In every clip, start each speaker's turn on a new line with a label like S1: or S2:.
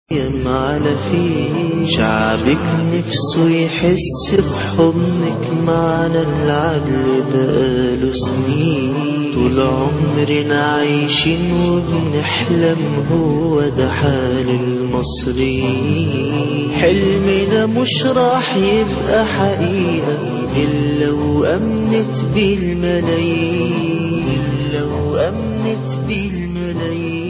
S1: على فيه شعبك نفسه يحس بحضنك معنا العدل بقاله سنين طول عمرنا عايشين وبنحلم هو ده حال المصريين حلمنا مش راح يبقى حقيقة إلا وأمنت بيه الملايين إلا وأمنت بيه الملايين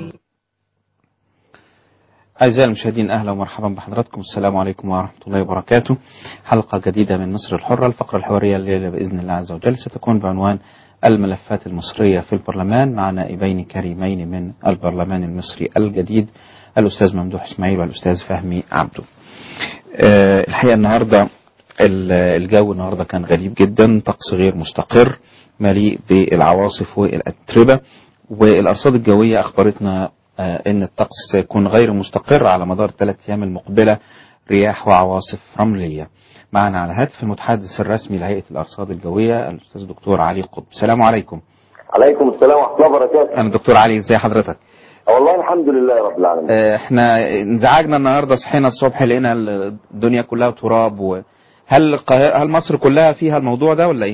S2: أعزائي المشاهدين أهلا ومرحبا بحضراتكم السلام عليكم ورحمة الله وبركاته حلقة جديدة من مصر الحرة الفقرة الحوارية الليلة بإذن الله عز وجل ستكون بعنوان الملفات المصرية في البرلمان مع نائبين كريمين من البرلمان المصري الجديد الأستاذ ممدوح إسماعيل والأستاذ فهمي عبده أه الحقيقة النهاردة الجو النهاردة كان غريب جدا طقس غير مستقر مليء بالعواصف والأتربة والأرصاد الجوية أخبرتنا ان الطقس سيكون غير مستقر على مدار الثلاث ايام المقبله رياح وعواصف رمليه. معنا على هاتف المتحدث الرسمي لهيئه الارصاد الجويه الاستاذ دكتور علي قطب. السلام عليكم.
S3: عليكم السلام ورحمه الله وبركاته.
S2: انا دكتور علي ازي حضرتك؟
S3: والله الحمد لله رب العالمين.
S2: احنا انزعجنا النهارده صحينا الصبح لقينا الدنيا كلها تراب وهل القاهره هل مصر كلها فيها الموضوع ده ولا ايه؟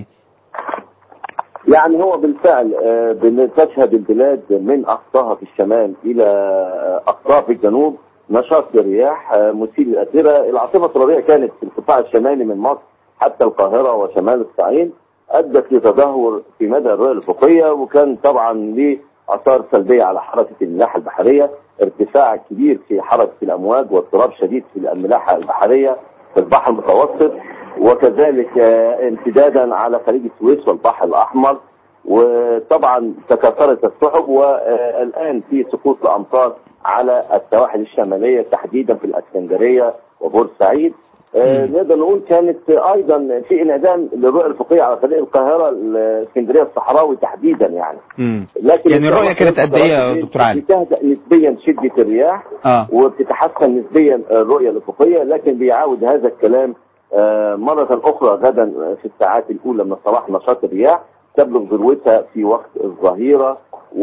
S3: يعني هو بالفعل تشهد البلاد من اقصاها في الشمال الى اقصاها في الجنوب نشاط الرياح مثير للأثرة العاصفة الترابية كانت في القطاع الشمالي من مصر حتى القاهرة وشمال الصعيد أدت لتدهور في مدى الرؤية الأفقية وكان طبعا ليه آثار سلبية على حركة الملاحة البحرية ارتفاع كبير في حركة الأمواج واضطراب شديد في الملاحة البحرية في البحر المتوسط وكذلك امتدادا على خليج السويس والبحر الاحمر وطبعا تكاثرت السحب والان في سقوط الامطار على السواحل الشماليه تحديدا في الاسكندريه وبورسعيد نقدر نقول كانت ايضا في انعدام للرؤيه الافقيه على طريق القاهره الاسكندريه الصحراوي تحديدا يعني
S2: لكن يعني الرؤيه كانت قد ايه يا دكتور علي؟
S3: بتهدأ نسبيا شده الرياح
S2: آه.
S3: وبتتحسن نسبيا الرؤيه الافقيه لكن بيعاود هذا الكلام مرة أخرى غدا في الساعات الأولى من الصباح نشاط الرياح تبلغ ذروتها في وقت الظهيرة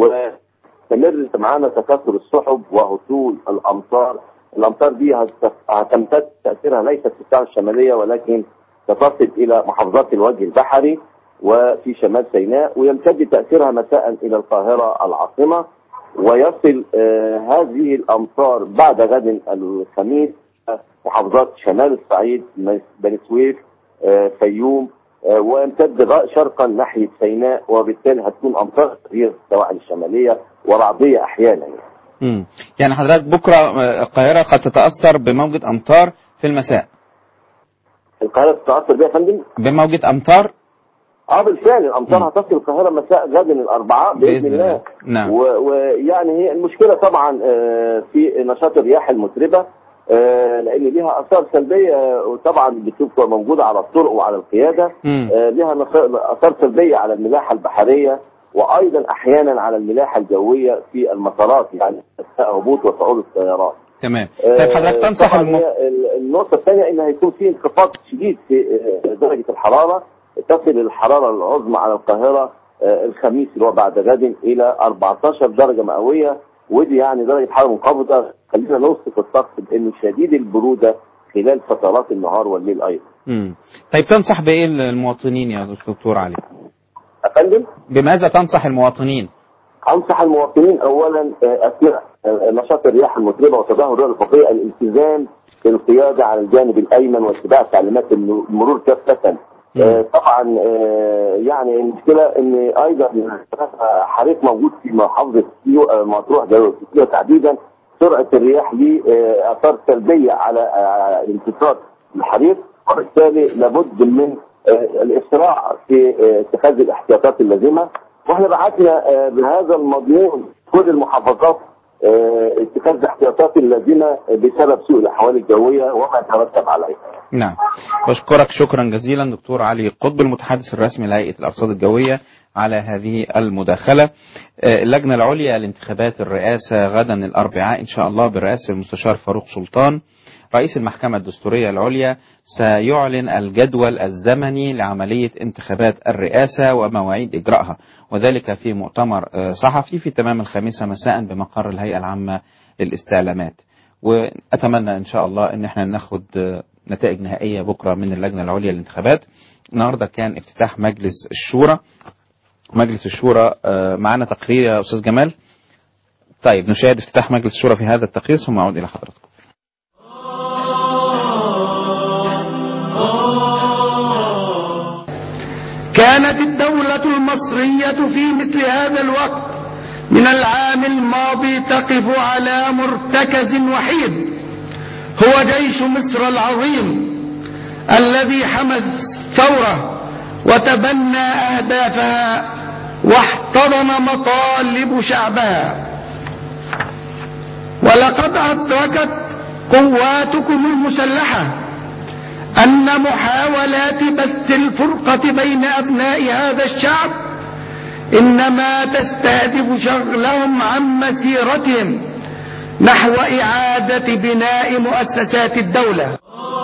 S3: وتستمر معانا تكاثر السحب وهطول الأمطار الأمطار دي هتمتد تأثيرها ليست في الساحة الشمالية ولكن ستصل إلى محافظات الوجه البحري وفي شمال سيناء ويمتد تأثيرها مساء إلى القاهرة العاصمة ويصل هذه الأمطار بعد غد الخميس محافظات شمال الصعيد بني سويف فيوم ويمتد شرقا ناحيه سيناء وبالتالي هتكون امطار كثير في السواحل الشماليه ورعديه احيانا
S2: امم يعني حضرتك بكره القاهره قد تتاثر بموجه امطار في المساء
S3: القاهره تتاثر بها يا فندم
S2: بموجه امطار
S3: اه بالفعل الامطار هتصل القاهره مساء غد الاربعاء باذن, بإذن الله, الله.
S2: نعم
S3: ويعني هي المشكله طبعا في نشاط الرياح المتربه آه لان ليها اثار سلبيه وطبعا بتبقى موجوده على الطرق وعلى القياده آه لها اثار سلبيه على الملاحه البحريه وايضا احيانا على الملاحه الجويه في المطارات يعني اثناء هبوط وصعود الطيارات.
S2: تمام. طيب حضرتك تنصح الم...
S3: النقطه الثانيه ان هيكون في انخفاض شديد في درجه الحراره تصل الحراره العظمى على القاهره آه الخميس اللي هو بعد غد الى 14 درجه مئويه ودي يعني درجه حراره منخفضه خلينا نوصف الطقس بانه شديد البروده خلال فترات النهار والليل ايضا.
S2: امم طيب تنصح بايه المواطنين يا دكتور علي؟
S3: افندم؟
S2: بماذا تنصح المواطنين؟
S3: انصح المواطنين اولا اثناء نشاط الرياح المتربه وتدهور الرؤيه الافقيه الالتزام في القياده على الجانب الايمن واتباع تعليمات المرور كافه. آه طبعا آه يعني المشكله ان ايضا حريق موجود في محافظه مطروح تحديدا سرعه الرياح ليه اثار سلبيه على امتصاص الحريق وبالتالي لابد من الاسراع في اتخاذ الاحتياطات اللازمه واحنا بعثنا بهذا المضمون كل المحافظات اتخاذ الاحتياطات اللازمه بسبب سوء الاحوال الجويه وما يترتب عليها.
S2: نعم. بشكرك شكرا جزيلا دكتور علي قطب المتحدث الرسمي لهيئه الارصاد الجويه على هذه المداخله. اللجنه العليا لانتخابات الرئاسه غدا الاربعاء ان شاء الله برئاسه المستشار فاروق سلطان رئيس المحكمة الدستورية العليا سيعلن الجدول الزمني لعملية انتخابات الرئاسة ومواعيد إجرائها وذلك في مؤتمر صحفي في تمام الخامسة مساء بمقر الهيئة العامة للاستعلامات واتمنى ان شاء الله ان احنا ناخد آه، نتائج نهائيه بكره من اللجنه العليا للانتخابات النهارده كان افتتاح مجلس الشورى مجلس الشورى آه، معانا تقرير يا استاذ جمال طيب نشاهد افتتاح مجلس الشورى في هذا التقرير ثم اعود الى حضراتكم
S4: كانت الدولة المصرية في مثل هذا الوقت من العام الماضي تقف على مرتكز وحيد هو جيش مصر العظيم الذي حمى الثورة وتبنى أهدافها واحتضن مطالب شعبها ولقد أدركت قواتكم المسلحة أن محاولات بث الفرقة بين أبناء هذا الشعب إنما تستهدف شغلهم عن مسيرتهم نحو إعادة بناء مؤسسات الدولة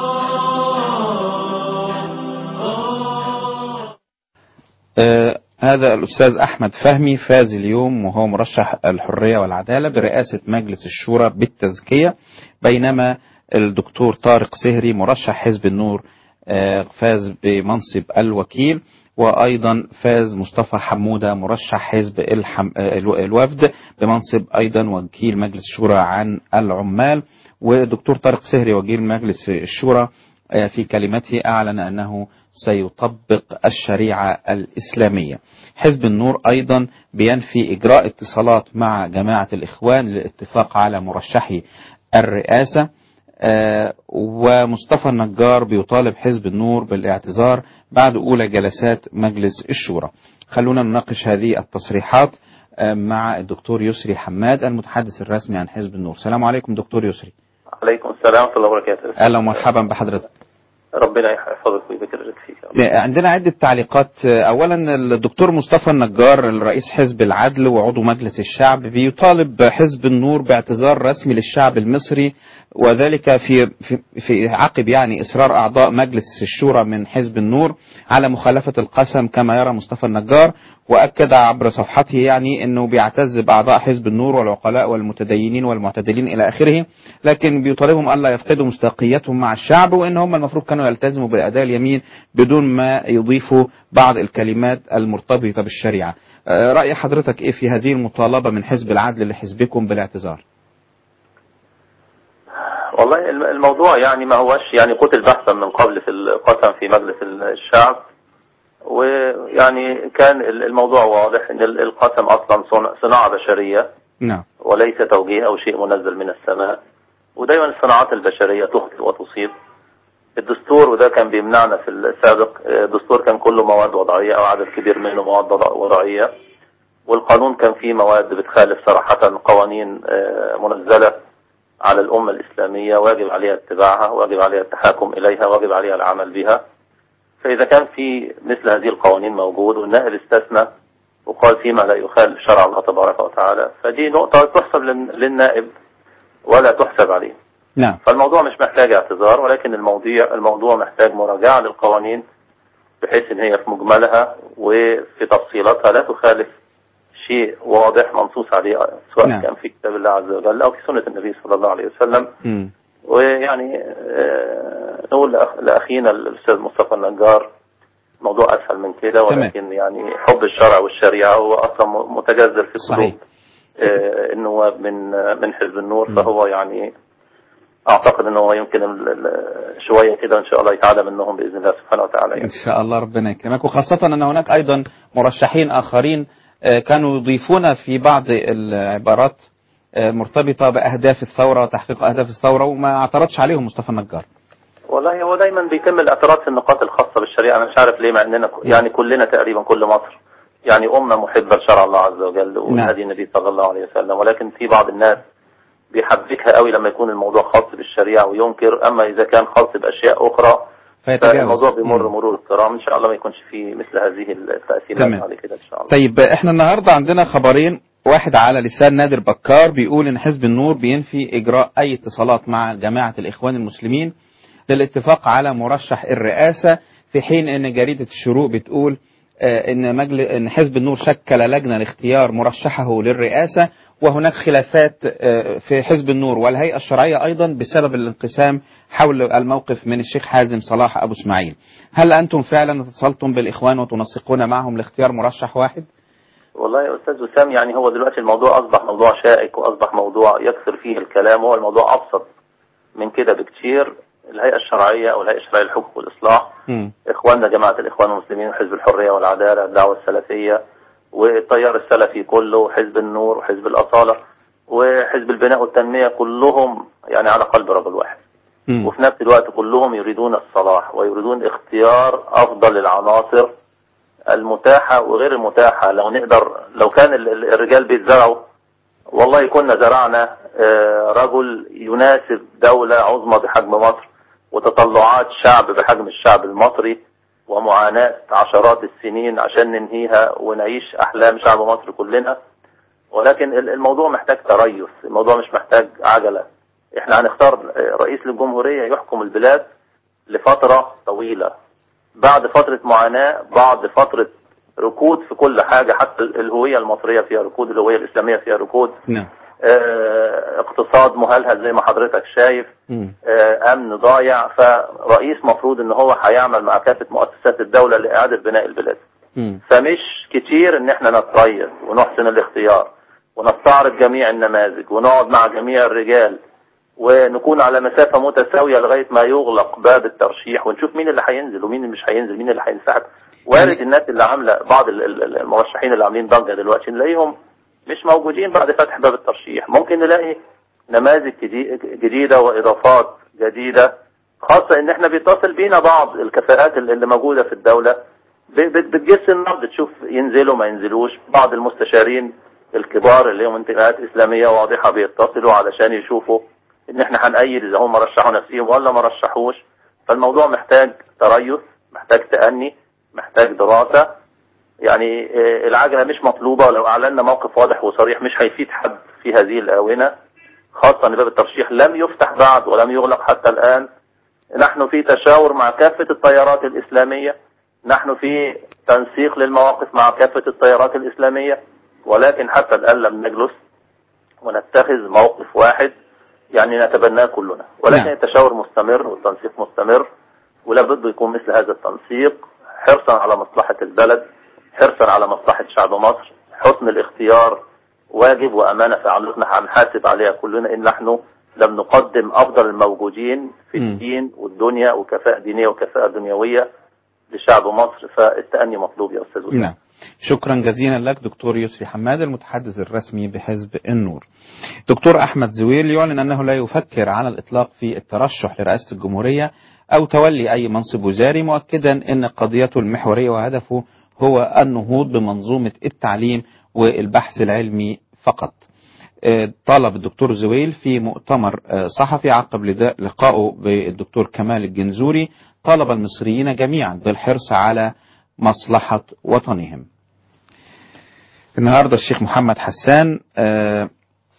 S2: آه، هذا الأستاذ أحمد فهمي فاز اليوم وهو مرشح الحرية والعدالة برئاسة مجلس الشورى بالتزكية بينما الدكتور طارق سهري مرشح حزب النور آه، فاز بمنصب الوكيل وأيضا فاز مصطفى حمودة مرشح حزب الحم... آه، الو- الوفد بمنصب أيضا وكيل مجلس الشورى عن العمال ودكتور طارق سهري وكيل مجلس الشورى آه، في كلمته أعلن أنه سيطبق الشريعة الإسلامية حزب النور أيضا بينفي إجراء اتصالات مع جماعة الإخوان للاتفاق على مرشحي الرئاسة آه، ومصطفى النجار بيطالب حزب النور بالاعتذار بعد أولى جلسات مجلس الشورى خلونا نناقش هذه التصريحات آه، مع الدكتور يسري حماد المتحدث الرسمي عن حزب النور السلام عليكم دكتور يسري
S5: عليكم السلام ورحمة الله وبركاته
S2: أهلا ومرحبا بحضرتك
S5: ربنا يحفظك ويبارك فيك
S2: عندنا عدة تعليقات أولا الدكتور مصطفى النجار الرئيس حزب العدل وعضو مجلس الشعب بيطالب حزب النور باعتذار رسمي للشعب المصري وذلك في في, في عقب يعني إصرار أعضاء مجلس الشورى من حزب النور على مخالفة القسم كما يرى مصطفى النجار وأكد عبر صفحته يعني أنه بيعتز بأعضاء حزب النور والعقلاء والمتدينين والمعتدلين إلى آخره لكن بيطالبهم ألا يفقدوا مصداقيتهم مع الشعب وأن هم المفروض كانوا يلتزموا بأداء اليمين بدون ما يضيفوا بعض الكلمات المرتبطة بالشريعة آه، رأي حضرتك إيه في هذه المطالبة من حزب العدل لحزبكم بالاعتذار
S5: والله الم- الموضوع يعني ما هوش يعني قتل بحثا من قبل في القسم في مجلس الشعب ويعني كان ال- الموضوع واضح ان ال- القسم اصلا صنع- صناعة بشرية
S2: نعم
S5: وليس توجيه او شيء منزل من السماء ودايما الصناعات البشرية تخطئ وتصيب الدستور وده كان بيمنعنا في السابق آه، الدستور كان كله مواد وضعية او عدد كبير منه مواد وضع- وضعية والقانون كان فيه مواد بتخالف صراحة قوانين آه، منزلة على الأمة الإسلامية واجب عليها اتباعها واجب عليها التحاكم إليها واجب عليها العمل بها فإذا كان في مثل هذه القوانين موجود والنائب استثنى وقال فيما لا يخالف شرع الله تبارك وتعالى فدي نقطة تحسب لل- للنائب ولا تحسب عليه
S2: نعم
S5: فالموضوع مش محتاج اعتذار ولكن الموضوع الموضوع محتاج مراجعة للقوانين بحيث ان هي في مجملها وفي تفصيلاتها لا تخالف شيء واضح منصوص عليه سواء
S2: نعم.
S5: كان في كتاب الله عز وجل او في سنة النبي صلى الله عليه وسلم
S2: مم.
S5: ويعني آه، نقول لأخ- لأخينا الأستاذ مصطفى النجار موضوع أسهل من كده
S2: تمام.
S5: ولكن يعني حب الشرع والشريعة هو أصلا م- متجذر في
S2: صحيح.
S5: قلوب آه، النواب من آه، من حزب النور
S2: مم.
S5: فهو يعني أعتقد أنه هو يمكن ال- ال- شوية كده إن شاء الله يتعلم منهم بإذن الله سبحانه وتعالى
S2: إن
S5: يعني.
S2: شاء الله ربنا يكرمك وخاصة أن هناك أيضا مرشحين آخرين آه، كانوا يضيفون في بعض العبارات آه، مرتبطة بأهداف الثورة وتحقيق أهداف الثورة وما اعترضش عليهم مصطفى النجار
S5: والله هو دايما بيتم الاعتراض في النقاط الخاصة بالشريعة أنا مش عارف ليه مع أننا ك- يعني كلنا تقريبا كل مصر يعني أمة محبة لشرع الله عز وجل وهدي النبي صلى الله عليه وسلم ولكن في بعض الناس بيحبكها قوي لما يكون الموضوع خاص بالشريعة وينكر أما إذا كان خاص بأشياء أخرى
S2: فيتجاوز
S5: فالموضوع بيمر
S2: مم.
S5: مرور الكرام إن شاء الله ما يكونش فيه مثل هذه التأثيرات
S2: تمام.
S5: بعد كده إن شاء الله
S2: طيب احنا النهاردة عندنا خبرين واحد على لسان نادر بكار بيقول ان حزب النور بينفي اجراء اي اتصالات مع جماعة الاخوان المسلمين للاتفاق على مرشح الرئاسة في حين ان جريدة الشروق بتقول آه، ان مجل... ان حزب النور شكل لجنة لاختيار مرشحه للرئاسة وهناك خلافات آه، في حزب النور والهيئة الشرعية أيضا بسبب الانقسام حول الموقف من الشيخ حازم صلاح أبو اسماعيل هل أنتم فعلا اتصلتم بالإخوان وتنسقون معهم لاختيار مرشح واحد؟
S5: والله يا استاذ وسام يعني هو دلوقتي الموضوع اصبح موضوع شائك واصبح موضوع يكثر فيه الكلام هو الموضوع ابسط من كده بكتير الهيئه الشرعيه او الهيئه الشرعيه للحقوق والاصلاح
S2: مم.
S5: اخواننا جماعه الاخوان المسلمين وحزب الحريه والعداله الدعوه السلفيه والتيار السلفي كله وحزب النور وحزب الاصاله وحزب البناء والتنميه كلهم يعني على قلب رجل واحد
S2: مم.
S5: وفي نفس الوقت كلهم يريدون الصلاح ويريدون اختيار افضل العناصر المتاحه وغير المتاحه لو نقدر لو كان ال- ال- الرجال بيتزرعوا والله كنا زرعنا آه، رجل يناسب دولة عظمى بحجم مصر وتطلعات شعب بحجم الشعب المصري ومعاناة عشرات السنين عشان ننهيها ونعيش أحلام شعب مصر كلنا ولكن ال- الموضوع محتاج تريث الموضوع مش محتاج عجلة احنا هنختار آه، رئيس للجمهورية يحكم البلاد لفترة طويلة بعد فترة معاناة بعد فترة ركود في كل حاجة حتى ال- الهوية المصرية فيها ركود الهوية الإسلامية فيها ركود
S2: نعم
S5: آه، اقتصاد مهلهل زي ما حضرتك شايف
S2: مم.
S5: آه، امن ضايع فرئيس مفروض ان هو هيعمل مع كافه مؤسسات الدوله لاعاده بناء البلاد
S2: مم.
S5: فمش كتير ان احنا نتريث ونحسن الاختيار ونستعرض جميع النماذج ونقعد مع جميع الرجال ونكون على مسافه متساويه لغايه ما يغلق باب الترشيح ونشوف مين اللي هينزل ومين اللي مش هينزل مين اللي هينسحب وارد الناس اللي عامله بعض ال- ال- المرشحين اللي عاملين ضجه دلوقتي نلاقيهم مش موجودين بعد فتح باب الترشيح ممكن نلاقي نماذج جدي- جديده واضافات جديده خاصه ان احنا بيتصل بينا بعض الكفاءات اللي اللي موجوده في الدوله ب- بت- بتجس النبض تشوف ينزلوا ما ينزلوش بعض المستشارين الكبار اللي هم انتماءات اسلاميه واضحه بيتصلوا علشان يشوفوا ان احنا هنأيد اذا هم رشحوا نفسهم ولا ما رشحوش فالموضوع محتاج تريث محتاج تأني محتاج دراسه يعني آه، العجله مش مطلوبه ولو اعلنا موقف واضح وصريح مش هيفيد حد في هذه الاونه خاصه ان باب الترشيح لم يفتح بعد ولم يغلق حتى الان نحن في تشاور مع كافه التيارات الاسلاميه نحن في تنسيق للمواقف مع كافه التيارات الاسلاميه ولكن حتى الان لم نجلس ونتخذ موقف واحد يعني نتبناه كلنا ولكن
S2: نعم.
S5: التشاور مستمر والتنسيق مستمر ولابد يكون مثل هذا التنسيق حرصا على مصلحة البلد حرصا على مصلحة شعب مصر حسن الاختيار واجب وأمانة في عملتنا هنحاسب عليها كلنا إن نحن لم نقدم أفضل الموجودين في
S2: مم.
S5: الدين والدنيا وكفاءة دينية وكفاءة دنيوية لشعب مصر فالتأني مطلوب يا أستاذ وسام
S2: نعم شكرا جزيلا لك دكتور يسري حماد المتحدث الرسمي بحزب النور دكتور أحمد زويل يعلن أنه لا يفكر على الإطلاق في الترشح لرئاسة الجمهورية أو تولي أي منصب وزاري مؤكدا أن قضيته المحورية وهدفه هو النهوض بمنظومة التعليم والبحث العلمي فقط آه، طالب الدكتور زويل في مؤتمر آه، صحفي عقب لدا- لقائه بالدكتور كمال الجنزوري طالب المصريين جميعا بالحرص على مصلحة وطنهم النهاردة الشيخ محمد حسان آه،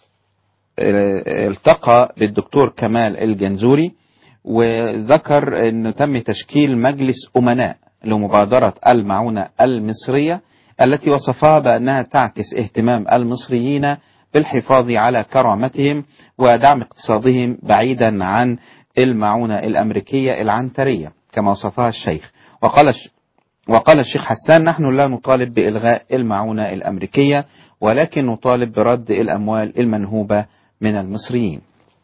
S2: آه، التقى بالدكتور كمال الجنزوري وذكر انه تم تشكيل مجلس امناء لمبادرة المعونة المصرية التي وصفها بانها تعكس اهتمام المصريين بالحفاظ على كرامتهم ودعم اقتصادهم بعيدا عن المعونة الامريكية العنترية كما وصفها الشيخ وقال الش- وقال الشيخ حسان نحن لا نطالب بإلغاء المعونة الأمريكية ولكن نطالب برد الأموال المنهوبة من المصريين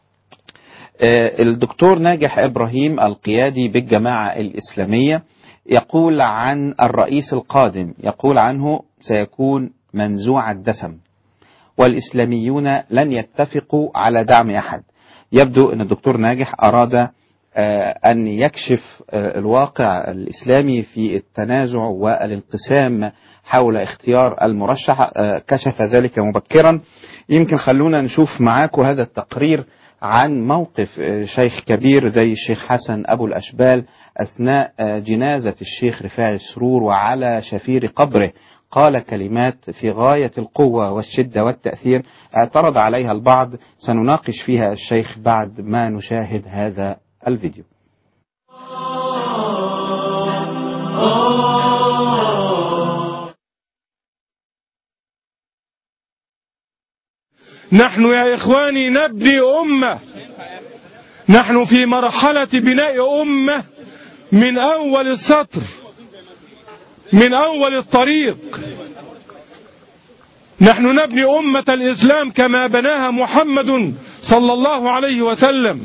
S2: آه، الدكتور ناجح إبراهيم القيادي بالجماعة الإسلامية يقول عن الرئيس القادم يقول عنه سيكون منزوع الدسم والإسلاميون لن يتفقوا على دعم أحد يبدو أن الدكتور ناجح أراد آه، أن يكشف آه، الواقع الإسلامي في التنازع والانقسام حول اختيار المرشح آه، كشف ذلك مبكرا يمكن خلونا نشوف معاكم هذا التقرير عن موقف آه، شيخ كبير زي الشيخ حسن أبو الأشبال أثناء آه، جنازة الشيخ رفاعي السرور وعلى شفير قبره قال كلمات في غاية القوة والشدة والتأثير اعترض عليها البعض سنناقش فيها الشيخ بعد ما نشاهد هذا الفيديو
S6: نحن يا إخواني نبني أمة نحن في مرحلة بناء أمة من أول السطر من أول الطريق نحن نبني أمة الإسلام كما بناها محمد صلى الله عليه وسلم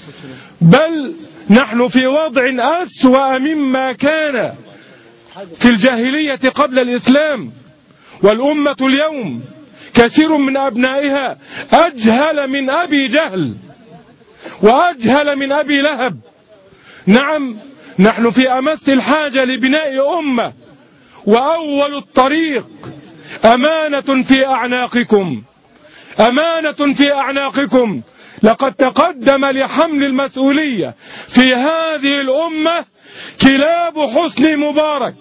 S6: بل نحن في وضع أسوأ مما كان في الجاهلية قبل الإسلام والأمة اليوم كثير من أبنائها أجهل من أبي جهل وأجهل من أبي لهب نعم نحن في أمس الحاجة لبناء أمة وأول الطريق أمانة في أعناقكم أمانة في أعناقكم لقد تقدم لحمل المسؤولية في هذه الأمة كلاب حسن مبارك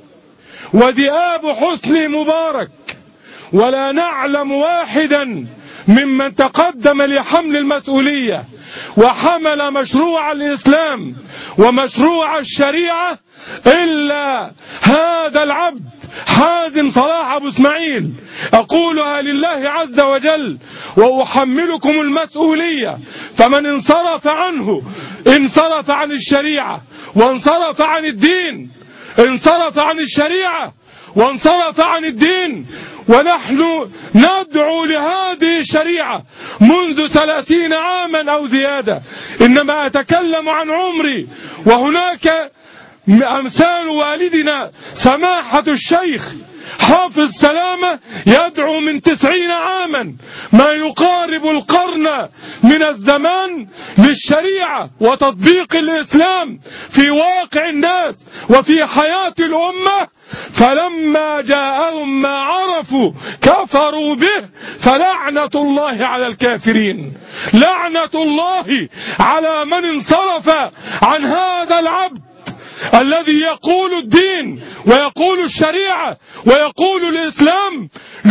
S6: وذئاب حسن مبارك ولا نعلم واحدا ممن تقدم لحمل المسؤولية وحمل مشروع الإسلام ومشروع الشريعة إلا هذا العبد حازم صلاح أبو اسماعيل أقولها لله عز وجل وأحملكم المسؤولية فمن انصرف عنه انصرف عن الشريعة وانصرف عن الدين انصرف عن الشريعة وانصرف عن الدين ونحن ندعو لهذه الشريعة منذ ثلاثين عاما أو زيادة إنما أتكلم عن عمري وهناك أمثال والدنا سماحة الشيخ حافظ سلامة يدعو من تسعين عاما ما يقارب القرن من الزمان للشريعة وتطبيق الإسلام في واقع الناس وفي حياة الأمة فلما جاءهم ما عرفوا كفروا به فلعنة الله على الكافرين لعنة الله على من انصرف عن هذا العبد الذي يقول الدين ويقول الشريعة ويقول الإسلام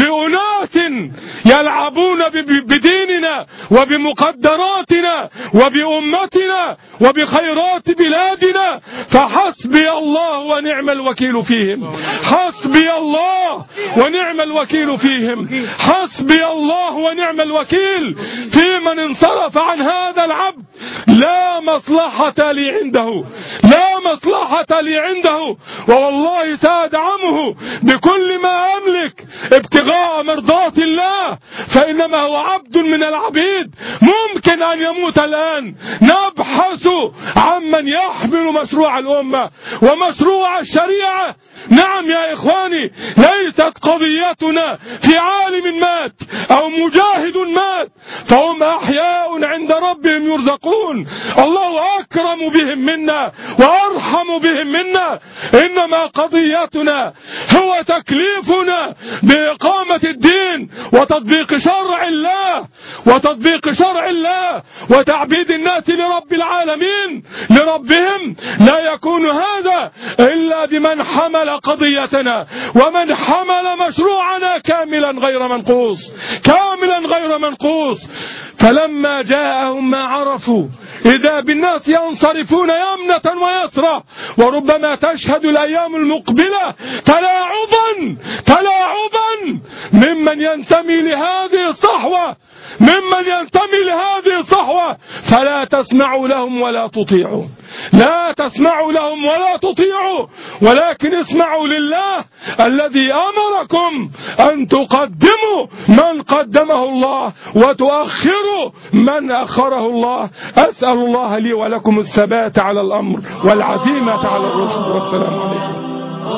S6: لأناس يلعبون بديننا وبمقدراتنا وبأمتنا وبخيرات بلادنا فحسبي الله ونعم الوكيل فيهم حسبي الله ونعم الوكيل فيهم حسبي الله ونعم الوكيل في من انصرف عن هذا العبد لا مصلحة لي عنده لا مصلحة لي عنده ووالله سأدعمه بكل ما أملك ابتغاء مرضات الله فإنما هو عبد من العبيد ممكن أن يموت الآن نبحث عمن يحمل مشروع الأمة ومشروع الشريعة نعم يا إخواني ليست قضيتنا في عالم مات أو مجاهد مات فهم أحياء عند ربهم يرزقون الله أكرم بهم منا وأرحم بهم منا إنما قضيتنا هو تكليفنا بإقامة الدين وتطبيق شرع الله وتطبيق شرع الله وتعبيد الناس لرب العالمين لربهم لا يكون هذا إلا بمن حمل قضيتنا ومن حمل مشروعنا كاملا غير منقوص كاملا غير منقوص فلما جاءهم ما عرفوا إذا بالناس ينصرفون يمنة ويسرى وربما تشهد الأيام المقبلة تلاعبا تلاعبا ممن ينتمي لهذه الصحوة ممن ينتمي لهذه الصحوة فلا تسمعوا لهم ولا تطيعوا لا تسمعوا لهم ولا تطيعوا ولكن اسمعوا لله الذي أمركم أن تقدموا من قدمه الله وتؤخروا من أخره الله أسأل الله لي ولكم الثبات على الأمر والعزيمة على الرشد والسلام عليكم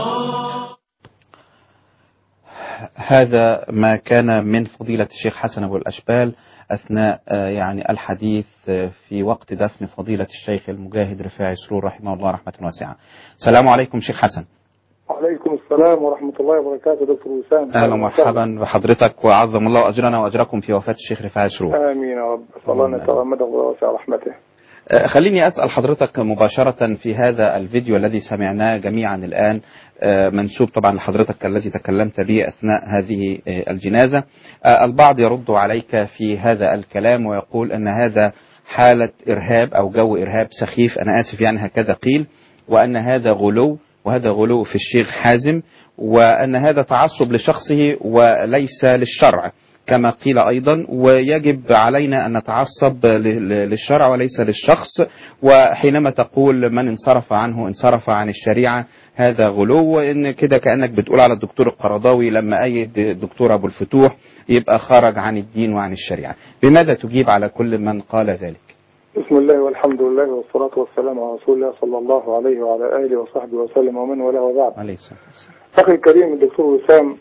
S2: هذا ما كان من فضيلة الشيخ حسن أبو الأشبال أثناء آه، يعني الحديث آه، في وقت دفن فضيلة الشيخ المجاهد رفاعي سرور رحمه الله رحمة واسعة السلام عليكم شيخ حسن
S7: وعليكم السلام ورحمة الله وبركاته دكتور وسام
S2: أهلا ومرحبا بحضرتك وعظم الله أجرنا وأجركم في وفاة الشيخ رفاعي سرور
S7: آمين يا رب صلى الله أن يتغمده بواسع رحمته
S2: آه، خليني أسأل حضرتك مباشرة في هذا الفيديو الذي سمعناه جميعا الآن آه، منسوب طبعا لحضرتك الذي تكلمت به أثناء هذه آه، الجنازة آه، البعض يرد عليك في هذا الكلام ويقول أن هذا حالة إرهاب أو جو إرهاب سخيف أنا آسف يعني هكذا قيل وأن هذا غلو وهذا غلو في الشيخ حازم وأن هذا تعصب لشخصه وليس للشرع كما قيل أيضا ويجب علينا أن نتعصب ل- ل- للشرع وليس للشخص وحينما تقول من انصرف عنه انصرف عن الشريعة هذا غلو وإن كده كأنك بتقول على الدكتور القرضاوي لما أيد الدكتور أبو الفتوح يبقى خرج عن الدين وعن الشريعة بماذا تجيب على كل من قال ذلك
S7: بسم الله والحمد لله والصلاة والسلام على رسول الله صلى الله عليه وعلى آله وصحبه وسلم ومن والاه وبعد
S2: عليه الصلاة والسلام
S7: أخي الكريم الدكتور وسام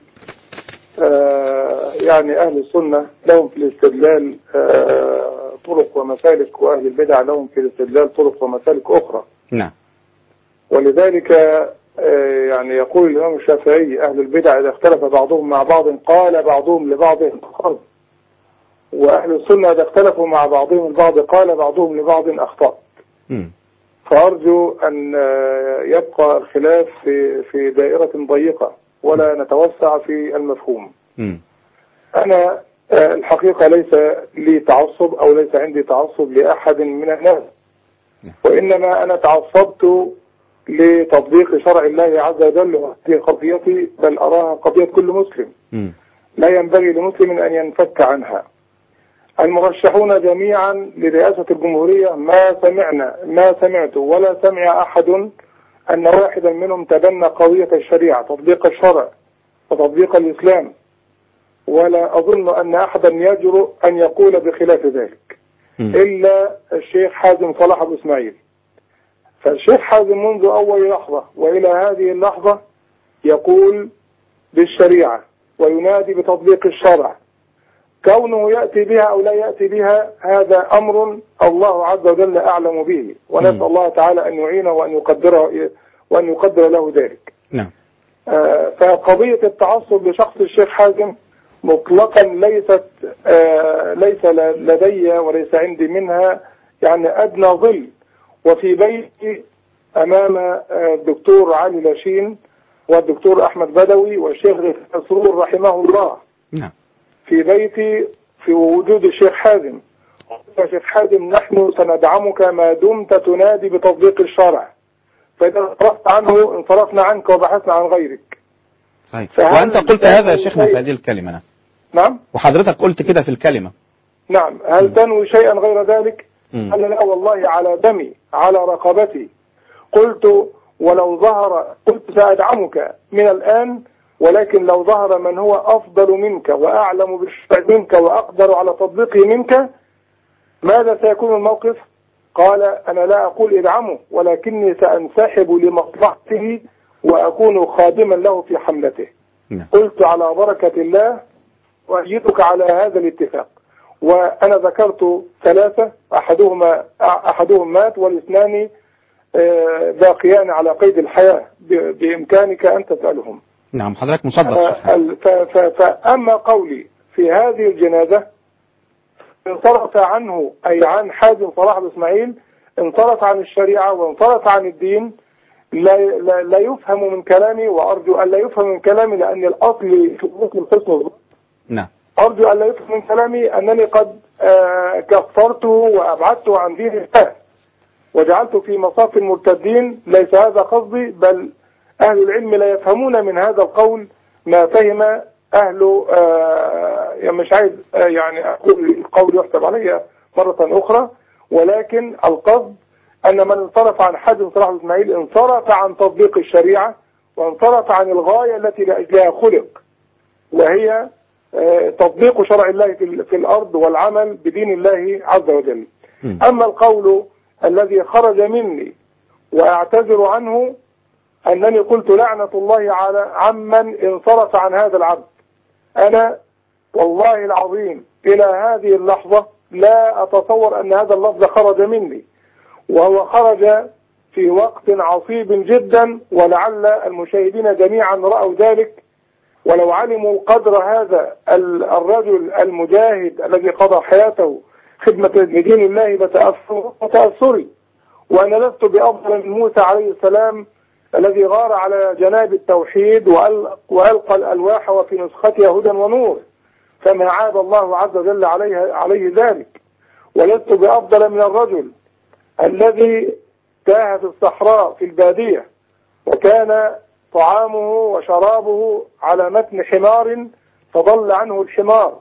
S7: آه يعني أهل السنة لهم في الاستدلال آه طرق ومسالك وأهل البدع لهم في الاستدلال طرق ومسالك أخرى
S2: نعم
S7: ولذلك آه يعني يقول الإمام الشافعي أهل البدع إذا اختلف بعضهم مع بعض قال بعضهم لبعض أخطأت وأهل السنة إذا اختلفوا مع بعضهم البعض قال بعضهم لبعض أخطأت
S2: مم.
S7: فأرجو أن آه، يبقى الخلاف في في دائرة ضيقة ولا نتوسع في المفهوم
S2: مم.
S7: أنا آه، الحقيقة ليس لي تعصب أو ليس عندي تعصب لأحد من الناس وإنما أنا تعصبت لتطبيق شرع الله عز وجل وهذه قضيتي بل أراها قضية كل مسلم
S2: مم.
S7: لا ينبغي لمسلم أن ينفك عنها المرشحون جميعا لرئاسة الجمهورية ما سمعنا ما سمعت ولا سمع أحد أن واحدا منهم تبنى قضية الشريعة تطبيق الشرع وتطبيق الإسلام ولا أظن أن أحدا يجرؤ أن يقول بخلاف ذلك
S2: مم.
S7: إلا الشيخ حازم صلاح أبو إسماعيل فالشيخ حازم منذ أول لحظة وإلى هذه اللحظة يقول بالشريعة وينادي بتطبيق الشرع كونه يأتي بها أو لا يأتي بها هذا أمر الله عز وجل أعلم به ونسأل
S2: مم.
S7: الله تعالى أن يعينه وأن يقدره وأن يقدر له ذلك
S2: نعم
S7: آه، فقضية التعصب لشخص الشيخ حازم مطلقا ليست آه، ليس ل- لدي وليس عندي منها يعني أدنى ظل وفي بيتي أمام آه، الدكتور علي لاشين والدكتور أحمد بدوي والشيخ مسرور رحمه الله
S2: نعم
S7: في بيتي في وجود الشيخ حازم يا شيخ حازم نحن سندعمك ما دمت تنادي بتطبيق الشرع فإذا انصرفت عنه انصرفنا عنك وبحثنا عن غيرك
S2: صحيح
S7: فهل
S2: وأنت قلت هذا يا شيخنا في
S7: شيء-
S2: هذه الكلمة نعم.
S7: نعم
S2: وحضرتك قلت كده في الكلمة
S7: نعم هل تنوي شيئا غير ذلك
S2: مم.
S7: قال لا والله على دمي على رقبتي قلت ولو ظهر قلت سأدعمك من الآن ولكن لو ظهر من هو أفضل منك وأعلم بالشرع منك وأقدر على تطبيقه منك ماذا سيكون الموقف قال أنا لا أقول ادعمه ولكني سأنسحب لمصلحته وأكون خادما له في حملته
S2: نعم.
S7: قلت على بركة الله وأيدك على هذا الاتفاق وأنا ذكرت ثلاثة أحدهما أحدهم مات والاثنان آه، باقيان على قيد الحياة ب- بإمكانك أن تسألهم
S2: نعم حضرتك مصدق
S7: آه،
S2: صحيح.
S7: ال- ف- ف- فأما قولي في هذه الجنازة انصرف عنه أي عن حازم صلاح بن إسماعيل انصرف عن الشريعة وانصرف عن الدين لا, لا, لا يفهم من كلامي وأرجو أن لا يفهم من كلامي لأن الأصل في مسلم حسن الظن
S2: نعم
S7: أرجو أن لا يفهم من كلامي أنني قد آه، كفرته وأبعدته عن دين الله وجعلته في مصاف المرتدين ليس هذا قصدي بل أهل العلم لا يفهمون من هذا القول ما فهم أهل آه، يعني مش عايز آه، يعني أقول القول يحسب علي مرة أخرى ولكن القصد أن من انصرف عن حد صلاح بن إسماعيل انصرف عن تطبيق الشريعة وانصرف عن الغاية التي لأجلها خلق وهي آه، تطبيق شرع الله في ال- في الأرض والعمل بدين الله عز وجل
S2: مم.
S7: أما القول الذي خرج مني وأعتذر عنه أنني قلت لعنة الله على عمن انصرف عن هذا العبد أنا والله العظيم إلى هذه اللحظة لا أتصور أن هذا اللفظ خرج مني وهو خرج في وقت عصيب جدا ولعل المشاهدين جميعا رأوا ذلك ولو علموا قدر هذا ال- الرجل المجاهد الذي قضى حياته خدمة لدين الله بتأثر وتأثري وأنا لست بأفضل من موسى عليه السلام الذي غار على جناب التوحيد وأل- وألقى الألواح وفي نسختها هدى ونور فما عاب الله عز وجل عليه, عليه ذلك ولست بأفضل من الرجل الذي تاه في الصحراء في البادية وكان طعامه وشرابه على متن حمار فضل عنه الحمار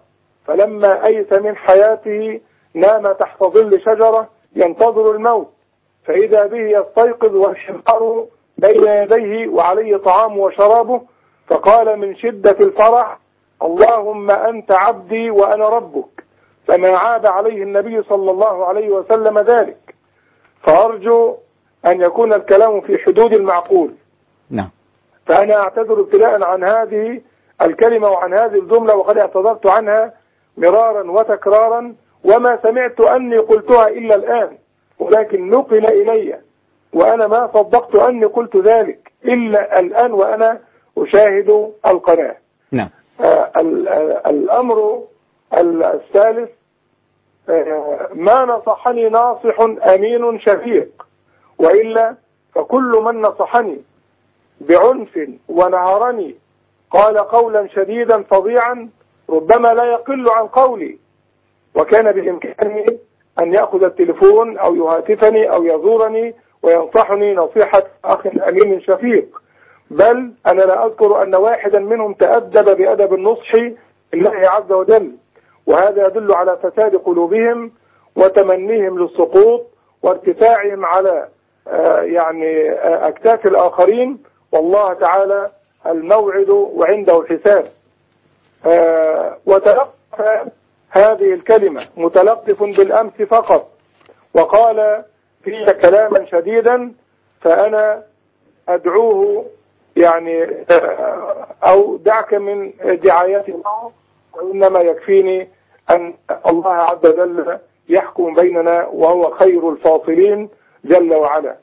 S7: فلما أيس من حياته نام تحت ظل شجرة ينتظر الموت فإذا به يستيقظ والحمار بين يديه وعليه طعام وشرابه فقال من شدة الفرح اللهم أنت عبدي وأنا ربك فما عاب عليه النبي صلى الله عليه وسلم ذلك فأرجو أن يكون الكلام في حدود المعقول
S2: نعم
S7: فأنا أعتذر ابتداء عن هذه الكلمة وعن هذه الجملة وقد اعتذرت عنها مرارا وتكرارا وما سمعت أني قلتها إلا الآن ولكن نقل إلي وأنا ما صدقت أني قلت ذلك إلا الآن وأنا أشاهد القناة
S2: نعم
S7: آه، ال- آه، الأمر ال- الثالث آه، ما نصحني ناصح أمين شفيق وإلا فكل من نصحني بعنف ونهرني قال قولا شديدا فظيعا ربما لا يقل عن قولي وكان بإمكانه أن يأخذ التليفون أو يهاتفني أو يزورني وينصحني نصيحة أخ أمين شفيق بل أنا لا أذكر أن واحدا منهم تأدب بأدب النصح لله عز وجل وهذا يدل على فساد قلوبهم وتمنيهم للسقوط وارتفاعهم على آه، يعني آه، أكتاف الآخرين والله تعالى الموعد وعنده الحساب آه، وتلقى هذه الكلمة متلطف بالأمس فقط وقال فيها كلاما شديدا فأنا أدعوه يعني آه، أو دعك من دعايات الله وإنما يكفيني أن الله عز وجل يحكم بيننا وهو خير الفاصلين جل وعلا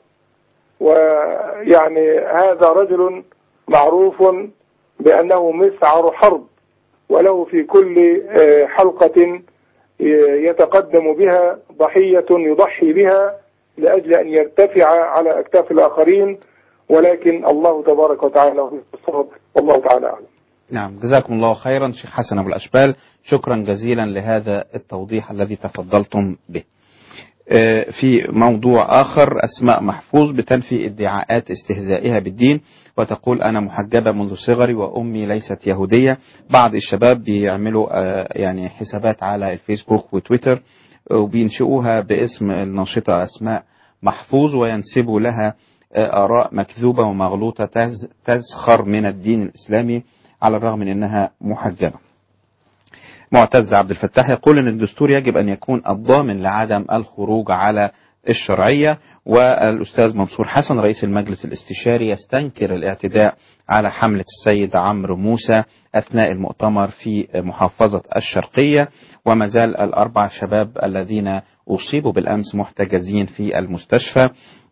S7: ويعني هذا رجل معروف بأنه مسعر حرب وله في كل آه، حلقة يتقدم بها ضحية يضحي بها لأجل أن يرتفع على أكتاف الآخرين ولكن الله تبارك وتعالى هو الصواب والله تعالى أعلم
S2: نعم جزاكم الله خيرا شيخ حسن أبو الأشبال شكرا جزيلا لهذا التوضيح الذي تفضلتم به آه، في موضوع آخر أسماء محفوظ بتنفي ادعاءات استهزائها بالدين وتقول أنا محجبة منذ صغري وأمي ليست يهودية بعض الشباب بيعملوا آه، يعني حسابات على الفيسبوك وتويتر وبينشئوها باسم الناشطة أسماء محفوظ وينسبوا لها آه، آراء مكذوبة ومغلوطة تز- تزخر من الدين الإسلامي على الرغم من أنها محجبة معتز عبد الفتاح يقول ان الدستور يجب ان يكون الضامن لعدم الخروج على الشرعيه والاستاذ منصور حسن رئيس المجلس الاستشاري يستنكر الاعتداء على حمله السيد عمرو موسى اثناء المؤتمر في محافظه الشرقيه وما زال الاربع شباب الذين اصيبوا بالامس محتجزين في المستشفى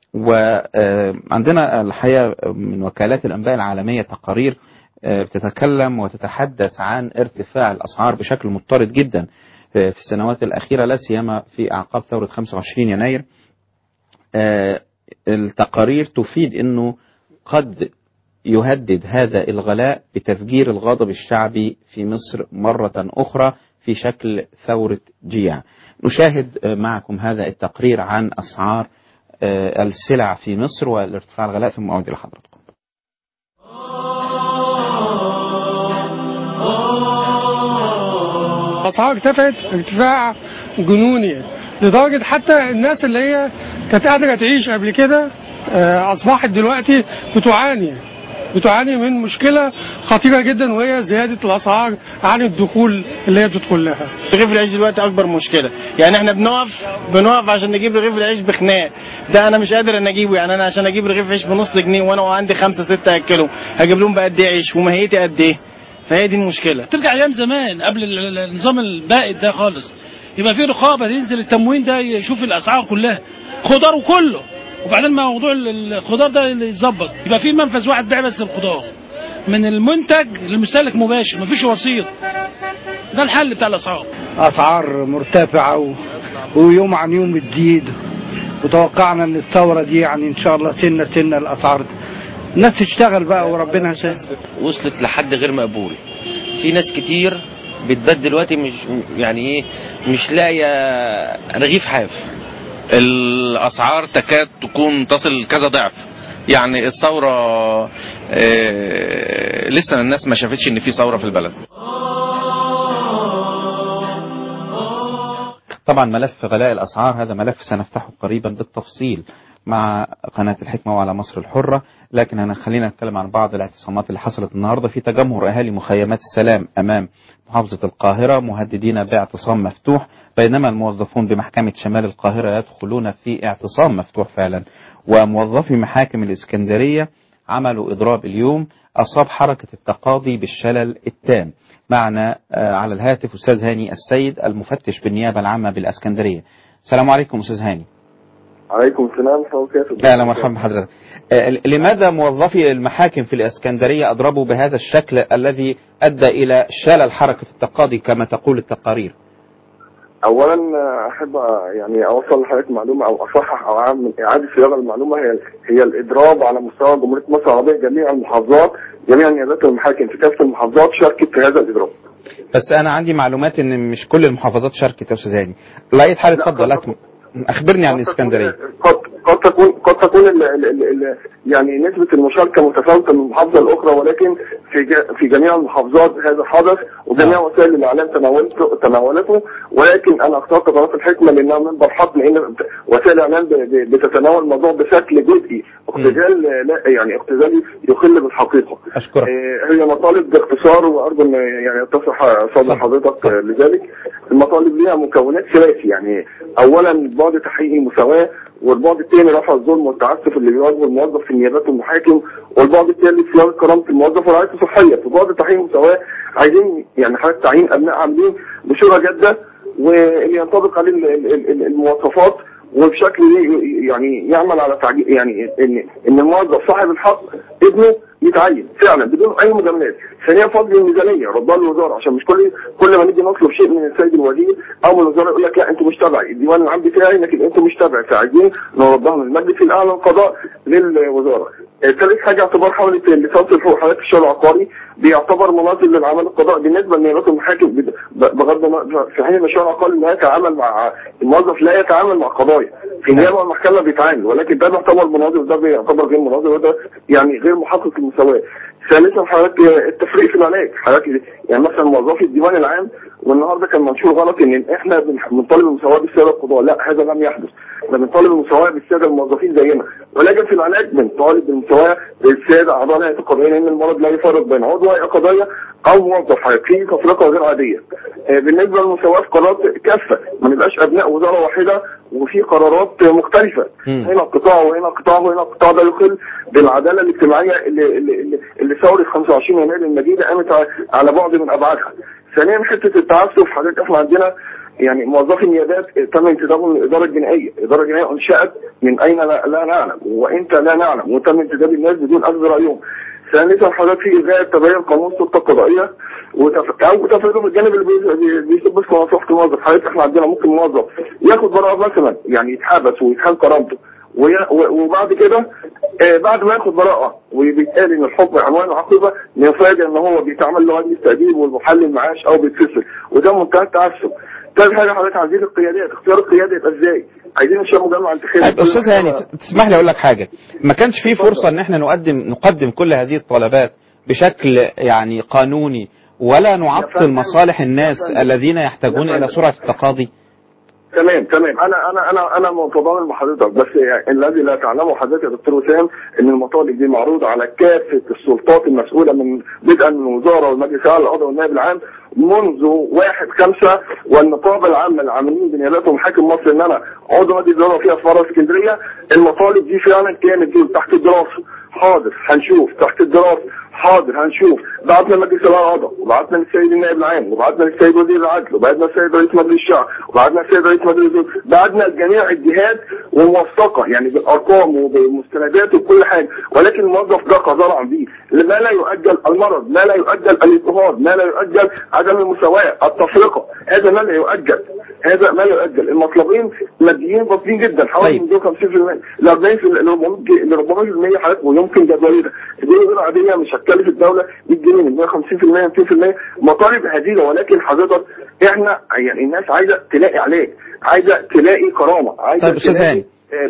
S2: وعندنا الحقيقه من وكالات الانباء العالميه تقارير آه، بتتكلم وتتحدث عن ارتفاع الاسعار بشكل مضطرد جدا آه، في السنوات الاخيره لا سيما في اعقاب ثوره 25 يناير آه، التقارير تفيد انه قد يهدد هذا الغلاء بتفجير الغضب الشعبي في مصر مرة أخرى في شكل ثورة جيع نشاهد آه، معكم هذا التقرير عن أسعار آه، السلع في مصر والارتفاع الغلاء ثم أعود إلى حضراتكم
S8: الاسعار ارتفعت ارتفاع جنوني لدرجه حتى الناس اللي هي كانت قادره تعيش قبل كده آه، اصبحت دلوقتي بتعاني بتعاني من مشكله خطيره جدا وهي زياده الاسعار عن الدخول اللي هي بتدخل لها
S9: رغيف العيش دلوقتي اكبر مشكله يعني احنا بنقف بنقف عشان نجيب رغيف العيش بخناق ده انا مش قادر ان اجيبه يعني انا عشان اجيب رغيف عيش بنص جنيه وانا وعندي خمسة ستة اكلهم هجيب لهم بقد ايه عيش وماهيتي قد ايه فهي دي المشكله
S10: ترجع ايام زمان قبل ال- ال- النظام البائد ده خالص يبقى في رقابه ينزل التموين ده يشوف الاسعار كلها خضار وكله وبعدين ما موضوع ال- الخضار ده اللي يتظبط يبقى في منفذ واحد بيع بس الخضار من المنتج للمستهلك مباشر مفيش وسيط ده الحل بتاع الاسعار
S4: اسعار مرتفعه و... ويوم عن يوم بتزيد وتوقعنا ان الثوره دي يعني ان شاء الله سنه سنه الاسعار الناس تشتغل بقى وربنا يسهل
S11: وصلت لحد غير مقبول في ناس كتير بتبات دلوقتي مش يعني ايه مش لاقيه رغيف حاف
S12: الاسعار تكاد تكون تصل كذا ضعف يعني الثوره آه، لسه الناس ما شافتش ان في ثوره في البلد
S2: طبعا ملف غلاء الأسعار هذا ملف سنفتحه قريبا بالتفصيل مع قناة الحكمة وعلى مصر الحرة لكن أنا خلينا نتكلم عن بعض الاعتصامات اللي حصلت النهاردة في تجمهر أهالي مخيمات السلام أمام محافظة القاهرة مهددين باعتصام مفتوح بينما الموظفون بمحكمة شمال القاهرة يدخلون في اعتصام مفتوح فعلا وموظفي محاكم الإسكندرية عملوا إضراب اليوم أصاب حركة التقاضي بالشلل التام معنا آه، على الهاتف أستاذ هاني السيد المفتش بالنيابة العامة بالإسكندرية السلام عليكم أستاذ هاني
S13: عليكم السلام ورحمة الله وبركاته
S2: اهلا ومرحبا بحضرتك آه، لماذا موظفي المحاكم في الاسكندريه اضربوا بهذا الشكل الذي ادى الى شلل حركه التقاضي كما تقول التقارير؟
S13: أولا أحب يعني أوصل لحضرتك معلومة أو أصحح أو أعمل إعادة صياغة المعلومة هي هي الإضراب على مستوى جمهورية مصر العربية جميع المحافظات جميع نيابات المحاكم في كافة المحافظات شاركت في هذا الإضراب.
S2: بس انا عندي معلومات ان مش كل المحافظات شاركت يا استاذ هاني. لاي حال اتفضل لكن اخبرني عن الاسكندريه.
S13: قد قد تكون قد تكون ال ال ال ال يعني نسبة المشاركة متفاوتة من محافظة لأخرى ولكن في ج- في جميع المحافظات هذا حدث وجميع وسائل الإعلام تناولته تناولته ولكن أنا اخترت قناة الحكمة لأنها منبر حق لأن وسائل الإعلام ب- ب- بتتناول الموضوع بشكل جزئي اختزال لا يعني اختزال يخل بالحقيقة.
S2: اشكرك.
S13: آه، هي مطالب باختصار وارجو ان يعني يتصح صدر حضرتك آه، لذلك المطالب ليها مكونات ثلاثي يعني اولا بعد تحقيق مساواه والبعد الثاني رفع الظلم والتعسف اللي بيواجهه الموظف في النيابات والمحاكم والبعد الثالث صيانه كرامه الموظف ورعايته الصحيه في بعد تحقيق المساواه عايزين يعني حضرتك تعيين ابناء عاملين بصوره جاده واللي ينطبق عليه ال- ال- ال- المواصفات وبشكل ي- يعني يعمل على تعجيل يعني ان ان الموظف صاحب الحق ابنه يتعين فعلا بدون اي مجاملات ثانيا فضل الميزانيه ردها للوزاره عشان مش كل كل ما نيجي نطلب شيء من السيد الوزير او من الوزاره يقول لك لا انتوا مش تبعي الديوان العام بتاعي لكن انتوا مش تبعي فعايزين نردها من المجلس الاعلى للقضاء للوزاره آه، ثالث حاجه اعتبار حمله لصرف الحقوق حالات الشغل العقاري بيعتبر مناطق للعمل القضاء بالنسبه لنيابات المحاكم بد- ب- بغض النظر في حين ان الشغل العقاري لا يتعامل مع الموظف لا يتعامل مع قضايا في النيابه والمحكمه بيتعامل ولكن ده بيعتبر مناظر وده بيعتبر غير مناظر وده يعني غير محقق المساواه ثالثا حضرتك التفريق في العلاج حضرتك يعني مثلا موظفي الديوان العام والنهارده كان منشور غلط ان احنا بنح- بنطالب المساواه بالساده القضاء لا هذا لم يحدث احنا بنطالب المساواه بالساده الموظفين زينا ولكن في العلاج بنطالب بالمساواه بالساده اعضاء الهيئه القضائيه لان المرض لا يفرق بين عضو هيئه قضائيه او موظف حضرتك في تفرقه غير عاديه آه، بالنسبه للمساواه في قرارات كافه ما نبقاش ابناء وزاره واحده وفي قرارات مختلفه هنا قطاع وهنا قطاع وهنا قطاع ده يخل بالعداله الاجتماعيه اللي اللي, اللي, اللي ثوره 25 يناير المجيده قامت ع- على بعد من ابعادها. ثانيا حته التعسف حضرتك احنا عندنا يعني موظفي النيابات تم انتدابهم من الاداره الجنائيه، الاداره الجنائيه انشات من اين لا, لا نعلم وانت لا نعلم وتم انتداب الناس بدون اخذ رايهم. ثالثا حضرتك في الغاء تبين قانون السلطه القضائيه وتف... او تفريده بالجانب اللي بي- بي- بيسبب في مصلحه الموظف، حضرتك احنا عندنا ممكن موظف ياخد براءه مثلا يعني يتحبس ويتحال كرامته وي- و- وبعد كده آه، بعد ما ياخد براءة وبيتقال ان الحكم عنوان العقوبة نفاجئ ان هو بيتعمل له مجلس تأديب والمحلل معاش او بيتفصل وده منتهى التعسف. تاني حاجة حضرتك عايزين القيادات، اختيار القيادة يبقى ازاي؟ عايزين نشوف مجمع انتخابي
S2: طيب استاذ هاني تسمح لي اقول لك حاجه ما كانش في فرصه ان احنا نقدم نقدم كل هذه الطلبات بشكل يعني قانوني ولا نعطل مصالح الناس الذين يحتاجون الى سرعه التقاضي
S13: تمام تمام انا انا انا انا متضامن مع حضرتك بس يعني الذي لا تعلمه حضرتك يا دكتور وسام ان المطالب دي معروضه على كافه السلطات المسؤوله من بدءا من الوزاره والمجلس الاعلى للقضاء والنائب العام منذ واحد خمسة والنقابه العامه للعاملين بنيابات ومحاكم مصر ان انا عضو نادي الدوله فيها في فرع اسكندريه المطالب دي فعلا كانت دي تحت الدراسه حاضر هنشوف تحت الدراسه حاضر هنشوف بعتنا مجلس القضاء وبعتنا للسيد النائب العام وبعتنا للسيد وزير العدل وبعتنا للسيد رئيس مجلس الشعب وبعتنا للسيد رئيس مجلس الوزراء بعتنا لجميع الجهات وموثقه يعني بالارقام وبالمستندات وكل حاجه ولكن الموظف ده قدر بيه ما لا يؤجل المرض ما لا يؤجل الاضطهاد ما لا يؤجل عدم المساواه التفرقه هذا ما لا يؤجل هذا ما لا يؤجل المطلبين ماديين بسيطين جدا حوالي من 50% ل 40% ل 400% حضرتك ويمكن جدولي ده دي غير عاديه مش هتكلف الدوله 100 جنيه من 150% 200% مطالب هزيله ولكن حضرتك احنا يعني الناس عايزه تلاقي علاج عايزه تلاقي كرامه عايزه
S2: طيب استاذ
S13: تلاقي-
S2: هاني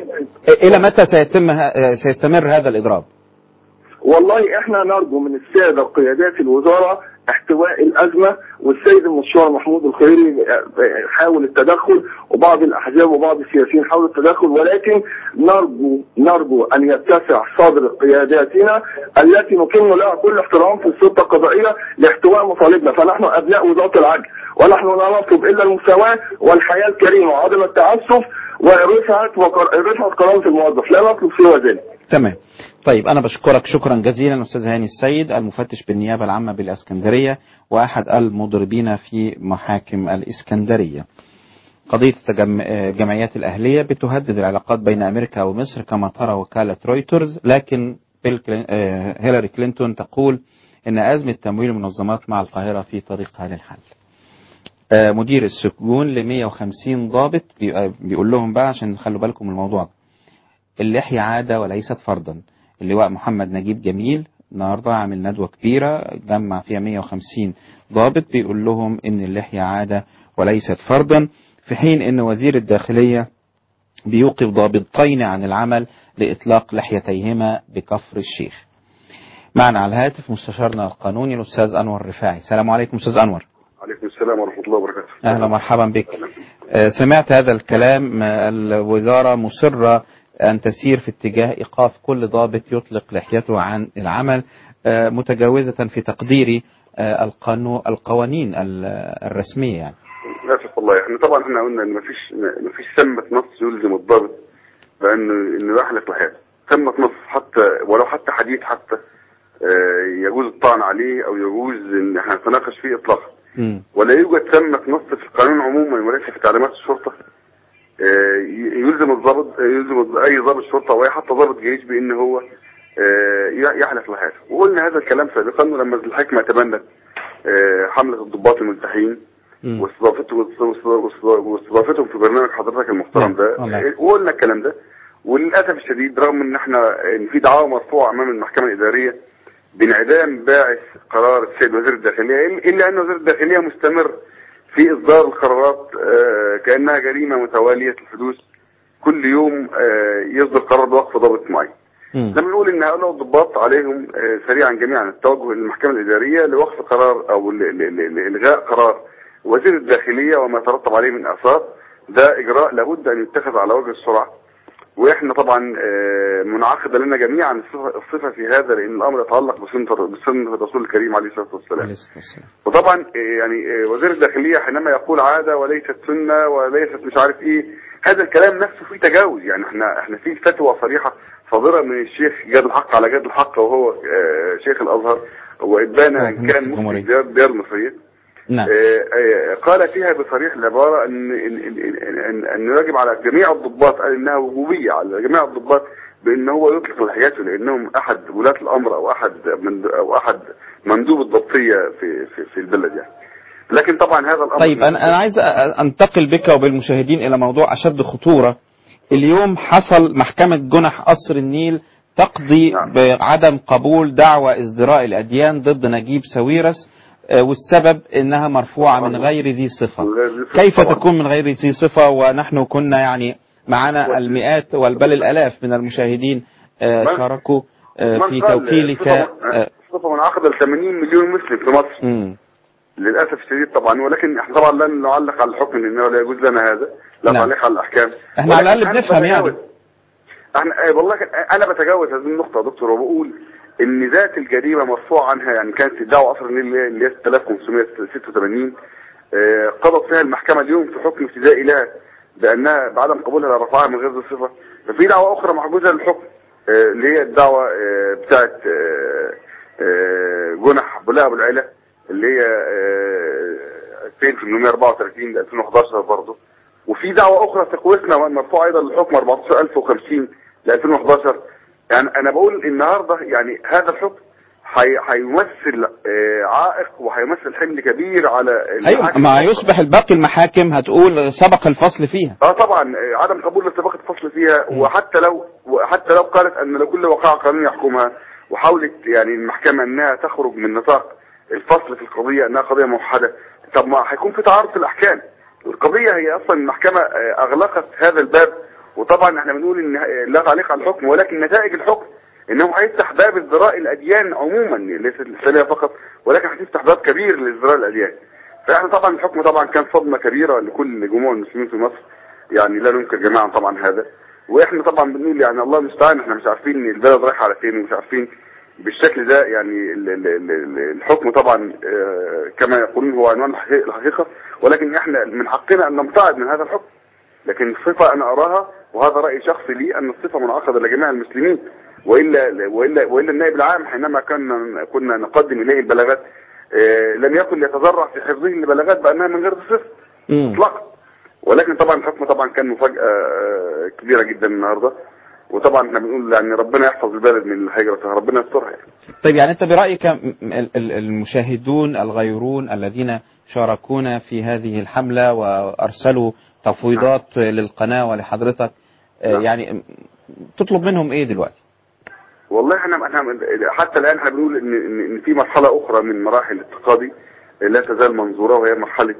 S2: الى متى سيتم ه- سيستمر هذا الاضراب
S13: والله احنا نرجو من الساده قيادات الوزاره احتواء الازمه والسيد المستشار محمود الخيري حاول التدخل وبعض الاحزاب وبعض السياسيين حاولوا التدخل ولكن نرجو نرجو ان يتسع صدر قياداتنا التي نكن لها كل احترام في السلطه القضائيه لاحتواء مطالبنا فنحن ابناء وزاره العدل ونحن لا نطلب الا المساواه والحياه الكريمه وعدم التعسف ورفعه وقر- رفعه كرامه الموظف لا نطلب سوى ذلك
S2: تمام طيب أنا بشكرك شكرا جزيلا أستاذ هاني السيد المفتش بالنيابة العامة بالإسكندرية وأحد المضربين في محاكم الإسكندرية قضية التجم- آه، الجمعيات الأهلية بتهدد العلاقات بين أمريكا ومصر كما ترى وكالة رويترز لكن بيل كلين- آه، هيلاري كلينتون تقول أن أزمة تمويل المنظمات مع القاهرة في طريقها للحل آه، مدير السجون ل 150 ضابط بي- آه، بيقول لهم بقى عشان خلوا بالكم من الموضوع ده اللحية عادة وليست فرضا اللواء محمد نجيب جميل النهارده عامل ندوة كبيرة جمع فيها 150 ضابط بيقول لهم إن اللحية عادة وليست فرضا في حين إن وزير الداخلية بيوقف ضابطين عن العمل لإطلاق لحيتيهما بكفر الشيخ معنا على الهاتف مستشارنا القانوني الأستاذ أنور رفاعي السلام عليكم أستاذ أنور
S14: عليكم السلام ورحمة الله وبركاته
S2: أهلا ومرحبا بك آه، سمعت هذا الكلام آه، الوزارة مصرة أن تسير في اتجاه إيقاف كل ضابط يطلق لحيته عن العمل آه، متجاوزة في تقديري آه، القانون القوانين ال- الرسمية يعني
S14: للأسف والله احنا طبعا احنا قلنا ان مفيش مفيش ثمة نص يلزم الضابط بأنه انه يحلق لحيته ثمة نص حتى ولو حتى حديث حتى آه، يجوز الطعن عليه او يجوز ان احنا نتناقش فيه اطلاقا ولا يوجد ثمة نص في القانون عموما وليس في تعليمات الشرطة آه، ي- يلزم الضابط يلزم اي ضابط شرطة او اي حتى ضابط جيش بان هو آه، ي- يحلق لحيته وقلنا هذا الكلام سابقا لما الحكمة تبنت آه، حملة الضباط الملتحين واستضافتهم واستضافتهم في برنامج حضرتك المحترم ده
S2: والله.
S14: وقلنا الكلام ده وللاسف الشديد رغم ان احنا ان في دعاوى مرفوعه امام المحكمه الاداريه بانعدام باعث قرار السيد وزير الداخليه الا ان وزير الداخليه مستمر في اصدار القرارات آه، كانها جريمه متواليه الحدوث كل يوم آه، يصدر قرار بوقف ضابط معين لما نقول ان هؤلاء الضباط عليهم آه، سريعا جميعا التوجه للمحكمه الاداريه لوقف قرار او ل- ل- ل- لالغاء قرار وزير الداخليه وما يترتب عليه من اثار ده اجراء لابد ان يتخذ على وجه السرعه واحنا طبعا آه، منعقده لنا جميعا الصفه الصفة في هذا لان الامر يتعلق بسنه بسنه الرسول الكريم عليه الصلاه والسلام وطبعا آه، يعني آه، وزير الداخليه حينما يقول عاده وليست سنه وليست مش عارف ايه هذا الكلام نفسه فيه تجاوز يعني احنا احنا في فتوى صريحه صادره من الشيخ جاد الحق على جاد الحق وهو آه، شيخ الازهر وابان ان كان مفتي الديار الديار المصريه
S2: نعم
S14: آه، آه، قال فيها بصريح العبارة أن أن- أن- أن- أنه يجب على جميع الضباط قال إنها وجوبية على جميع الضباط بأن هو يطلق لحياته لأنهم أحد ولاة الأمر أو أحد من أو أحد مندوب الضبطية في في, في البلد يعني لكن طبعا هذا الأمر
S2: طيب أنا أنا عايز أ- أنتقل بك وبالمشاهدين إلى موضوع أشد خطورة اليوم حصل محكمة جنح قصر النيل تقضي بعدم قبول دعوى ازدراء الأديان ضد نجيب ساويرس آه، والسبب إنها مرفوعة من غير ذي صفة كيف تكون من غير ذي صفة ونحن كنا يعني معنا المئات بل الآلاف من المشاهدين آه،
S14: من-
S2: شاركوا آه،
S14: من
S2: في
S14: قال
S2: توكيلك
S14: صفة-
S2: آه،
S14: صفة منعقدة ل 80 مليون مسلم في مصر
S2: مم.
S14: للاسف الشديد طبعا ولكن احنا طبعا لن نعلق على الحكم لانه لا يجوز لنا هذا لا
S2: نعم.
S14: تعليق على الاحكام
S2: احنا على
S14: ولكن
S2: الأقل
S14: أنا
S2: بنفهم يعني.
S14: بتجاوز- احنا آه، والله كان- انا بتجاوز هذه النقطه يا دكتور وبقول ان ذات الجريمه مرفوع عنها يعني كانت الدعوه اصلا اللي هي- اللي هي 6586 آه، قضت فيها المحكمه اليوم في حكم ابتدائي لها بانها بعدم قبولها لرفعها من غير ذي صفه ففي دعوه اخرى محجوزه للحكم آه، اللي هي الدعوه آه، بتاعت آه، آه، جنح بولاء ابو العلا اللي هي آه، 2834 ل 2011 برضه وفي دعوة أخرى تقويتنا مرفوعة أيضا للحكم 14050 ل 2011 يعني أنا بقول النهاردة يعني هذا الحكم حي- هيمثل آه، عائق وهيمثل حمل كبير على
S2: أيوة
S14: المحاكم.
S2: ما يصبح الباقي المحاكم هتقول سبق الفصل فيها
S14: اه طبعا آه، عدم قبول اتفاق الفصل فيها وحتى لو وحتى لو قالت ان لكل وقائع قانون يحكمها وحاولت يعني المحكمه انها تخرج من نطاق الفصل في القضيه انها قضيه موحده طب ما هيكون في تعارض في الاحكام القضيه هي اصلا المحكمه آه، اغلقت هذا الباب وطبعا احنا بنقول ان آه، لا تعليق على الحكم ولكن نتائج الحكم انه هيفتح باب ازدراء الاديان عموما ليست الاسلاميه فقط ولكن هتفتح باب كبير لازدراء الاديان فاحنا طبعا الحكم طبعا كان صدمه كبيره لكل جموع المسلمين في مصر يعني لا ننكر جميعا طبعا هذا واحنا طبعا بنقول يعني الله المستعان احنا مش عارفين البلد رايحه على فين ومش عارفين بالشكل ده يعني ال- ال- ال- ال- الحكم طبعا آه، كما يقولون هو عنوان الحقيقة- الحقيقه ولكن احنا من حقنا ان نمتعض من هذا الحكم لكن الصفه انا اراها وهذا راي شخصي لي ان الصفه منعقده لجميع المسلمين والا والا والا النائب العام حينما كنا كنا نقدم اليه البلاغات آه، لم يكن يتذرع في حفظه البلاغات بانها من غير صفه اطلاقا ولكن طبعا الحكم طبعا كان مفاجاه آه، كبيره جدا النهارده وطبعا احنا بنقول يعني ربنا يحفظ البلد من الهجره ربنا يسترها يعني.
S2: طيب يعني أنت برأيك م- ال- ال- المشاهدون الغيرون الذين شاركونا في هذه الحملة وأرسلوا تفويضات للقناة ولحضرتك آه، يعني م- تطلب منهم إيه دلوقتي؟
S14: والله احنا احنا حتى الان احنا بنقول ان ان إن في مرحله اخرى من مراحل التقاضي لا تزال منظوره وهي مرحله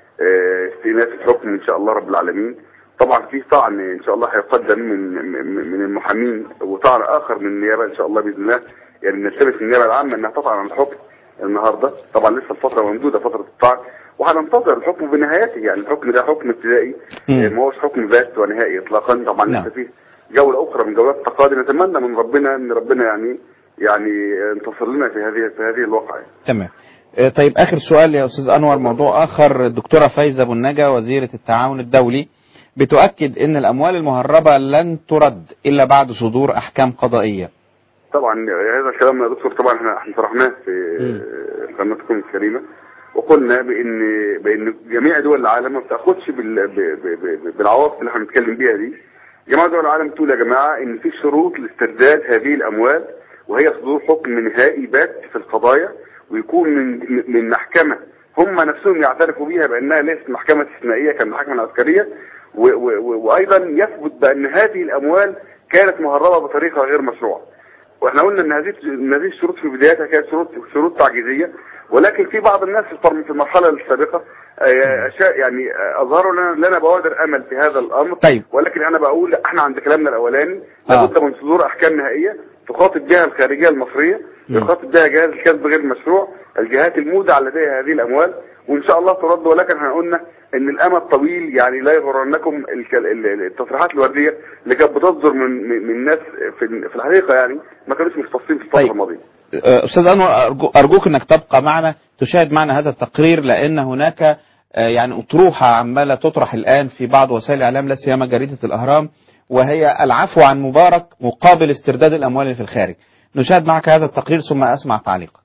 S14: اه، استئناف الحكم ان شاء الله رب العالمين طبعا في طعن ان شاء الله هيقدم من من من المحامين وطعن اخر من النيابه ان شاء الله باذن الله يعني نلتمس النيابه العامه انها تطعن على الحكم النهارده طبعا لسه الفتره ممدوده فتره الطعن وهننتظر الحكم بنهايته يعني الحكم ده حكم ابتدائي اه، ما هوش حكم بات ونهائي اطلاقا طبعا
S2: نعم.
S14: لسه فيه جوله اخرى من جولات التقاضي نتمنى من ربنا ان ربنا يعني يعني انتصر لنا في هذه في هذه الواقعه
S2: تمام آه، طيب آخر سؤال يا أستاذ أنور موضوع آخر الدكتورة فايزة أبو النجا وزيرة التعاون الدولي بتؤكد أن الأموال المهربة لن ترد إلا بعد صدور أحكام قضائية
S14: طبعا هذا الكلام يا دكتور طبعا احنا احنا طرحناه في قناتكم الكريمه وقلنا بان بان جميع دول العالم ما بتاخدش بال- ب- ب- ب- بالعواطف اللي احنا بنتكلم بيها دي جميع دول العالم تقول يا جماعه ان في شروط لاسترداد هذه الاموال وهي صدور حكم نهائي بات في القضايا ويكون من من محكمه هم نفسهم يعترفوا بيها بانها ليست محكمه استثنائيه كالمحاكم العسكريه و- و- و- وايضا يثبت بان هذه الاموال كانت مهربه بطريقه غير مشروعه واحنا قلنا ان هذه ان هذه الشروط في بدايتها كانت شروط شروط تعجيزيه ولكن في بعض الناس في الطر- في المرحله السابقه آه، اشياء يعني آه، اظهروا لنا لنا بوادر امل في هذا الامر
S2: طيب.
S14: ولكن انا بقول احنا عند كلامنا الاولاني
S2: آه.
S14: لابد من صدور احكام نهائيه تخاطب بها الخارجيه المصريه
S2: مم.
S14: يخاطب بها جهاز الكسب غير المشروع الجهات المودعه لديها هذه الاموال وان شاء الله ترد ولكن احنا قلنا ان الامل طويل يعني لا يغرنكم الك- ال- ال- التصريحات الورديه اللي كانت بتصدر من من من ناس في في الحقيقه يعني ما كانوش مختصين في الفتره
S2: طيب.
S14: الماضيه
S2: آه، أستاذ أنور أرجو- أرجوك أنك تبقى معنا تشاهد معنا هذا التقرير لأن هناك آه، يعني أطروحة عمالة تطرح الآن في بعض وسائل الإعلام لا سيما جريدة الأهرام وهي العفو عن مبارك مقابل استرداد الأموال اللي في الخارج نشاهد معك هذا التقرير ثم أسمع تعليقك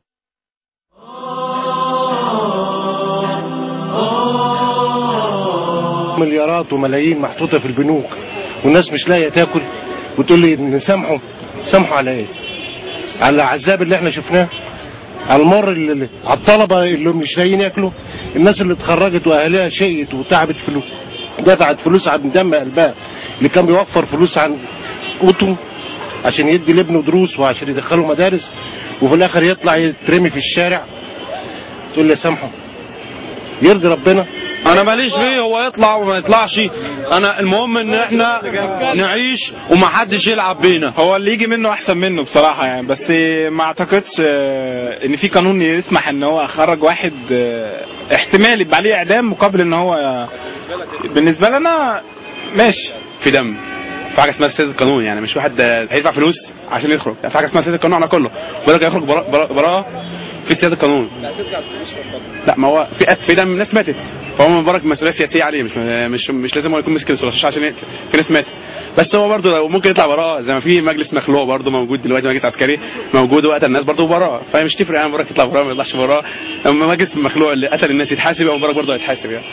S15: مليارات وملايين محطوطة في البنوك والناس مش لاقية تاكل وتقول لي نسامحه سامحوا على ايه على العذاب اللي احنا شفناه على المر اللي اللي- على الطلبة اللي مش لاقيين ياكلوا الناس اللي اتخرجت واهاليها شقيت وتعبت فلوس دفعت فلوس عن دم قلبها اللي كان بيوفر فلوس عن قوته عشان يدي لابنه دروس وعشان يدخله مدارس وفي الاخر يطلع يترمي في الشارع تقول لي سامحه يرضي ربنا
S16: انا ماليش فيه هو يطلع وما يطلعش انا المهم ان احنا نعيش ومحدش يلعب بينا
S17: هو اللي يجي منه احسن منه بصراحه يعني بس ما اعتقدش آه، ان في قانون يسمح ان هو يخرج واحد آه، احتمال يبقى عليه اعدام مقابل ان هو بالنسبه لنا ماشي
S18: في دم في حاجه اسمها سياده القانون يعني مش واحد آه، هيدفع فلوس عشان يخرج في حاجه اسمها سياده القانون على كله بيقول لك هيخرج براءه براءة- براءه في سياده القانون لا ما هو في في دم ناس ماتت فهو مبارك مسؤوليه سياسيه عليه مش مش مش لازم هو يكون مسك السلطه عشان يقتل في ناس ماتت بس هو برضه لو ممكن يطلع براءه زي ما في مجلس مخلوع برضه موجود دلوقتي مجلس عسكري موجود وقت الناس برضه براءه فهي مش تفرق يعني مبارك يطلع براءه ما يطلعش براءه اما مجلس المخلوع اللي قتل الناس يتحاسب يبقى مبارك برضه هيتحاسب يعني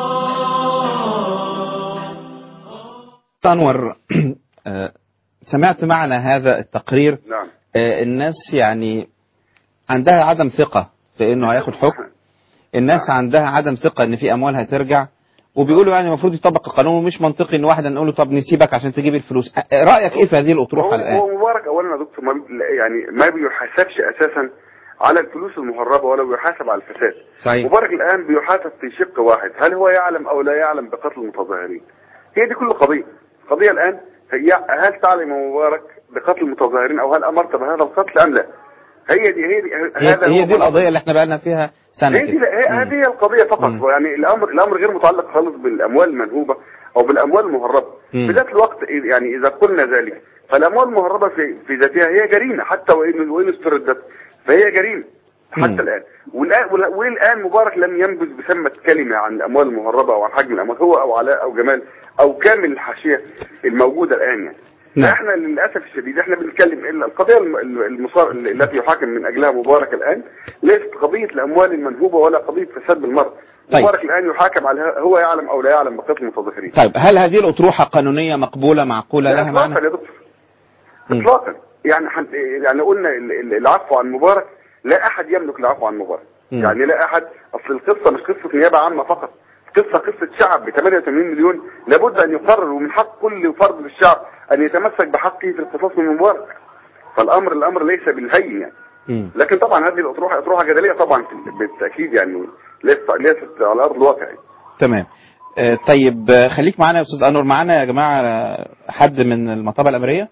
S2: أنور آه، سمعت معنا هذا التقرير
S14: نعم
S2: آه، الناس يعني عندها عدم ثقة في انه هياخد حكم الناس عندها عدم ثقة ان في اموال هترجع وبيقولوا يعني المفروض يطبق القانون ومش منطقي ان واحد نقول له طب نسيبك عشان تجيب الفلوس آه، رأيك ايه في هذه
S14: هو,
S2: الأطروحة الآن
S14: هو مبارك اولا يا دكتور ما بي يعني ما بيحاسبش اساسا على الفلوس المهربه ولا بيحاسب على الفساد
S2: صحيح
S14: مبارك الان بيحاسب في شق واحد هل هو يعلم او لا يعلم بقتل المتظاهرين هي دي كل قضيه القضيه الان هي هل تعلم يا مبارك بقتل المتظاهرين او هل امرت بهذا القتل ام لا؟ هي دي هي دي
S2: هي,
S14: هذا
S2: هي
S14: هو
S2: دي القضيه اللي احنا بقالنا فيها سنه
S14: هي دي
S2: كده.
S14: هي- هذه هي القضيه فقط يعني الامر الامر غير متعلق خالص بالاموال المنهوبه او بالاموال المهربه
S2: مم.
S14: في ذات الوقت يعني اذا قلنا ذلك فالاموال المهربه في في ذاتها هي جريمه حتى وان وان استردت فهي جريمه حتى
S2: مم.
S14: الان والان ولا- والان مبارك لم ينبذ بسمه كلمه عن الاموال المهربه او عن حجم الاموال هو او علاء او جمال او كامل الحاشيه الموجوده الان يعني
S2: نعم.
S14: احنا للاسف الشديد احنا بنتكلم الا القضيه الم- الم- المصار التي يحاكم من اجلها مبارك الان ليست قضيه الاموال المنهوبه ولا قضيه فساد بالمرض
S2: طيب.
S14: مبارك الان يحاكم على هو يعلم او لا يعلم بقتل المتظاهرين
S2: طيب هل هذه الاطروحه قانونيه مقبوله معقوله لها
S14: اطلاقا
S2: معنى؟
S14: يا دكتور اطلاقا يعني حن... يعني قلنا ال- ال- العفو عن مبارك لا احد يملك العفو عن مبارك
S2: مم.
S14: يعني لا احد اصل القصه مش قصه نيابه عامه فقط قصه قصه شعب ب 88 مليون لابد ان يقرر ومن حق كل فرد في الشعب ان يتمسك بحقه في القصاص من مبارك فالامر الامر ليس بالهين يعني
S2: مم.
S14: لكن طبعا هذه الاطروحه اطروحه جدليه طبعا بالتاكيد يعني ليست ليست على ارض الواقع يعني.
S2: تمام آه، طيب آه، خليك معانا يا استاذ انور معانا يا جماعه آه، حد من المطابع الامريه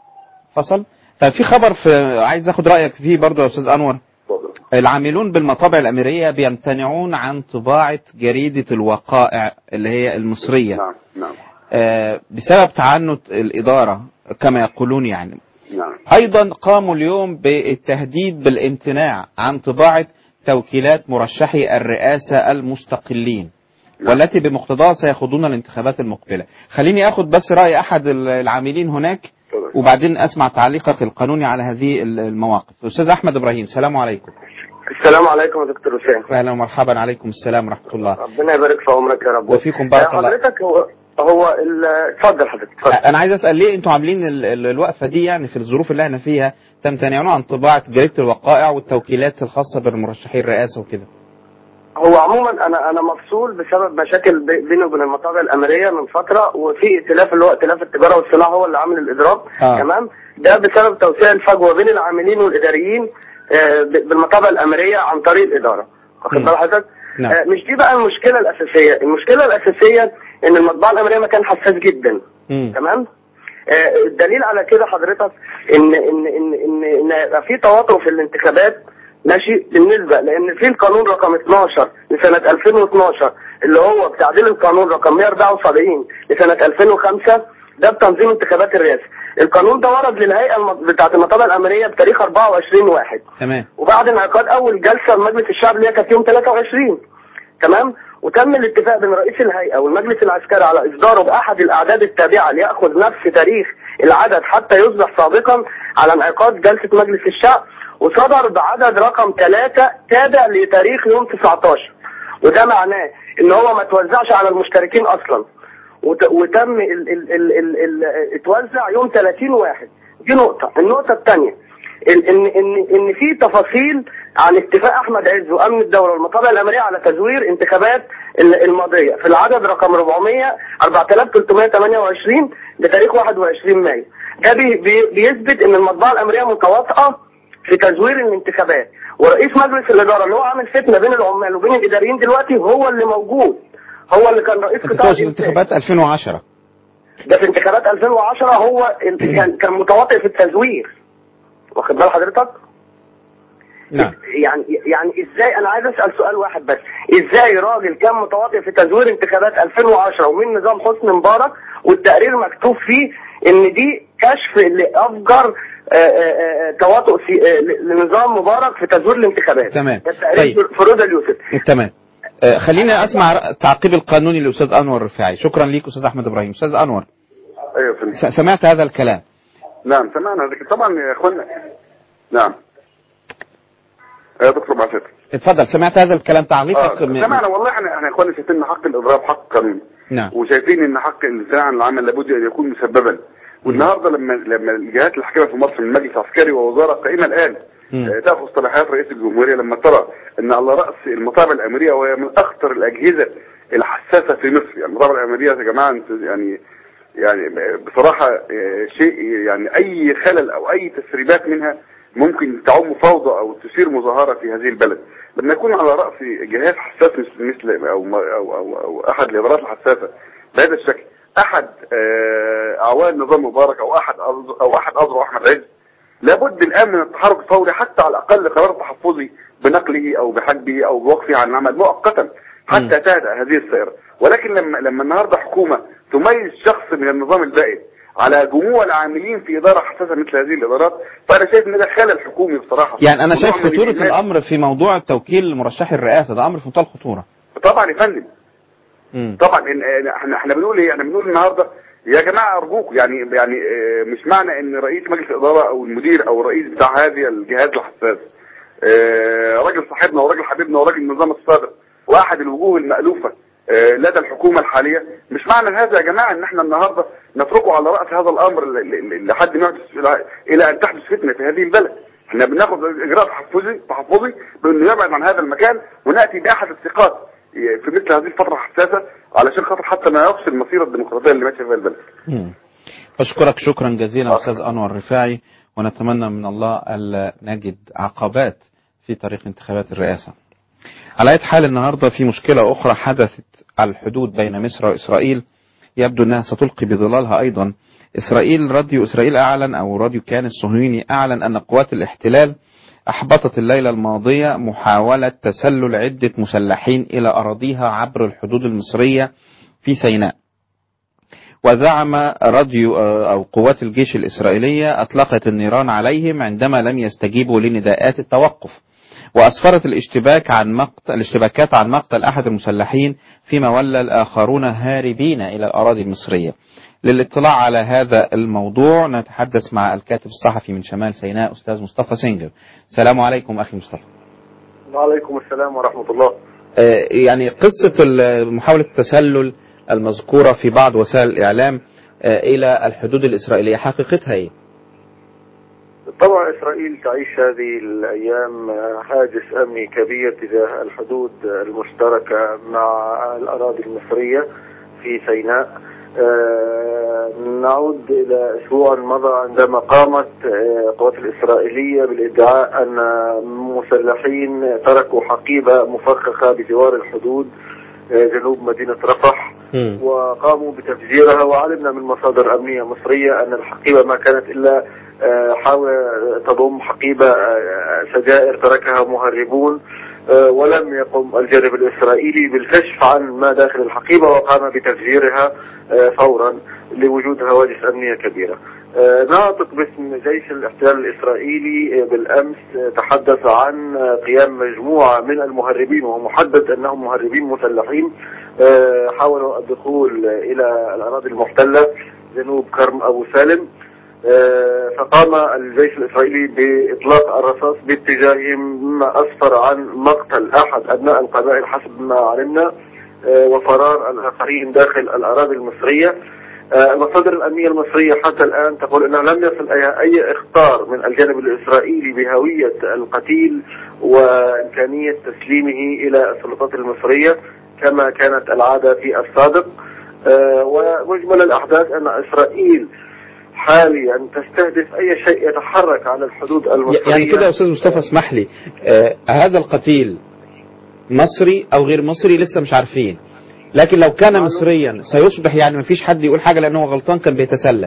S2: فصل طيب في خبر في عايز اخد رايك فيه برضو يا استاذ انور العاملون بالمطابع الامريه بيمتنعون عن طباعه جريده الوقائع اللي هي المصريه
S14: نعم نعم
S2: آه، بسبب تعنت الاداره كما يقولون يعني
S14: نعم
S2: ايضا قاموا اليوم بالتهديد بالامتناع عن طباعه توكيلات مرشحي الرئاسه المستقلين والتي بمقتضاها سيخوضون الانتخابات المقبله. خليني اخذ بس راي احد العاملين هناك وبعدين اسمع تعليقك القانوني على هذه المواقف. استاذ احمد ابراهيم السلام عليكم.
S19: السلام عليكم يا دكتور وسام
S2: اهلا ومرحبا عليكم السلام ورحمه الله.
S19: ربنا يبارك في عمرك يا رب
S2: وفيكم بارك الله.
S19: حضرتك هو هو ال- اتفضل حضرتك اتفضل
S2: انا عايز اسال ليه انتوا عاملين ال- ال- الوقفه دي يعني في الظروف اللي احنا فيها تمتنعون عن طباعه جريده الوقائع والتوكيلات الخاصه بالمرشحي الرئاسه وكده.
S19: هو عموما انا انا مفصول بسبب مشاكل بي- بيني وبين المطابع الامريه من فتره وفي ائتلاف اللي هو ائتلاف التجاره والصناعه هو اللي عامل الاضراب
S2: آه.
S19: تمام ده بسبب توسيع الفجوه بين العاملين والاداريين آه، ب- بالمطابع الامريه عن طريق الاداره واخد
S2: مم.
S19: بال حضرتك؟
S2: نعم.
S19: آه، مش دي بقى المشكله الاساسيه، المشكله الاساسيه ان المطبعه الامريه مكان حساس جدا
S2: مم.
S19: تمام آه، الدليل على كده حضرتك ان ان ان ان ان يبقى في تواطؤ في الانتخابات ماشي بالنسبه لان في القانون رقم 12 لسنه 2012 اللي هو بتعديل القانون رقم 174 لسنه 2005 ده بتنظيم انتخابات الرئاسه القانون ده ورد للهيئه الم- بتاعه المطابع الامريه بتاريخ 24 واحد
S2: تمام.
S19: وبعد انعقاد اول جلسه لمجلس الشعب اللي هي كانت يوم 23 تمام وتم الاتفاق بين رئيس الهيئه والمجلس العسكري على اصداره باحد الاعداد التابعه لياخذ نفس تاريخ العدد حتى يصبح سابقا على انعقاد جلسه مجلس الشعب وصدر بعدد رقم ثلاثة تابع لتاريخ يوم 19 وده معناه ان هو ما توزعش على المشتركين اصلا وت- وتم ال ال ال ال ال اتوزع يوم 30 واحد دي نقطة النقطة الثانية ان ان ان ان في تفاصيل عن اتفاق احمد عز وامن الدوله والمطابع الامريه على تزوير انتخابات ال- الماضيه في العدد رقم 400 4328 بتاريخ 21 مايو ده بي بي بيثبت ان المطبعه الامريه متواطئه في تزوير الانتخابات ورئيس مجلس الاداره اللي هو عامل فتنه بين العمال وبين الاداريين دلوقتي هو اللي موجود هو اللي كان رئيس
S2: انت
S19: قطاع
S2: تقصد
S19: الإنتاج.
S2: انتخابات 2010
S19: ده في انتخابات 2010 هو ال- كان كان متواطئ في التزوير واخد بال حضرتك؟
S2: نعم
S19: يعني يعني ازاي انا عايز اسال سؤال واحد بس ازاي راجل كان متواطئ في تزوير انتخابات 2010 ومن نظام حسني مبارك والتقرير مكتوب فيه ان دي كشف لافجر آه، آه، آه، تواطؤ في آه، ل- لنظام مبارك في تزوير الانتخابات
S2: تمام.
S19: ده التقرير
S2: طيب.
S19: فروده اليوسف
S2: تمام آه، خلينا اسمع التعقيب القانوني للاستاذ انور الرفاعي شكرا ليك استاذ احمد ابراهيم استاذ انور
S14: ايوه فهمت
S2: س- سمعت هذا الكلام
S14: نعم سمعنا لكن طبعا يا اخوانا نعم يا دكتور بعثت
S2: اتفضل سمعت هذا الكلام تعليقك
S14: آه
S2: م-
S14: سمعنا والله احنا احنا يا اخوانا شايفين ان حق الاضراب حق قانوني
S2: نعم
S14: وشايفين ان حق الامتناع عن العمل لابد ان يكون مسببا والنهارده لما لما الجهات الحاكمه في مصر من مجلس عسكري ووزاره قائمه الان آه، تاخذ صلاحيات رئيس الجمهوريه لما ترى ان على راس المطابع الامريه وهي من اخطر الاجهزه الحساسه في مصر يعني المطابع الامريه يا جماعه انت يعني يعني بصراحه آه، شيء يعني اي خلل او اي تسريبات منها ممكن تعم فوضى او تثير مظاهره في هذه البلد لما يكون على راس جهاز حساس مثل مثل او او او, أو احد الادارات الحساسه بهذا الشكل احد آه، اعوان نظام مبارك او احد أز- او احد اذرع احمد عز لابد الان من التحرك الفوري حتى على الاقل قرار تحفظي بنقله او بحجبه او بوقفه عن العمل مؤقتا حتى تهدأ هذه السيرة ولكن لما لما النهارده حكومه تميز شخص من النظام البائد على جموع العاملين في اداره حساسه مثل هذه الادارات فانا شايف ان ده خلل حكومي بصراحه
S2: يعني انا شايف
S14: ونوع من
S2: خطورة
S14: الإهمال.
S2: الامر في موضوع توكيل مرشح الرئاسة ده امر في منتهى الخطورة
S14: طبعا يا فندم
S2: مم.
S14: طبعا إن- إن احنا احنا بنقول ايه احنا بنقول النهارده يا جماعه ارجوكم يعني يعني آه، مش معنى ان رئيس مجلس الاداره او المدير او الرئيس بتاع هذه الجهاز الحساس آه، راجل صاحبنا وراجل حبيبنا وراجل النظام السابق واحد الوجوه المألوفه آه، لدى الحكومه الحاليه مش معنى هذا يا جماعه ان احنا النهارده نتركه على راس هذا الامر ل- ل- لحد ما يحدث الى ان تحدث فتنه في هذه البلد احنا بناخد اجراء تحفظي تحفظي بانه يبعد عن هذا المكان وناتي باحد الثقات في مثل هذه الفتره الحساسه علشان خاطر حتى ما يفصل مسيره الديمقراطيه اللي ماشيه فيها البلد
S2: مم. أشكرك شكرا جزيلا أستاذ أنور رفاعي ونتمنى من الله ألا نجد عقبات في طريق انتخابات الرئاسة على أي حال النهاردة في مشكلة أخرى حدثت على الحدود بين مصر وإسرائيل يبدو أنها ستلقي بظلالها أيضا إسرائيل راديو إسرائيل أعلن أو راديو كان الصهيوني أعلن أن قوات الاحتلال أحبطت الليلة الماضية محاولة تسلل عدة مسلحين إلى أراضيها عبر الحدود المصرية في سيناء وزعم راديو أو قوات الجيش الإسرائيلية أطلقت النيران عليهم عندما لم يستجيبوا لنداءات التوقف وأسفرت الاشتباك عن مقتل الاشتباكات عن مقتل أحد المسلحين فيما ولى الآخرون هاربين إلى الأراضي المصرية للاطلاع على هذا الموضوع نتحدث مع الكاتب الصحفي من شمال سيناء أستاذ مصطفى سنجر السلام عليكم أخي مصطفى
S19: وعليكم السلام ورحمة الله
S2: آه، يعني قصة ال- محاولة التسلل المذكورة في بعض وسائل الإعلام آه، إلى الحدود الإسرائيلية حقيقتها إيه؟
S19: طبعا إسرائيل تعيش هذه الأيام هاجس أمني كبير تجاه الحدود المشتركة مع الأراضي المصرية في سيناء آه، نعود إلى أسبوع مضى عندما قامت آه، القوات الإسرائيلية بالادعاء أن مسلحين تركوا حقيبة مفخخة بجوار الحدود آه، جنوب مدينة رفح وقاموا بتفجيرها وعلمنا من مصادر أمنية مصرية أن الحقيبة ما كانت إلا آه، حاول تضم حقيبة آه، سجائر تركها مهربون آه، ولم يقم الجانب الإسرائيلي بالكشف عن ما داخل الحقيبة وقام بتفجيرها آه، فورا لوجود هواجس أمنية كبيرة آه، ناطق باسم جيش الاحتلال الإسرائيلي آه، بالأمس آه، تحدث عن آه، قيام مجموعة من المهربين وهو محدد أنهم مهربين مسلحين آه، حاولوا الدخول آه، إلى الأراضي المحتلة جنوب كرم أبو سالم آه، فقام الجيش الإسرائيلي بإطلاق الرصاص باتجاههم مما أسفر عن مقتل أحد أبناء القبائل حسب ما علمنا آه، وفرار الآخرين داخل الأراضي المصرية آه، المصادر الأمنية المصرية حتى الآن تقول أنه لم يصل أي أي إخطار من الجانب الإسرائيلي بهوية القتيل وإمكانية تسليمه إلى السلطات المصرية كما كانت العادة في السابق آه، ومجمل الأحداث أن إسرائيل حاليا تستهدف أي شيء يتحرك على الحدود المصرية
S2: يعني كده يا أستاذ مصطفى اسمح لي آه هذا القتيل مصري أو غير مصري لسه مش عارفين لكن لو كان مصريا سيصبح يعني مفيش حد يقول حاجة لأنه غلطان كان بيتسلل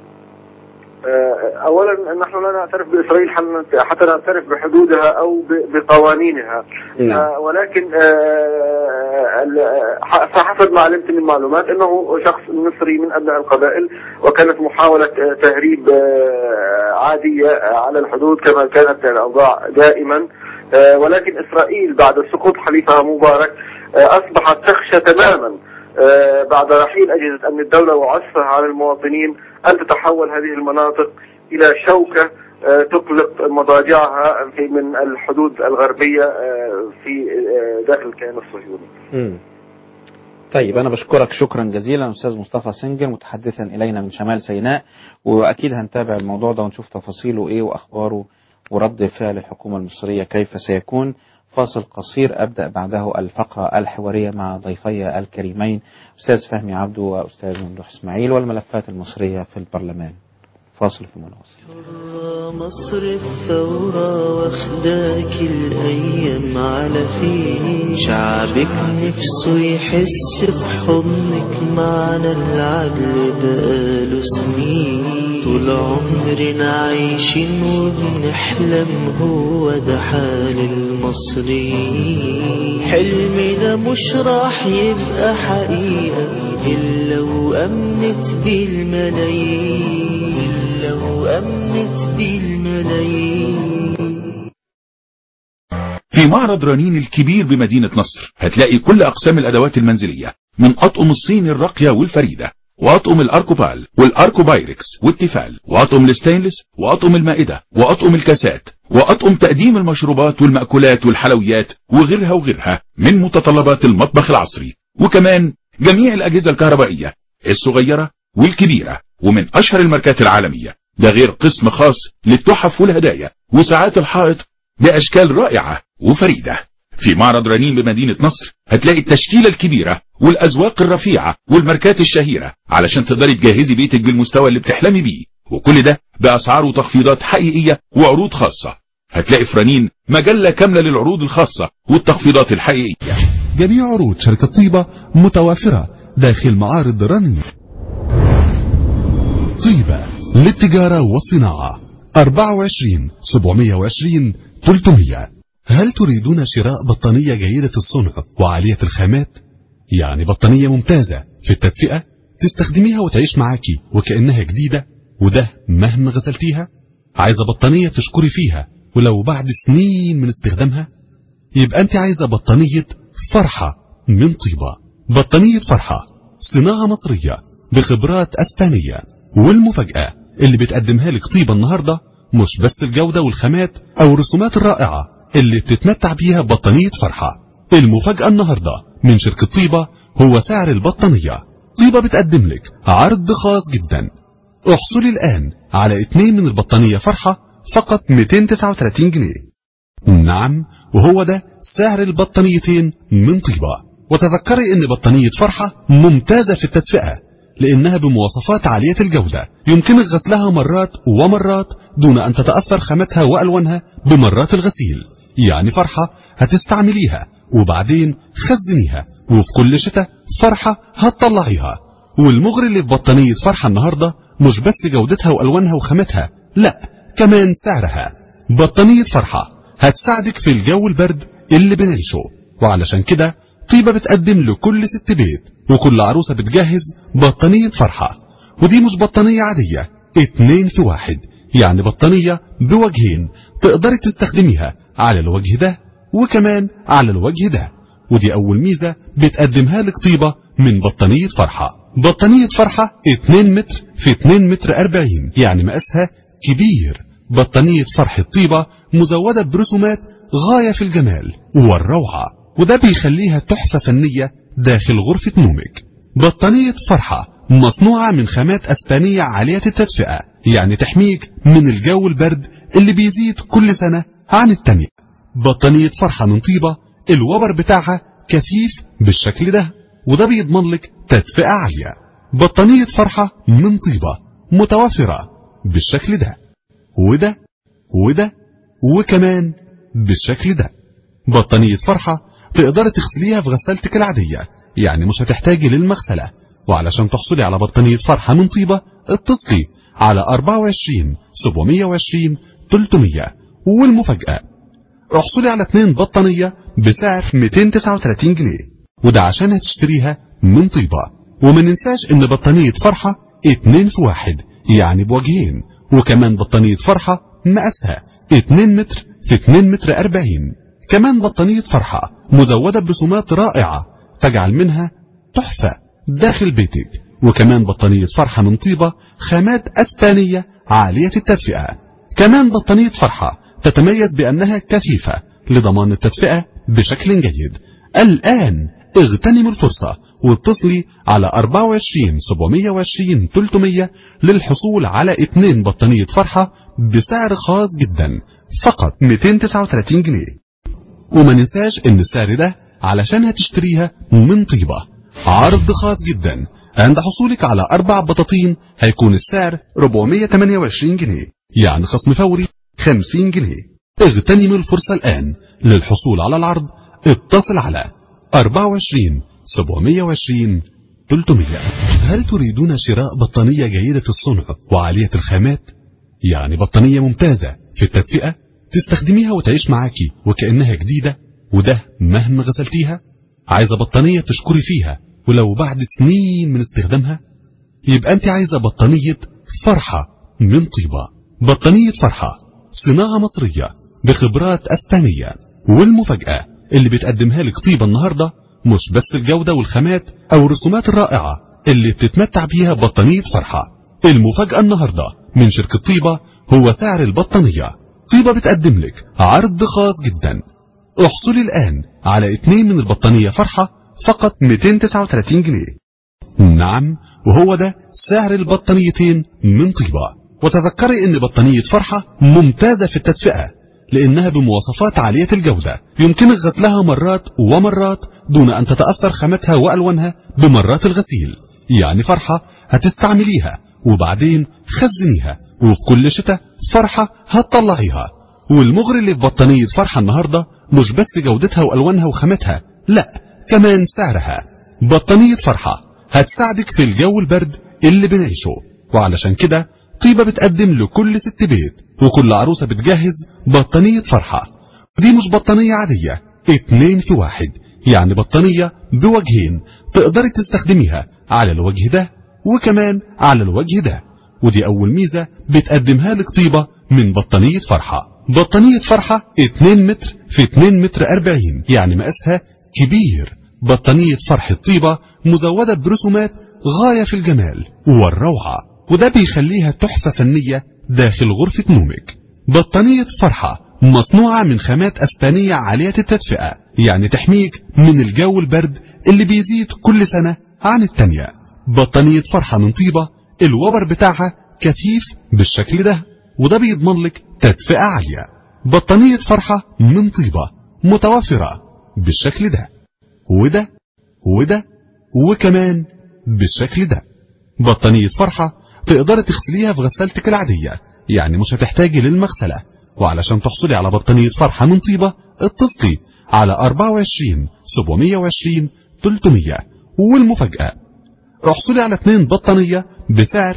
S19: آه، اولا نحن لا نعترف باسرائيل حن- حتى نعترف بحدودها او ب- بقوانينها
S2: نعم.
S19: آه، ولكن آه، ال- ح- فحسب ما علمت من معلومات انه شخص مصري من ابناء القبائل وكانت محاوله آه، تهريب آه، عاديه آه، على الحدود كما كانت الاوضاع دائما آه، ولكن اسرائيل بعد سقوط حليفها مبارك آه، اصبحت تخشى تماما آه، بعد رحيل أجهزة أمن الدولة وعسفها على المواطنين أن تتحول هذه المناطق إلى شوكة آه، تقلق مضاجعها في من الحدود الغربية آه، في آه، داخل الكيان الصهيوني
S2: مم. طيب أنا بشكرك شكرا جزيلا أستاذ مصطفى سنجر متحدثا إلينا من شمال سيناء وأكيد هنتابع الموضوع ده ونشوف تفاصيله إيه وأخباره ورد فعل الحكومة المصرية كيف سيكون فاصل قصير أبدأ بعده الفقرة الحوارية مع ضيفي الكريمين أستاذ فهمي عبده وأستاذ ممدوح إسماعيل والملفات المصرية في البرلمان فاصل ثم نواصل
S1: مصر الثورة واخداك الأيام على فين شعبك نفسه يحس بحضنك معنا العدل بقاله سنين طول عمرنا عايشين وبنحلم هو ده حال المصريين حلمنا مش راح يبقى حقيقة إلا وأمنت بالملايين إلا وأمنت بالملايين
S20: في معرض رنين الكبير بمدينة نصر هتلاقي كل أقسام الأدوات المنزلية من أطقم الصين الراقية والفريدة وأطقم الأركوبال والأركوبايركس والتيفال وأطقم الستينلس وأطقم المائدة وأطقم الكاسات وأطقم تقديم المشروبات والمأكولات والحلويات وغيرها وغيرها من متطلبات المطبخ العصري وكمان جميع الأجهزة الكهربائية الصغيرة والكبيرة ومن أشهر الماركات العالمية ده غير قسم خاص للتحف والهدايا وساعات الحائط بأشكال رائعة وفريدة في معرض رنين بمدينة نصر هتلاقي التشكيلة الكبيرة والأذواق الرفيعة والماركات الشهيرة علشان تقدري تجهزي بيتك بالمستوى اللي بتحلمي بيه وكل ده بأسعار وتخفيضات حقيقية وعروض خاصة هتلاقي في رنين مجلة كاملة للعروض الخاصة والتخفيضات الحقيقية
S21: جميع عروض شركة طيبة متوافرة داخل معارض رنين طيبة للتجارة والصناعة 24 720 300 هل تريدون شراء بطانية جيدة الصنع وعالية الخامات؟ يعني بطانية ممتازة في التدفئة تستخدميها وتعيش معاكي وكأنها جديدة وده مهما غسلتيها عايزة بطانية تشكري فيها ولو بعد سنين من استخدامها يبقى انت عايزة بطانية فرحة من طيبة بطانية فرحة صناعة مصرية بخبرات أسبانية والمفاجأة اللي بتقدمها لك طيبة النهاردة مش بس الجودة والخامات أو الرسومات الرائعة اللي بتتمتع بيها بطانية فرحة المفاجأة النهاردة من شركة طيبة هو سعر البطانية طيبة بتقدم لك عرض خاص جدا احصلي الآن على اتنين من البطانية فرحة فقط 239 جنيه نعم وهو ده سعر البطانيتين من طيبة وتذكري ان بطانية فرحة ممتازة في التدفئة لانها بمواصفات عالية الجودة يمكنك غسلها مرات ومرات دون ان تتأثر خامتها والوانها بمرات الغسيل يعني فرحة هتستعمليها وبعدين خزنيها وفي كل شتاء فرحة هتطلعيها والمغري اللي في بطانية فرحة النهاردة مش بس جودتها والوانها وخامتها لا كمان سعرها بطانية فرحة هتساعدك في الجو البرد اللي بنعيشه وعلشان كده طيبة بتقدم لكل ست بيت وكل عروسة بتجهز بطانية فرحة ودي مش بطانية عادية اتنين في واحد يعني بطانية بوجهين تقدري تستخدميها على الوجه ده وكمان على الوجه ده ودي اول ميزة بتقدمها لك طيبة من بطانية فرحة بطانية فرحة 2 متر في 2 متر 40 يعني مقاسها كبير بطانية فرحة طيبة مزودة برسومات غاية في الجمال والروعة وده بيخليها تحفة فنية داخل غرفة نومك بطانية فرحة مصنوعة من خامات أسبانية عالية التدفئة يعني تحميك من الجو البرد اللي بيزيد كل سنة عن التانية بطانية فرحة من طيبة الوبر بتاعها كثيف بالشكل ده وده بيضمن لك تدفئة عالية بطانية فرحة من طيبة متوافرة بالشكل ده وده وده وكمان بالشكل ده بطانية فرحة تقدر تغسليها في غسالتك العادية يعني مش هتحتاجي للمغسلة وعلشان تحصلي على بطانية فرحة من طيبة اتصلي على 24 720 300 والمفاجأة احصلي على اتنين بطانية بسعر 239 جنيه وده عشان هتشتريها من طيبة وما ننساش ان بطانية فرحة اتنين في واحد يعني بوجهين وكمان بطانية فرحة مقاسها 2 متر في 2 متر 40 كمان بطانية فرحة مزودة برسومات رائعة تجعل منها تحفة داخل بيتك وكمان بطانية فرحة من طيبة خامات أسبانية عالية التدفئة كمان بطانية فرحة تتميز بأنها كثيفة لضمان التدفئة بشكل جيد الآن اغتنم الفرصة واتصلي على 24 720 300 للحصول على اتنين بطانية فرحة بسعر خاص جدا فقط 239 جنيه وما ننساش ان السعر ده علشان هتشتريها من طيبة عرض خاص جدا عند حصولك على أربع بطاطين هيكون السعر 428 جنيه يعني خصم فوري 50 جنيه اغتنم الفرصة الآن للحصول على العرض اتصل على 24 720 300 هل تريدون شراء بطانية جيدة الصنع وعالية الخامات؟ يعني بطانية ممتازة في التدفئة تستخدميها وتعيش معاكي وكأنها جديدة وده مهما غسلتيها عايزة بطانية تشكري فيها ولو بعد سنين من استخدامها يبقى انت عايزة بطانية فرحة من طيبة بطانية فرحة صناعة مصرية بخبرات أسبانية والمفاجأة اللي بتقدمها لك طيبة النهاردة مش بس الجودة والخامات أو الرسومات الرائعة اللي بتتمتع بيها بطانية فرحة المفاجأة النهاردة من شركة طيبة هو سعر البطانية طيبة بتقدم لك عرض خاص جدا احصلي الآن على اتنين من البطانية فرحة فقط 239 جنيه نعم وهو ده سعر البطانيتين من طيبة وتذكري ان بطانية فرحة ممتازة في التدفئة لانها بمواصفات عالية الجودة يمكنك غسلها مرات ومرات دون ان تتأثر خامتها والوانها بمرات الغسيل يعني فرحة هتستعمليها وبعدين خزنيها وفي كل شتاء فرحة هتطلعيها والمغري اللي في بطانية فرحة النهاردة مش بس جودتها والوانها وخامتها لا كمان سعرها بطانية فرحة هتساعدك في الجو البرد اللي بنعيشه وعلشان كده طيبة بتقدم لكل ست بيت وكل عروسة بتجهز بطانية فرحة دي مش بطانية عادية اتنين في واحد يعني بطانية بوجهين تقدري تستخدميها على الوجه ده وكمان على الوجه ده ودي اول ميزة بتقدمها لك طيبة من بطانية فرحة بطانية فرحة 2 متر في 2 متر 40 يعني مقاسها كبير بطانية فرحة طيبة مزودة برسومات غاية في الجمال والروعة وده بيخليها تحفة فنية داخل غرفة نومك بطانية فرحة مصنوعة من خامات أسبانية عالية التدفئة يعني تحميك من الجو البرد اللي بيزيد كل سنة عن التانية بطانية فرحة من طيبة الوبر بتاعها كثيف بالشكل ده وده بيضمن لك تدفئة عالية بطانية فرحة من طيبة متوفرة بالشكل ده وده وده وكمان بالشكل ده بطانية فرحة تقدر تغسليها في غسالتك العادية يعني مش هتحتاجي للمغسلة وعلشان تحصلي على بطانية فرحة من طيبة اتصلي على 24 720 300 والمفاجأة احصلي على اتنين بطانية بسعر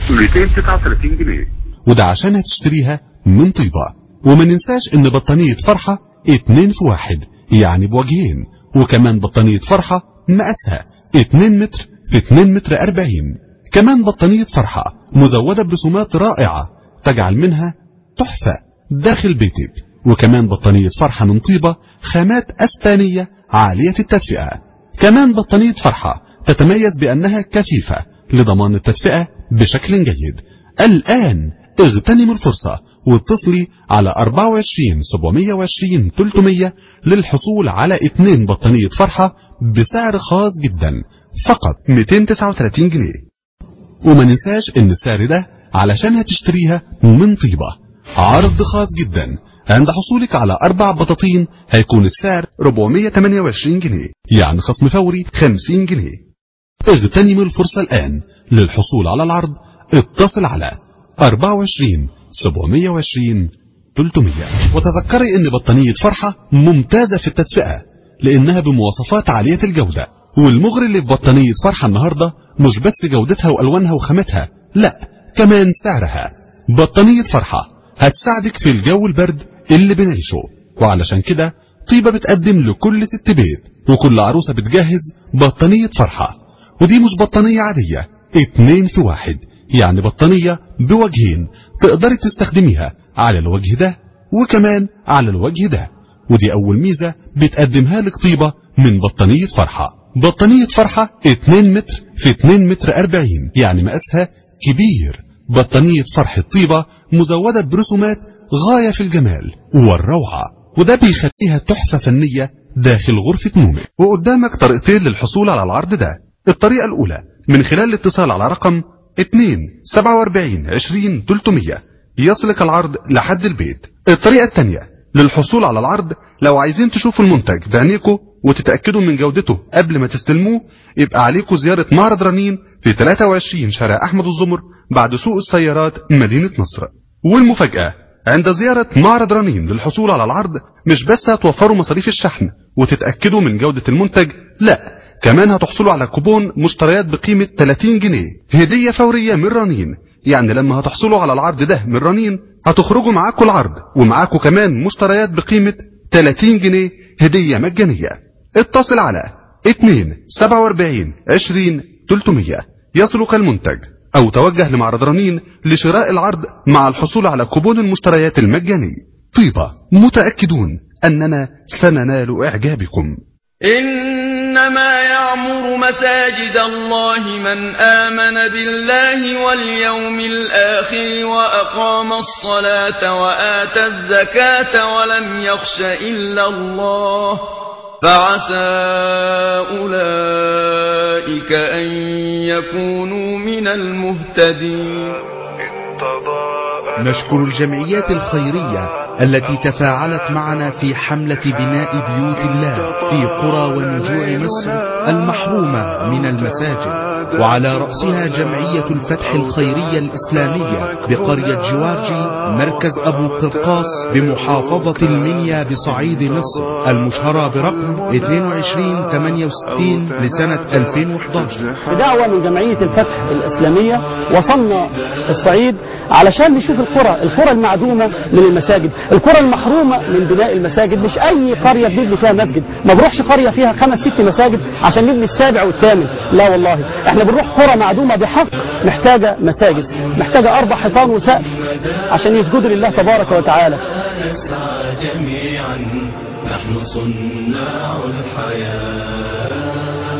S14: 239 جنيه
S21: وده عشان هتشتريها من طيبة وما ننساش ان بطانية فرحة اتنين في واحد يعني بوجهين وكمان بطانية فرحة مقاسها 2 متر في 2 متر 40 كمان بطانية فرحة مزودة برسومات رائعة تجعل منها تحفة داخل بيتك وكمان بطانية فرحة من طيبة خامات أسبانية عالية التدفئة كمان بطانية فرحة تتميز بأنها كثيفة لضمان التدفئة بشكل جيد الآن اغتنم الفرصة واتصلي على 24 720 300 للحصول على اتنين بطانية فرحة بسعر خاص جدا فقط 239 جنيه وما ننساش ان السعر ده علشان هتشتريها من طيبة عرض خاص جدا عند حصولك على أربع بطاطين هيكون السعر 428 جنيه يعني خصم فوري 50 جنيه اغتنم الفرصة الآن للحصول على العرض اتصل على 24 720 300 وتذكري ان بطانية فرحة ممتازة في التدفئة لانها بمواصفات عالية الجودة والمغري اللي في بطانية فرحة النهاردة مش بس جودتها والوانها وخامتها لا كمان سعرها بطانية فرحة هتساعدك في الجو البرد اللي بنعيشه وعلشان كده طيبة بتقدم لكل ست بيت وكل عروسة بتجهز بطانية فرحة ودي مش بطانية عادية اتنين في واحد يعني بطانية بوجهين تقدري تستخدميها على الوجه ده وكمان على الوجه ده ودي اول ميزة بتقدمها لك طيبة من بطانية فرحة بطانية فرحة 2 متر في 2 متر 40 يعني مقاسها كبير بطانية فرحة طيبة مزودة برسومات غاية في الجمال والروعة وده بيخليها تحفة فنية داخل غرفة نومك وقدامك طريقتين للحصول على العرض ده الطريقة الأولى من خلال الاتصال على رقم 2 47 20 300 يصلك العرض لحد البيت الطريقة الثانية للحصول على العرض لو عايزين تشوفوا المنتج بعينيكم وتتأكدوا من جودته قبل ما تستلموه يبقى عليكم زيارة معرض رنين في 23 شارع أحمد الزمر بعد سوق السيارات مدينة نصر والمفاجأة عند زيارة معرض رنين للحصول على العرض مش بس هتوفروا مصاريف الشحن وتتأكدوا من جودة المنتج لا كمان هتحصلوا على كوبون مشتريات بقيمة 30 جنيه هدية فورية من رنين يعني لما هتحصلوا على العرض ده من رنين هتخرجوا معاكم العرض ومعاكم كمان مشتريات بقيمة 30 جنيه هدية مجانية اتصل على 2 47 20 300 يصلك المنتج او توجه لمعرض رنين لشراء العرض مع الحصول على كوبون المشتريات المجاني طيبة متأكدون اننا سننال اعجابكم
S3: إنما يعمر مساجد الله من آمن بالله واليوم الآخر وأقام الصلاة وآتى الزكاة ولم يخش إلا الله فعسى أولئك أن يكونوا من المهتدين
S22: نشكر الجمعيات الخيرية التي تفاعلت معنا في حملة بناء بيوت الله في قرى ونجوع مصر المحرومة من المساجد وعلى رأسها جمعية الفتح الخيرية الإسلامية بقرية جوارجي مركز أبو قرقاس بمحافظة المنيا بصعيد مصر المشهرة برقم 2268 لسنة 2011
S23: بدعوة من جمعية الفتح الإسلامية وصلنا الصعيد علشان نشوف القرى القرى المعدومة من المساجد القرى المحرومة من بناء المساجد مش أي قرية بنبني فيها مسجد ما بروحش قرية فيها خمس ست مساجد عشان نبني السابع والثامن لا والله احنا بنروح قرى معدومة بحق محتاجة مساجد محتاجة أربع حيطان وسقف عشان يسجدوا لله تبارك وتعالى
S1: نسعى جميعا نحن صناع الحياة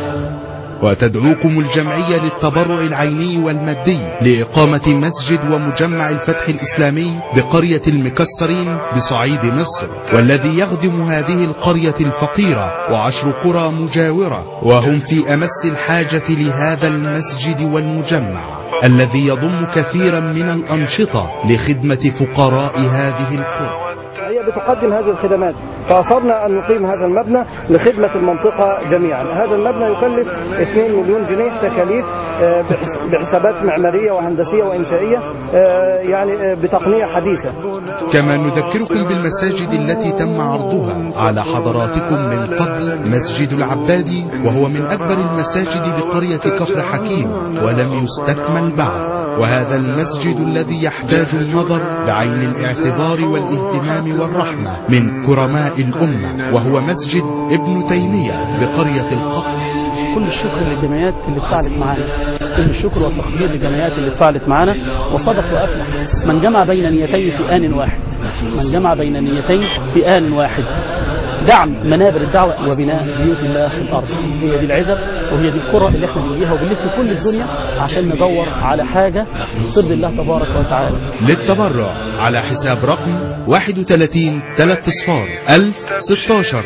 S22: وتدعوكم الجمعية للتبرع العيني والمادي لإقامة مسجد ومجمع الفتح الإسلامي بقرية المكسرين بصعيد مصر والذي يخدم هذه القرية الفقيرة وعشر قرى مجاورة وهم في أمس الحاجة لهذا المسجد والمجمع الذي يضم كثيرا من الأنشطة لخدمة فقراء هذه القرى
S4: هي بتقدم هذه الخدمات فأصرنا أن نقيم هذا المبنى لخدمة المنطقة جميعا هذا المبنى يكلف 2 مليون جنيه تكاليف آه، بحس- بحسابات معمارية وهندسية وإنشائية آه، يعني آه، بتقنية حديثة
S22: كما نذكركم بالمساجد التي تم عرضها على حضراتكم من قبل مسجد العبادي وهو من أكبر المساجد بقرية كفر حكيم ولم يستكمل بعد وهذا المسجد الذي يحتاج النظر بعين الاعتبار والاهتمام والرحمة من كرماء الأمة وهو مسجد ابن تيمية بقرية القبر
S23: كل الشكر للجمعيات اللي اتفاعلت معانا كل الشكر والتقدير للجمعيات اللي اتفاعلت معانا وصدق وافلح من جمع بين نيتين في آن واحد من جمع بين نيتين في آن واحد دعم منابر الدعوة وبناء بيوت الله في الأرض هي دي العزب وهي دي القرى اللي احنا بنجيها وبنلف كل الدنيا عشان ندور على حاجة ترضي الله تبارك وتعالى
S22: للتبرع على حساب رقم 31 3 اصفار 1016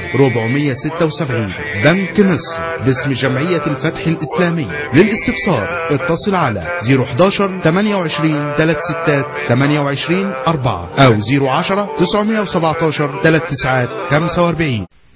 S22: 476 بنك مصر باسم جمعية الفتح الإسلامي للاستفسار اتصل على 011 28 36 28 4 أو 010 917 39 45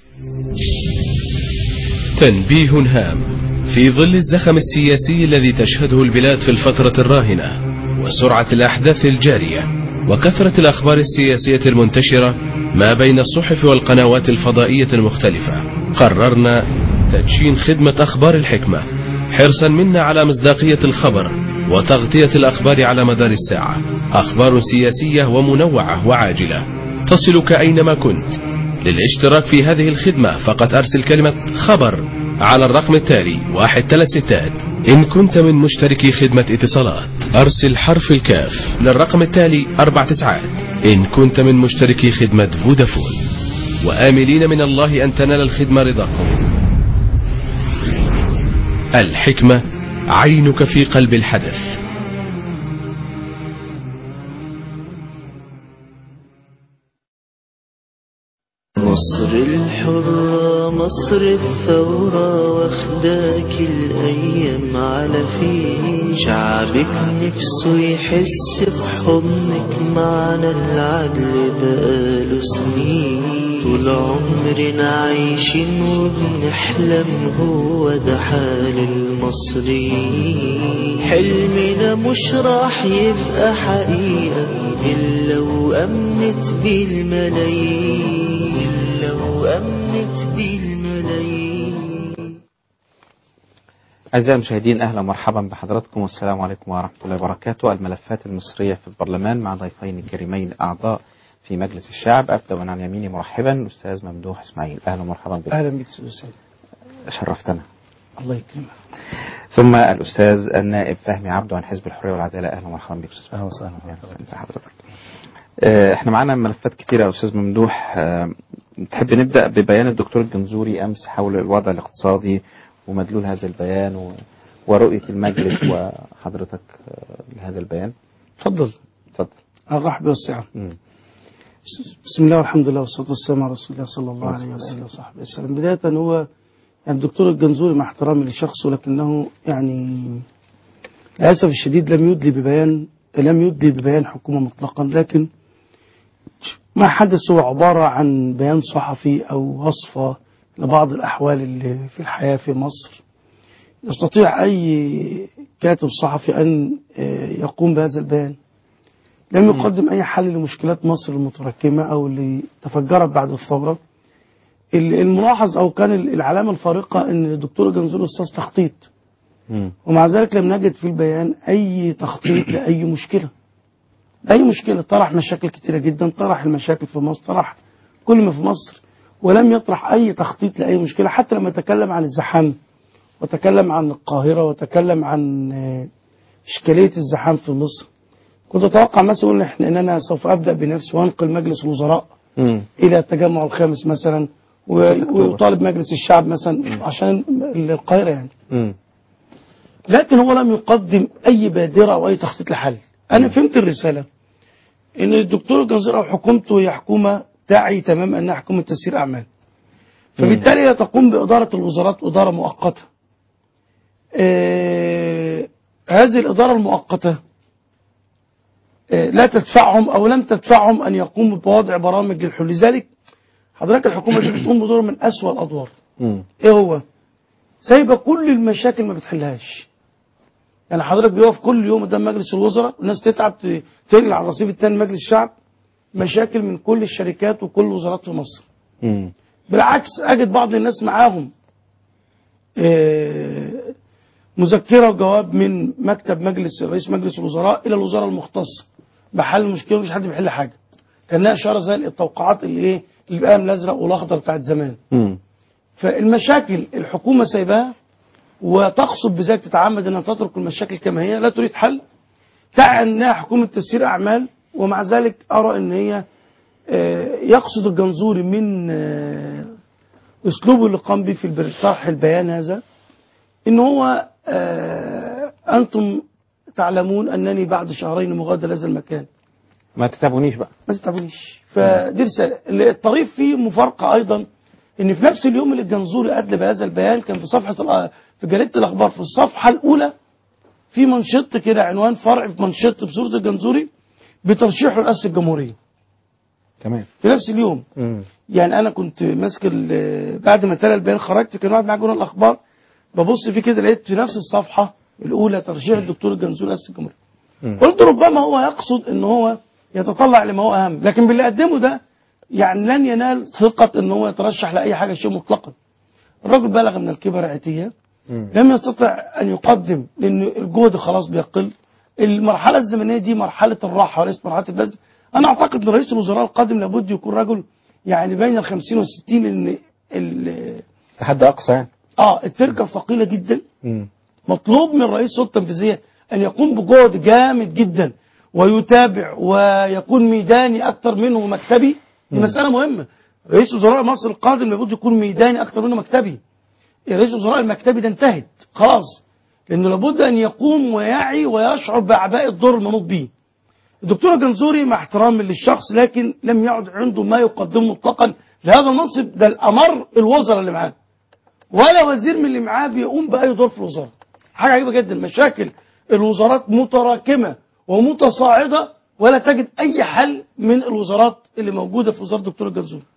S24: تنبيه هام في ظل الزخم السياسي الذي تشهده البلاد في الفترة الراهنة وسرعة الأحداث الجارية وكثرة الأخبار السياسية المنتشرة ما بين الصحف والقنوات الفضائية المختلفة قررنا تدشين خدمة أخبار الحكمة حرصا منا على مصداقية الخبر وتغطية الأخبار على مدار الساعة أخبار سياسية ومنوعة وعاجلة تصلك أينما كنت للاشتراك في هذه الخدمة فقط أرسل كلمة خبر على الرقم التالي واحد ثلاث ستات إن كنت من مشتركي خدمة اتصالات أرسل حرف الكاف للرقم التالي أربع تسعات إن كنت من مشتركي خدمة فودافون وآملين من الله أن تنال الخدمة رضاكم الحكمة عينك في قلب الحدث
S1: مصر الحرة مصر الثورة واخداك الأيام على فين شعبك نفسه يحس بحضنك معنا العدل بقاله سنين طول طول عمرنا عايشين وبنحلم هو ده حال المصريين حلمنا مش راح يبقى حقيقة إلا وأمنت بيه الملايين إلا وأمنت بيه الملايين
S2: أعزائي المشاهدين أهلا ومرحبا بحضراتكم والسلام عليكم ورحمة الله وبركاته الملفات المصرية في البرلمان مع ضيفين كريمين أعضاء في مجلس الشعب أبدأ من عن يميني مرحبا الأستاذ ممدوح إسماعيل أهلا ومرحبا بك
S5: اهلا بك استاذ سيد
S2: شرفتنا
S5: الله يكرمك
S2: ثم الأستاذ النائب فهمي عبده عن حزب الحرية والعدالة أهلا ومرحبا بك أستاذ أهلا وسهلا حضرتك آه، احنا معانا ملفات كتيرة يا أستاذ ممدوح آه، تحب نبدأ ببيان الدكتور الجنزوري أمس حول الوضع الاقتصادي ومدلول هذا البيان و... ورؤية المجلس وحضرتك آه، لهذا البيان
S5: تفضل
S2: تفضل
S5: الرحب والسعة
S2: مم.
S5: بسم الله والحمد لله والصلاة والسلام على رسول الله صلى الله عليه وآله وصحبه وسلم بداية هو يعني الدكتور الجنزوري مع احترامي لشخصه لكنه يعني للأسف الشديد لم يدلي ببيان لم يدلي ببيان حكومة مطلقا لكن ما حدث هو عبارة عن بيان صحفي أو وصفة لبعض الأحوال اللي في الحياة في مصر يستطيع أي كاتب صحفي أن آه، يقوم بهذا البيان لم يقدم أي حل لمشكلات مصر المتراكمة أو اللي تفجرت بعد الثورة ال- الملاحظ أو كان ال- العلامة الفارقة أن الدكتور جنزور أستاذ تخطيط
S2: مم.
S5: ومع ذلك لم نجد في البيان أي تخطيط لأي مشكلة أي مشكلة طرح مشاكل كتيرة جدا طرح المشاكل في مصر طرح كل ما في مصر ولم يطرح أي تخطيط لأي مشكلة حتى لما تكلم عن الزحام وتكلم عن القاهرة وتكلم عن آه، إشكالية الزحام في مصر كنت أتوقع مثلا يقول إحنا إن أنا سوف أبدأ بنفسي وأنقل مجلس الوزراء
S2: مم.
S5: إلى التجمع الخامس مثلا و- ويطالب مجلس الشعب مثلا عشان القاهرة يعني
S2: مم.
S5: لكن هو لم يقدم أي بادرة أو أي تخطيط لحل أنا فهمت الرسالة إن الدكتور الجنزير أو حكومته هي حكومة تعي تماما أنها حكومة تسيير أعمال فبالتالي هي تقوم بإدارة الوزارات إدارة مؤقتة آه هذه الإدارة المؤقتة آه لا تدفعهم أو لم تدفعهم أن يقوموا بوضع برامج للحلول لذلك حضرتك الحكومة دي بتقوم بدور من أسوأ الأدوار
S2: مم.
S5: إيه هو؟ سايبة كل المشاكل ما بتحلهاش يعني حضرتك بيقف كل يوم قدام مجلس الوزراء والناس تتعب ت- تنقل على الرصيف الثاني مجلس الشعب مشاكل من كل الشركات وكل الوزارات في مصر
S2: مم.
S5: بالعكس اجد بعض الناس معاهم آه، مذكره وجواب من مكتب مجلس رئيس مجلس الوزراء الى الوزاره المختصه بحل المشكله مفيش حد بيحل حاجه كانها اشاره زي التوقعات اللي ايه اللي بالقلم الازرق والاخضر بتاعت زمان
S2: مم.
S5: فالمشاكل الحكومه سايباها وتقصد بذلك تتعمد انها تترك المشاكل كما هي لا تريد حل تعي انها حكومه تسيير اعمال ومع ذلك ارى ان هي آه، يقصد الجنزوري من آه، اسلوبه اللي قام به في البر- طرح البيان هذا ان هو آه، انتم تعلمون انني بعد شهرين مغادر هذا المكان
S2: ما تتعبونيش بقى
S5: ما تتعبونيش فدي رساله اللي- الطريف فيه مفارقه ايضا ان في نفس اليوم اللي الجنزوري ادلى بهذا البيان كان في صفحه الأ- في جريده الاخبار في الصفحه الاولى في منشط كده عنوان فرع في منشط بصوره الجنزوري بترشيحه لرئاسه الجمهوريه
S2: تمام
S5: في نفس اليوم
S2: مم.
S5: يعني انا كنت ماسك ال- بعد ما تلا البيان خرجت كان واحد معايا جورنال الاخبار ببص فيه كده لقيت في نفس الصفحه الاولى ترشيح الدكتور الجنزوري رئاسه الجمهوريه
S2: مم.
S5: قلت ربما هو يقصد ان هو يتطلع لما هو اهم لكن باللي قدمه ده يعني لن ينال ثقه ان هو يترشح لاي حاجه شيء مطلقا الرجل بلغ من الكبر عتيه
S2: مم.
S5: لم يستطع ان يقدم لان الجهد خلاص بيقل المرحله الزمنيه دي مرحله الراحه وليست مرحله البذل انا اعتقد ان رئيس الوزراء القادم لابد يكون رجل يعني بين ال 50 وال 60 لان ال-
S2: لحد أقصى يعني
S5: اه التركه ثقيله جدا
S2: مم.
S5: مطلوب من رئيس السلطه التنفيذيه ان يقوم بجهد جامد جدا ويتابع ويكون ميداني اكثر منه مكتبي دي
S2: مم.
S5: مساله مهمه رئيس وزراء مصر القادم لابد يكون ميداني اكثر منه مكتبي رئيس وزراء المكتبي ده انتهت خلاص لانه لابد ان يقوم ويعي ويشعر باعباء الدور المنوط به الدكتور جنزوري مع احترامي للشخص لكن لم يعد عنده ما يقدمه مطلقا لهذا المنصب ده الامر الوزراء اللي معاه ولا وزير من اللي معاه بيقوم باي دور في الوزاره حاجه عجيبه جدا مشاكل الوزارات متراكمه ومتصاعده ولا تجد اي حل من الوزارات اللي موجوده في وزاره الدكتور الجنزوري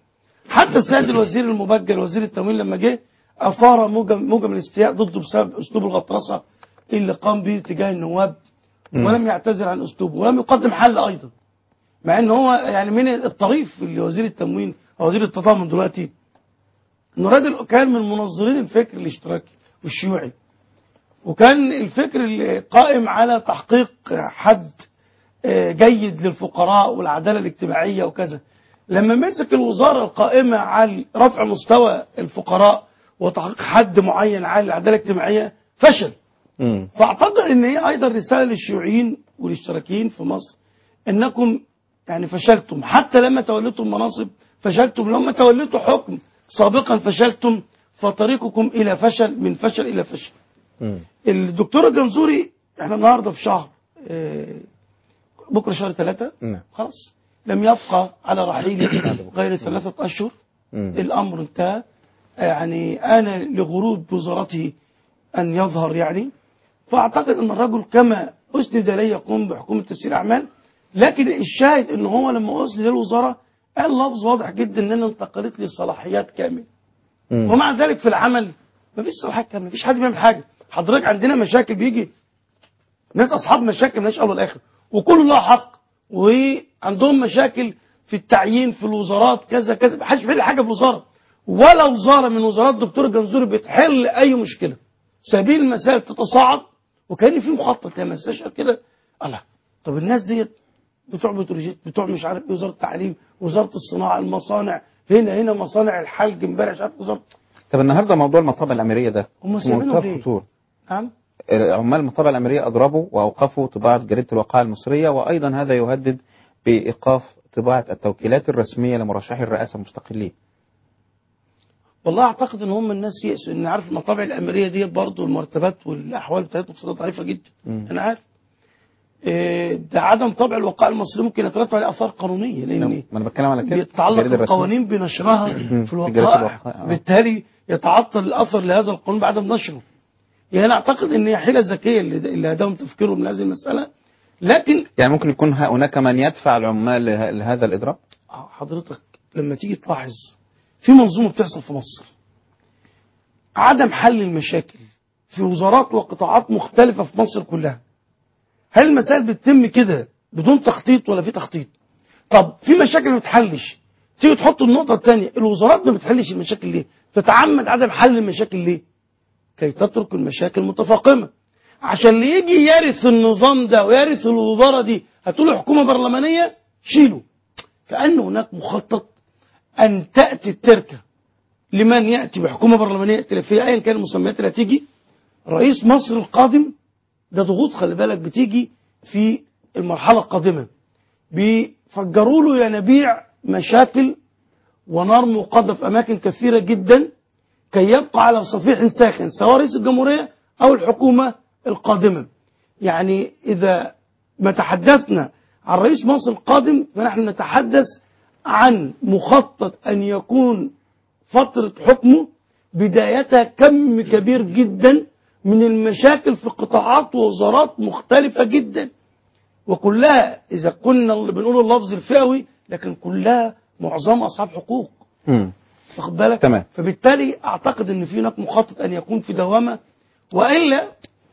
S5: حتى السيد الوزير المبجل وزير التموين لما جه اثار موجه موجه من الاستياء ضده بسبب اسلوب الغطرسه اللي قام به تجاه النواب
S2: مم.
S5: ولم يعتذر عن اسلوبه ولم يقدم حل ايضا مع ان هو يعني من الطريف اللي وزير التموين او وزير التضامن دلوقتي انه راجل كان من منظرين الفكر الاشتراكي والشيوعي وكان الفكر اللي قائم على تحقيق حد آه، جيد للفقراء والعداله الاجتماعيه وكذا لما مسك الوزاره القائمه على رفع مستوى الفقراء وتحقيق حد معين على العداله الاجتماعيه فشل
S2: مم.
S5: فاعتقد ان هي ايضا رساله للشيوعيين والاشتراكيين في مصر انكم يعني فشلتم حتى لما توليتم المناصب فشلتم لما توليتوا حكم سابقا فشلتم فطريقكم الى فشل من فشل الى فشل
S2: مم.
S5: الدكتور الجنزوري احنا النهارده في شهر آه، بكره شهر ثلاثة
S2: نعم
S5: خلاص لم يبقى على رحيله غير ثلاثة أشهر
S2: مم.
S5: الأمر انتهى يعني أنا لغروب وزارته أن يظهر يعني فأعتقد أن الرجل كما أسند لي يقوم بحكومة تسيير أعمال لكن الشاهد أن هو لما أسند للوزارة قال لفظ واضح جدا أن أنا انتقلت لي صلاحيات كاملة
S2: مم.
S5: ومع ذلك في العمل مفيش صلاحيات كاملة مفيش حد بيعمل حاجة حضرتك عندنا مشاكل بيجي ناس أصحاب مشاكل مالهاش أول والآخر وكل له حق وعندهم مشاكل في التعيين في الوزارات كذا كذا محدش بيحل حاجة في الوزارة ولا وزارة من وزارات الدكتور الجنزوري بتحل أي مشكلة سبيل المسائل تتصاعد وكان في مخطط لما استشعر كده الله طب الناس ديت بتوع بتروجيت بتوع مش عارف ايه وزاره التعليم وزاره الصناعه المصانع هنا هنا مصانع الحلج امبارح مش عارف وزاره
S2: طب النهارده موضوع المطابع الاميريه ده
S5: هم
S2: في
S5: سايبينهم
S2: منتهى
S5: ليه؟
S2: الخطوره
S5: نعم
S2: عمال المطابع الاميريه اضربوا واوقفوا طباعه جريده الوقائع المصريه وايضا هذا يهدد بايقاف طباعه التوكيلات الرسميه لمرشحي الرئاسه المستقلين
S5: والله اعتقد ان هم الناس يأسوا ان عارف المطابع الاميريه دي برضه المرتبات والاحوال بتاعتهم اقتصاديه ضعيفه جدا
S2: مم.
S5: انا عارف إيه، ده عدم طبع الوقائع المصري ممكن يترتب عليه اثار قانونيه لان
S2: ما انا بتكلم على كده
S5: بيتعلق
S2: الجريدة الرسمية.
S5: القوانين بنشرها
S2: مم.
S5: في
S2: في جريدة
S5: الوقائع
S2: الوقائع، آه.
S5: بالتالي يتعطل الاثر لهذا القانون بعدم نشره يعني انا اعتقد ان هي حيله ذكيه اللي اللي هداهم تفكيرهم من هذه المساله لكن
S2: يعني ممكن يكون ه- هناك من يدفع العمال له- لهذا الاضراب
S5: حضرتك لما تيجي تلاحظ في منظومه بتحصل في مصر عدم حل المشاكل في وزارات وقطاعات مختلفه في مصر كلها هل المسائل بتتم كده بدون تخطيط ولا في تخطيط طب في مشاكل ما بتحلش تيجي تحط النقطه الثانيه الوزارات ما بتحلش المشاكل ليه تتعمد عدم حل المشاكل ليه كي تترك المشاكل متفاقمه عشان اللي يجي يرث النظام ده ويرث الوزاره دي هتقول حكومه برلمانيه شيله كأن هناك مخطط أن تأتي التركة لمن يأتي بحكومة برلمانية ائتلافية أيا كان المسميات اللي هتيجي رئيس مصر القادم ده ضغوط خلي بالك بتيجي في المرحلة القادمة بيفجروا له ينابيع مشاكل ونار موقدة في أماكن كثيرة جدا كي يبقى على صفيح ساخن سواء رئيس الجمهورية أو الحكومة القادمة يعني إذا ما تحدثنا عن رئيس مصر القادم فنحن نتحدث عن مخطط أن يكون فترة حكمه بدايتها كم كبير جدا من المشاكل في قطاعات ووزارات مختلفة جدا وكلها إذا كنا اللي بنقول اللفظ الفئوي لكن كلها معظم أصحاب حقوق
S2: مم.
S5: واخد بالك
S2: تمام.
S5: فبالتالي أعتقد أن في هناك مخطط أن يكون في دوامة وإلا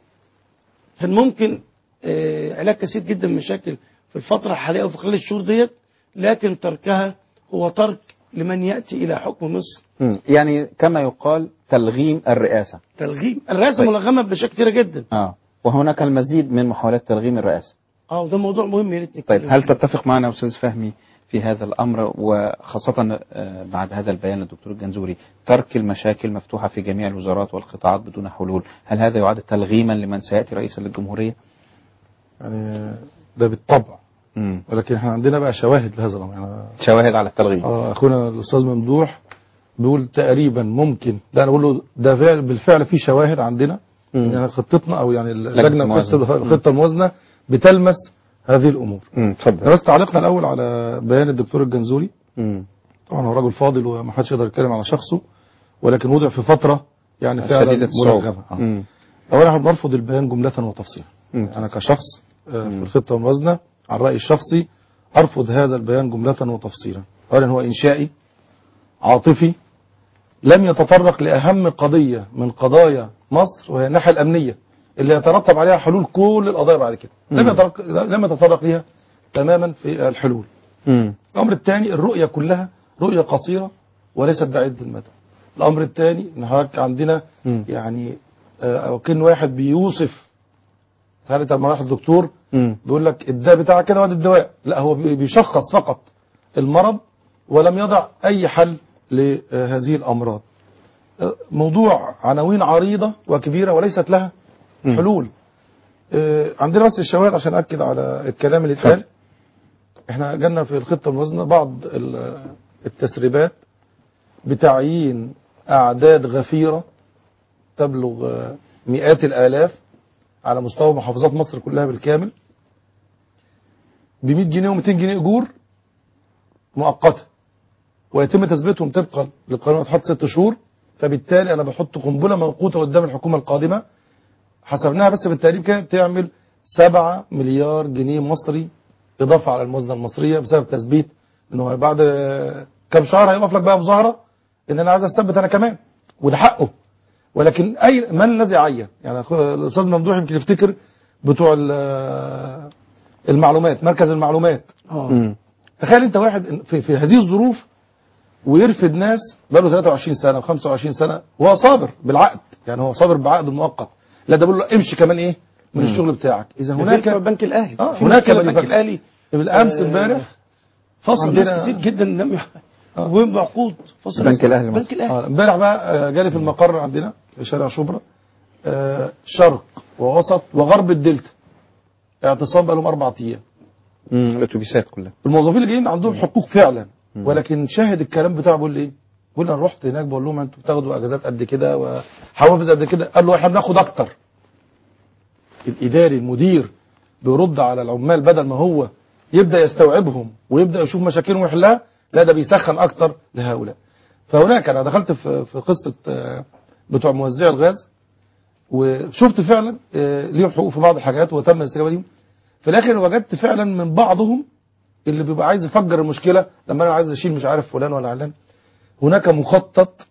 S5: كان ممكن آه، علاج كثير جدا من مشاكل في الفترة الحالية وفي خلال الشهور ديت لكن تركها هو ترك لمن يأتي إلى حكم مصر
S2: مم. يعني كما يقال تلغيم الرئاسه
S5: تلغيم الرئاسة
S2: طيب.
S5: ملغمة بمشاكل كثيرة جدا
S2: اه وهناك المزيد من محاولات تلغيم الرئاسه
S5: اه وده موضوع مهم يا ريت
S2: طيب
S5: نتكلم
S2: هل
S5: فيه.
S2: تتفق معنا استاذ فهمي في هذا الامر وخاصه آه، بعد هذا البيان للدكتور الجنزوري ترك المشاكل مفتوحه في جميع الوزارات والقطاعات بدون حلول هل هذا يعد تلغيما لمن سياتي رئيسا للجمهوريه
S6: يعني ده بالطبع
S2: مم.
S6: ولكن احنا عندنا بقى شواهد لهذا الامر يعني
S2: شواهد على التلغيم
S6: اه اخونا الاستاذ ممدوح بيقول تقريبا ممكن لا انا بقول له ده فعل بالفعل في شواهد عندنا
S2: مم.
S6: يعني خطتنا او يعني
S2: لجنة
S6: اللجنه
S2: الموازنة.
S6: بتحسب الخطه الموازنه بتلمس هذه الامور
S2: مم. اتفضل
S6: بس تعليقنا الاول على بيان الدكتور الجنزوري
S2: مم.
S6: طبعا هو راجل فاضل وما حدش يقدر يتكلم على شخصه ولكن وضع في فتره يعني فعلا
S2: شديدة الصعوبة.
S6: ملغمه آه.
S2: مم.
S6: اولا احنا بنرفض البيان جمله وتفصيلا
S2: مم.
S6: انا كشخص آه، في الخطه والموازنه على الراي الشخصي ارفض هذا البيان جمله وتفصيلا اولا هو انشائي عاطفي لم يتطرق لأهم قضية من قضايا مصر وهي الناحية الأمنية اللي يترتب عليها حلول كل القضايا بعد كده لم
S2: مم.
S6: يتطرق لم يتطرق ليها تماما في الحلول
S2: مم.
S6: الأمر الثاني الرؤية كلها رؤية قصيرة وليست بعيدة المدى الأمر الثاني إن حضرتك عندنا
S2: مم.
S6: يعني آه، أو كان واحد بيوصف تعالى لما راح الدكتور
S2: مم.
S6: بيقول لك الدواء بتاعك كده وادي الدواء لا هو بي- بيشخص فقط المرض ولم يضع أي حل لهذه الأمراض آه، موضوع عناوين عريضة وكبيرة وليست لها
S2: مم.
S6: حلول آه، عندنا بس الشواهد عشان أكد على الكلام اللي اتقال احنا جالنا في الخطة الموازنة بعض ال- التسريبات بتعيين أعداد غفيرة تبلغ آه، مئات الآلاف على مستوى محافظات مصر كلها بالكامل ب 100 جنيه و200 جنيه أجور مؤقتة ويتم تثبيتهم طبقا للقانون اتحط ست شهور فبالتالي أنا بحط قنبلة موقوتة قدام الحكومة القادمة حسبناها بس بالتقريب كده تعمل 7 مليار جنيه مصري إضافة على الموازنة المصرية بسبب تثبيت إنه بعد آه، كام شهر هيقف لك بقى مظاهرة إن أنا عايز أثبت أنا كمان وده حقه ولكن أي من الذي عين يعني أخو- الأستاذ ممدوح يمكن يفتكر بتوع ال- المعلومات مركز المعلومات
S2: مم.
S6: تخيل انت واحد في, في هذه الظروف ويرفد ناس بقاله 23 سنه و25 سنه وهو صابر بالعقد يعني هو صابر بعقد مؤقت لا ده بيقول له امشي كمان ايه من
S5: مم.
S6: الشغل بتاعك اذا
S5: ده
S6: هناك
S5: بتوع البنك الأهلي
S6: اه
S5: في
S6: هناك
S5: مشكلة
S6: من
S5: البنك الأهلي
S6: بالامس
S5: آه،
S6: امبارح
S5: فصل
S6: عندنا-
S5: ناس كتير جدا لم يح- وبعقود فصل
S6: البنك
S5: ناس-
S6: الاهلي
S5: البنك الاهلي
S6: آه، امبارح بقى آه، جالي في المقر عندنا في شارع شبرا آه، شرق ووسط وغرب الدلتا اعتصام بقى لهم اربع ايام
S2: مم. الاتوبيسات كلها
S6: الموظفين اللي جايين عندهم حقوق فعلا ولكن شاهد الكلام بتاعه بيقول ايه بيقول انا رحت هناك بقول لهم انتوا بتاخدوا اجازات قد كده وحوافز قد كده قال له احنا بناخد اكتر الاداري المدير بيرد على العمال بدل ما هو يبدا يستوعبهم ويبدا يشوف مشاكلهم ويحلها لا ده بيسخن اكتر لهؤلاء فهناك انا دخلت في في قصه آه، بتوع موزعي الغاز وشفت فعلا آه، ليهم حقوق في بعض الحاجات وتم الاستجابه ليهم في الاخر وجدت فعلا من بعضهم اللي بيبقى عايز يفجر المشكله لما انا عايز اشيل مش عارف فلان ولا علان هناك مخطط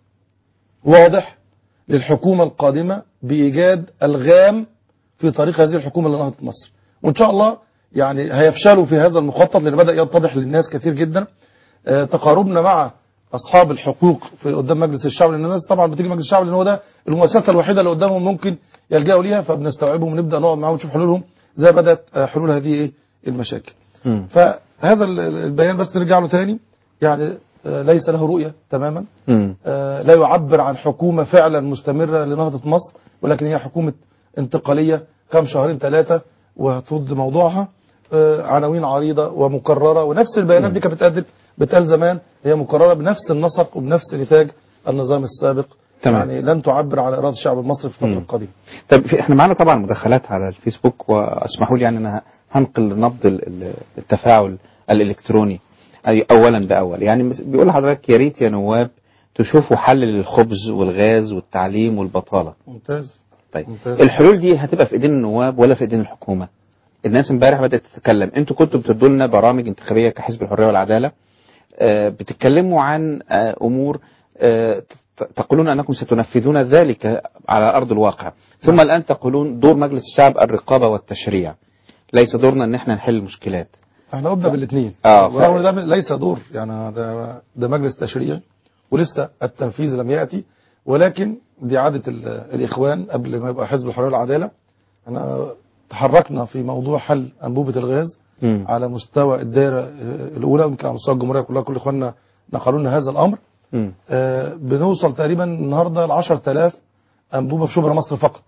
S6: واضح للحكومه القادمه بايجاد الغام في طريق هذه الحكومه لنهضه مصر وان شاء الله يعني هيفشلوا في هذا المخطط لان بدا يتضح للناس كثير جدا آه، تقاربنا مع اصحاب الحقوق في قدام مجلس الشعب لان الناس طبعا بتيجي مجلس الشعب لان هو ده المؤسسه الوحيده اللي قدامهم ممكن يلجأوا ليها فبنستوعبهم ونبدا نقعد معاهم ونشوف حلولهم زي بدات آه، حلول هذه ايه المشاكل
S2: مم.
S6: فهذا ال- البيان بس نرجع له تاني يعني آه، ليس له رؤيه تماما
S2: مم.
S6: آه، لا يعبر عن حكومة فعلا مستمرة لنهضة مصر ولكن هي حكومة انتقالية كم شهرين ثلاثة وهتفض موضوعها آه، عناوين عريضة ومكررة ونفس البيانات دي كانت بتقدم بتقال زمان هي مكررة بنفس النسق وبنفس نتاج النظام السابق
S2: تمام.
S6: يعني لن تعبر عن إرادة الشعب المصري في الفترة القادمة
S2: طب في احنا معانا طبعا مداخلات على الفيسبوك واسمحوا لي يعني انا هنقل نبض ال- ال- التفاعل الالكتروني اي اولا باول يعني مس- بيقول لحضرتك يا ريت يا نواب تشوفوا حل للخبز والغاز والتعليم والبطاله
S6: ممتاز
S2: طيب
S6: ممتاز.
S2: الحلول دي هتبقى في ايدين النواب ولا في ايدين الحكومه الناس امبارح بدات تتكلم انتوا كنتوا بتدوا لنا برامج انتخابيه كحزب الحريه والعداله آه، بتتكلموا عن آه، امور آه، ت- تقولون انكم ستنفذون ذلك على ارض الواقع ثم الان تقولون دور مجلس الشعب الرقابه والتشريع ليس دورنا ان احنا نحل المشكلات
S6: احنا قمنا بالاثنين
S2: اه ف-
S6: ورغم ده ليس دور يعني ده ده مجلس تشريعي ولسه التنفيذ لم ياتي ولكن دي عاده ال- الاخوان قبل ما يبقى حزب الحريه والعداله احنا تحركنا في موضوع حل انبوبه الغاز
S2: مم.
S6: على مستوى الدائره آه، الاولى ويمكن على مستوى الجمهوريه كلها كل اخواننا نقلوا لنا هذا الامر
S2: مم.
S6: آه، بنوصل تقريبا النهارده ل 10000 انبوبه في شبرا مصر فقط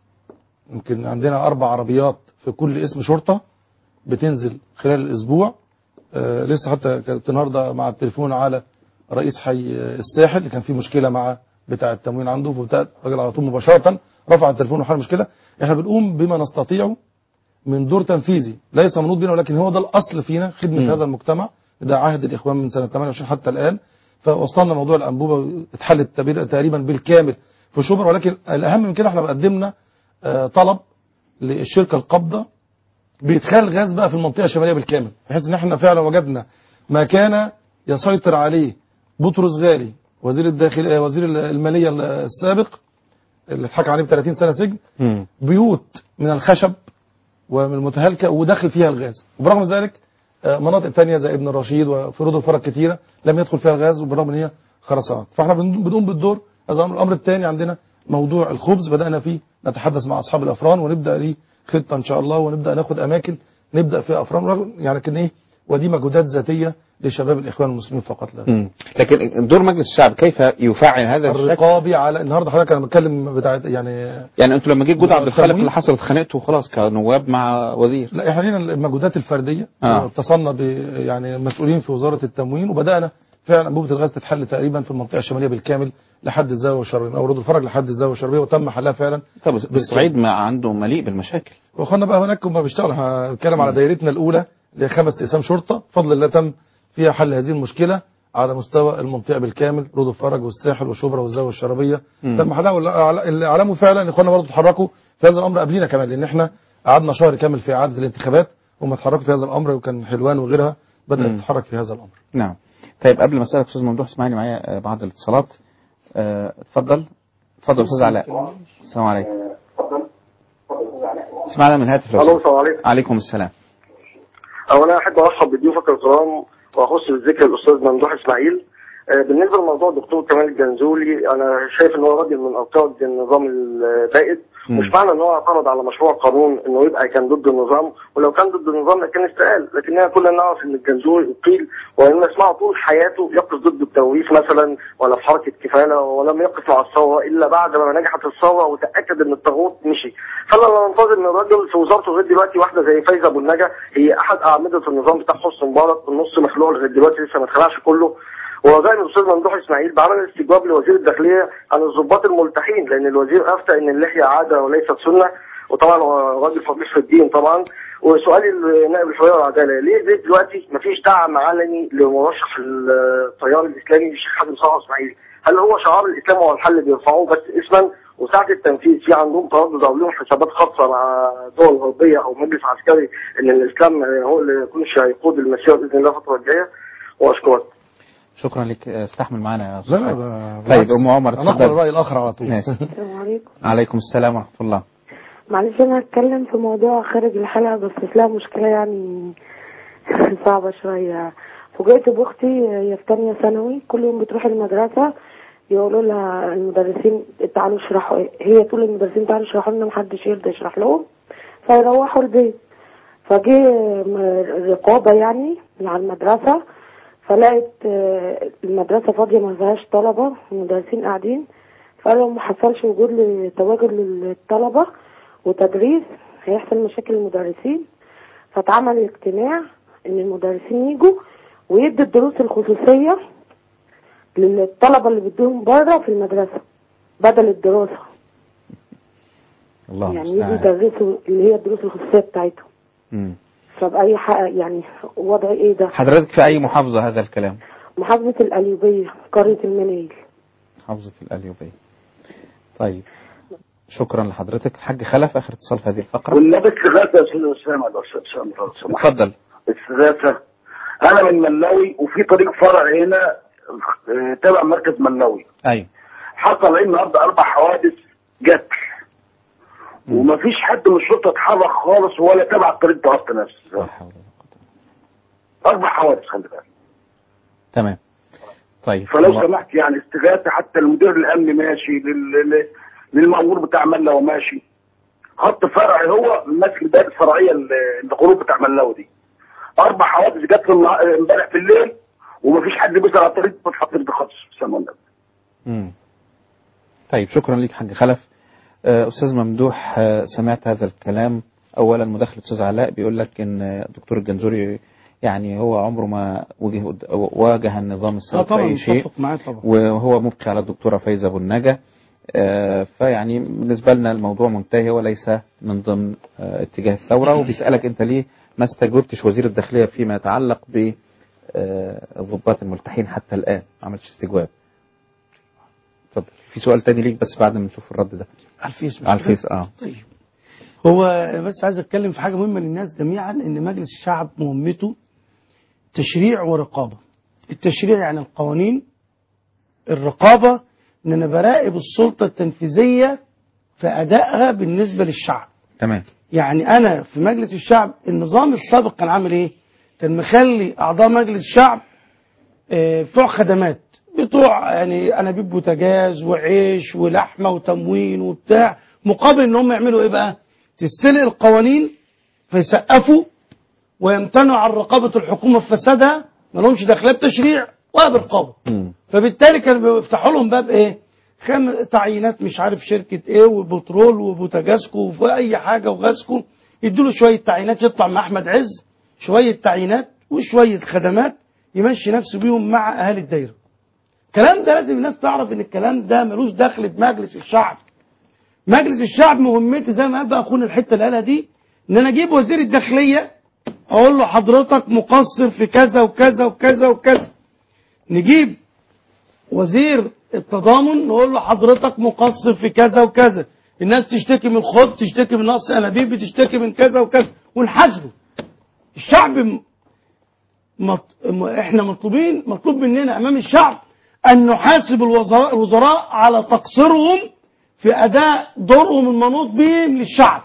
S6: يمكن عندنا اربع عربيات في كل اسم شرطه بتنزل خلال الاسبوع آه، لسه حتى كانت النهارده مع التليفون على رئيس حي آه، الساحل اللي كان في مشكله مع بتاع التموين عنده فبتاع الراجل على طول مباشره رفع التليفون وحل المشكله احنا بنقوم بما نستطيعه من دور تنفيذي ليس منوط بنا ولكن هو ده الاصل فينا خدمه
S2: مم.
S6: هذا المجتمع ده عهد الاخوان من سنه 28 حتى الان فوصلنا موضوع الانبوبه اتحلت تبير- تقريبا بالكامل في شبرا ولكن الاهم من كده احنا قدمنا آه، طلب للشركه القابضه بادخال الغاز بقى في المنطقه الشماليه بالكامل بحيث ان احنا فعلا وجدنا ما كان يسيطر عليه بطرس غالي وزير الداخل وزير الماليه السابق اللي اتحكم عليه ب 30 سنه سجن
S2: مم.
S6: بيوت من الخشب ومن المتهالكه وداخل فيها الغاز وبرغم ذلك آه، مناطق تانية زي ابن رشيد وفروض الفرج كتيرة لم يدخل فيها الغاز وبالرغم ان هي خرسانات فاحنا بن- بنقوم بالدور هذا الامر الامر الثاني عندنا موضوع الخبز بدانا فيه نتحدث مع اصحاب الافران ونبدا ليه خطه ان شاء الله ونبدا ناخد اماكن نبدا فيها افران رغم- يعني كان ايه ودي مجهودات ذاتيه لشباب الاخوان المسلمين فقط لا
S2: مم. لكن دور مجلس الشعب كيف يفعل هذا الشكل
S6: الرقابي على النهارده حضرتك انا بتكلم بتاعت يعني
S2: يعني انتوا لما جيت جود عبد الخالق
S6: التمويل؟
S2: اللي حصلت خانقته وخلاص كنواب مع وزير
S6: لا احنا لينا المجهودات الفرديه
S2: آه.
S6: اتصلنا ب يعني مسؤولين في وزاره التموين وبدانا فعلا انبوبه الغاز تتحل تقريبا في المنطقه الشماليه بالكامل لحد الزاويه والشربيه او رود الفرج لحد الزاويه والشربيه وتم حلها فعلا
S2: طب الصعيد ما عنده مليء بالمشاكل
S6: واخوانا بقى هناك هم بيشتغلوا احنا بنتكلم على دايرتنا الاولى اللي هي خمس اقسام شرطه بفضل الله تم فيها حل هذه المشكله على مستوى المنطقه بالكامل رود الفرج والساحل وشبرا والزاويه الشربيه
S2: مم.
S6: تم حلها والأعلا- اللي اعلموا فعلا ان اخواننا برضه اتحركوا في هذا الامر قبلينا كمان لان احنا قعدنا شهر كامل في اعاده الانتخابات هم اتحركوا في هذا الامر وكان حلوان وغيرها بدات
S2: مم.
S6: تتحرك في هذا الامر
S2: نعم طيب قبل ما اسالك استاذ ممدوح اسمعني معايا آه، بعض الاتصالات آه، اتفضل اتفضل استاذ علاء السلام عليكم اسمعنا من الهاتف لو
S19: الو
S2: سمحت.
S19: السلام عليكم
S2: عليكم السلام
S19: اولا احب ارحب بضيوفك الكرام واخص بالذكر الاستاذ ممدوح اسماعيل آه، بالنسبه لموضوع الدكتور كمال الجنزولي انا شايف ان هو راجل من اوتاد النظام البائد
S2: مم.
S19: مش معنى ان هو اعترض على مشروع قانون انه يبقى كان ضد النظام ولو كان ضد النظام لكن استقال لكننا كلنا نعرف ان الجنزوري قيل وان نسمعه طول حياته يقف ضد التوريث مثلا ولا في حركه كفاله ولم يقف مع الثوره الا بعد ما نجحت الثوره وتاكد ان الطاغوت مشي فانا ننتظر ان الراجل في وزارته لغايه دلوقتي واحده زي فايزه ابو النجا هي احد اعمده النظام بتاع حسني مبارك النص مخلوع لغايه دلوقتي لسه ما اتخلعش كله ووزير الاستاذ ممدوح اسماعيل بعمل استجواب لوزير الداخليه عن الضباط الملتحين لان الوزير افتى ان اللحيه عاده وليست سنه وطبعا هو راجل فقير في الدين طبعا وسؤالي لنائب الحريه والعداله ليه ليه دلوقتي مفيش دعم علني لمرشح التيار الاسلامي الشيخ حازم صلاح اسماعيل هل هو شعار الاسلام هو الحل بيرفعوه بس اسما وساعة التنفيذ في عندهم تردد او لهم حسابات خاصه مع دول غربيه او مجلس عسكري ان الاسلام هو اللي يكون هيقود المسيره باذن الله الفتره الجايه واشكرك
S2: شكرا لك آه، استحمل معنا يا
S6: لا
S2: استاذ
S6: لا
S2: خالد.
S6: ده
S2: طيب
S6: بالعكس.
S2: ام عمر
S6: انا اقبل
S2: اتفضل
S6: الراي الاخر على طول
S2: ماشي
S7: السلام عليكم
S2: عليكم السلام ورحمه الله
S7: معلش انا هتكلم في موضوع خارج الحلقه بس فيها مشكله يعني صعبه شويه فوجئت باختي هي في تانية ثانوي كل يوم بتروح المدرسه يقولوا لها المدرسين تعالوا اشرحوا هي تقول للمدرسين تعالوا اشرحوا لنا محدش يرضى يشرح لهم فيروحوا البيت فجه م- رقابه يعني على المدرسه فلقت آه، المدرسه فاضيه ما فيهاش طلبه المدرسين قاعدين فقالوا ما حصلش وجود لتواجد للطلبه وتدريس هيحصل مشاكل المدرسين فاتعمل اجتماع ان المدرسين يجوا ويدوا الدروس الخصوصيه للطلبه اللي بدهم بره في المدرسه بدل الدراسه
S2: الله
S7: يعني يجوا
S2: المستعان
S7: يدرسوا اللي هي الدروس الخصوصيه بتاعتهم
S2: مم.
S7: فبأي حق يعني وضع ايه ده
S2: حضرتك في اي محافظه هذا الكلام
S7: محافظة القليوبية قرية المنيل
S2: محافظه القليوبيه طيب شكرا لحضرتك الحاج خلف اخر اتصال في هذه الفقره
S8: والنبي استغاثه يا استاذ اسامه لو استاذ لو سمحت
S2: اتفضل
S8: استغاثه انا من ملاوي وفي طريق فرع هنا آه، تبع مركز ملاوي
S2: ايوه
S8: حصل عليه النهارده اربع حوادث قتل ومفيش حد من الشرطه اتحرك خالص ولا تبع الطريق ده اصلا نفسه اربع حوادث خلي بالك
S2: تمام طيب
S8: فلو
S2: الله-
S8: سمحت يعني استغاثه حتى المدير الامني ماشي لل... لل- للمأمور بتاع ملاوي ماشي خط فرعي هو ماسك البلاد الفرعيه ال- الغروب بتاع ملاوي دي اربع حوادث جت في النهار- امبارح بالليل ومفيش حد بيسال على الطريق بتحط ده خالص سامع النبي
S2: مم. طيب شكرا لك حاج خلف آه، استاذ ممدوح آه، سمعت هذا الكلام اولا مداخله استاذ علاء بيقول لك ان الدكتور الجنزوري يعني هو عمره ما وجه قد- واجه النظام
S5: اه
S2: السابق في
S5: طبعا
S2: اي شيء
S5: متفق معاه طبعا
S2: وهو مبقي على الدكتوره فايزه ابو النجا آه، فيعني بالنسبه لنا الموضوع منتهي وليس من ضمن آه، اتجاه الثوره وبيسالك انت ليه ما استجوبتش وزير الداخليه فيما يتعلق ب آه، الضباط الملتحين حتى الان ما عملتش استجواب اتفضل في سؤال تاني ليك بس بعد ما نشوف الرد ده
S5: على الفيس مش
S2: على
S5: كده؟
S2: الفيس اه
S5: طيب هو بس عايز اتكلم في حاجه مهمه للناس جميعا ان مجلس الشعب مهمته تشريع ورقابه التشريع يعني القوانين الرقابة ان انا براقب السلطة التنفيذية في ادائها بالنسبة للشعب
S2: تمام
S5: يعني انا في مجلس الشعب النظام السابق كان عامل ايه كان مخلي اعضاء مجلس الشعب آه، بتوع خدمات بتوع يعني انابيب بوتاجاز وعيش ولحمه وتموين وبتاع مقابل ان هم يعملوا ايه بقى تستلق القوانين فيسقفوا ويمتنعوا عن رقابه الحكومه في فسادها ما لهمش دخلات تشريع ولا برقابه فبالتالي كانوا بيفتحوا لهم باب ايه خم تعيينات مش عارف شركه ايه وبترول وبوتاجازكو وفي اي حاجه وغازكو يدوا له شويه تعيينات يطلع مع احمد عز شويه تعيينات وشويه خدمات يمشي نفسه بيهم مع اهالي الدايره الكلام ده لازم الناس تعرف ان الكلام ده ملوش دخل في مجلس الشعب مجلس الشعب مهمتي زي ما قال بقى اخونا الحته اللي قالها دي ان انا اجيب وزير الداخليه اقول له حضرتك مقصر في كذا وكذا وكذا وكذا نجيب وزير التضامن نقول له حضرتك مقصر في كذا وكذا الناس تشتكي من الخبز تشتكي من نقص انابيب تشتكي من كذا وكذا ونحاسبه الشعب م... مط... م... احنا مطلوبين مطلوب مننا امام الشعب ان نحاسب الوزراء, الوزراء على تقصيرهم في اداء دورهم المنوط بهم للشعب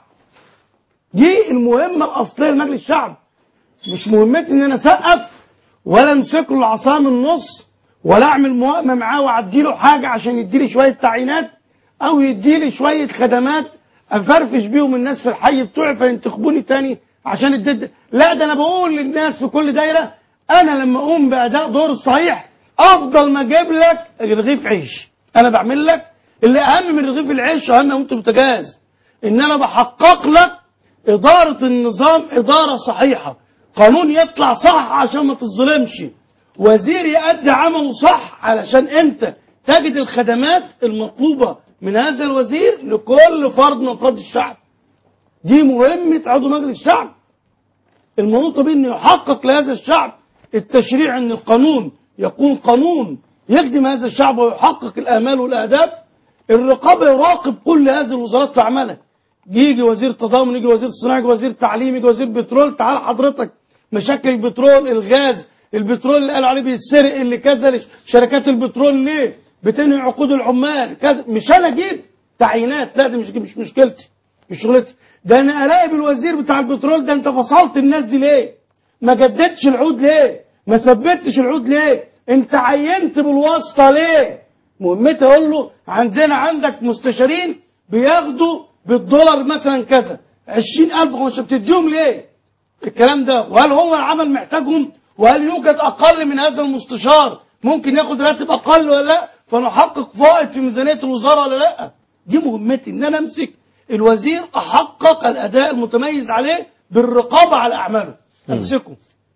S5: دي المهمه الاصليه لمجلس الشعب مش مهمتي ان انا اسقف ولا امسك له العصا من النص ولا اعمل موائمه معاه واعدي له حاجه عشان يديلي شويه تعيينات او يديلي شويه خدمات افرفش بيهم الناس في الحي بتوعي فينتخبوني تاني عشان الدد لا ده انا بقول للناس في كل دايره انا لما اقوم باداء دور الصحيح افضل ما اجيب لك رغيف عيش انا بعمل لك اللي اهم من رغيف العيش اهم من بوتاجاز ان انا بحقق لك اداره النظام اداره صحيحه قانون يطلع صح عشان ما تظلمش وزير يأدي عمله صح علشان انت تجد الخدمات المطلوبة من هذا الوزير لكل فرد من افراد الشعب دي مهمة عضو مجلس الشعب المنوط به انه يحقق لهذا الشعب التشريع ان القانون يكون قانون يخدم هذا الشعب ويحقق الامال والاهداف الرقابة يراقب كل هذه الوزارات في اعمالها يجي وزير تضامن يجي وزير صناعة يجي وزير تعليم يجي وزير بترول تعال حضرتك مشاكل البترول الغاز البترول اللي قالوا عليه بيتسرق اللي كذا شركات البترول ليه بتنهي عقود العمال كذا مش انا اجيب تعيينات لا دي مش مش مشكلتي مش شغلتي ده انا اراقب الوزير بتاع البترول ده انت فصلت الناس دي ليه ما جددتش العقود ليه ما ثبتش العقود ليه انت عينت بالواسطه ليه مهمتي اقول له عندنا عندك مستشارين بياخدوا بالدولار مثلا كذا 20000 مش بتديهم ليه الكلام ده وهل هو العمل محتاجهم وهل يوجد اقل من هذا المستشار ممكن ياخد راتب اقل ولا لا فنحقق فائض في ميزانيه الوزاره ولا لا دي مهمتي ان انا امسك الوزير احقق الاداء المتميز عليه بالرقابه على اعماله امسكه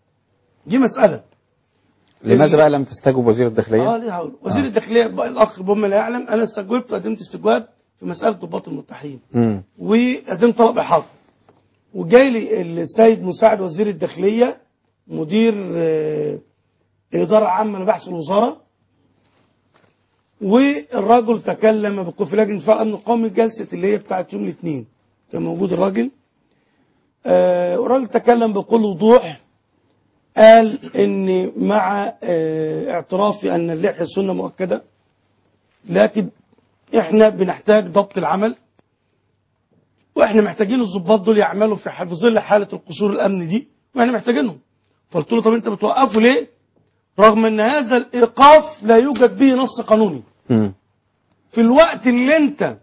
S5: دي مساله
S2: لماذا بقى لم تستجب وزير الداخليه؟
S5: اه ليه هقول وزير الداخليه بقى الاخ بوم لا يعلم انا استجوبت قدمت استجواب في مساله ضباط الملتحين
S2: مم.
S5: وقدمت طلب احاطه وجاي لي السيد مساعد وزير الداخليه مدير آه، الإدارة العامة لبحث الوزارة والراجل تكلم بقول في لجنة دفاع الأمن القومي جلسة اللي هي بتاعت يوم الاثنين كان موجود الراجل آه، والراجل تكلم بكل وضوح قال ان مع آه، اعترافي ان اللحية سنة مؤكدة لكن احنا بنحتاج ضبط العمل واحنا محتاجين الضباط دول يعملوا في في ظل حالة القصور الامن دي واحنا محتاجينهم فقلت له طب انت بتوقفه ليه رغم ان هذا الايقاف لا يوجد به نص قانوني
S2: مم.
S5: في الوقت اللي انت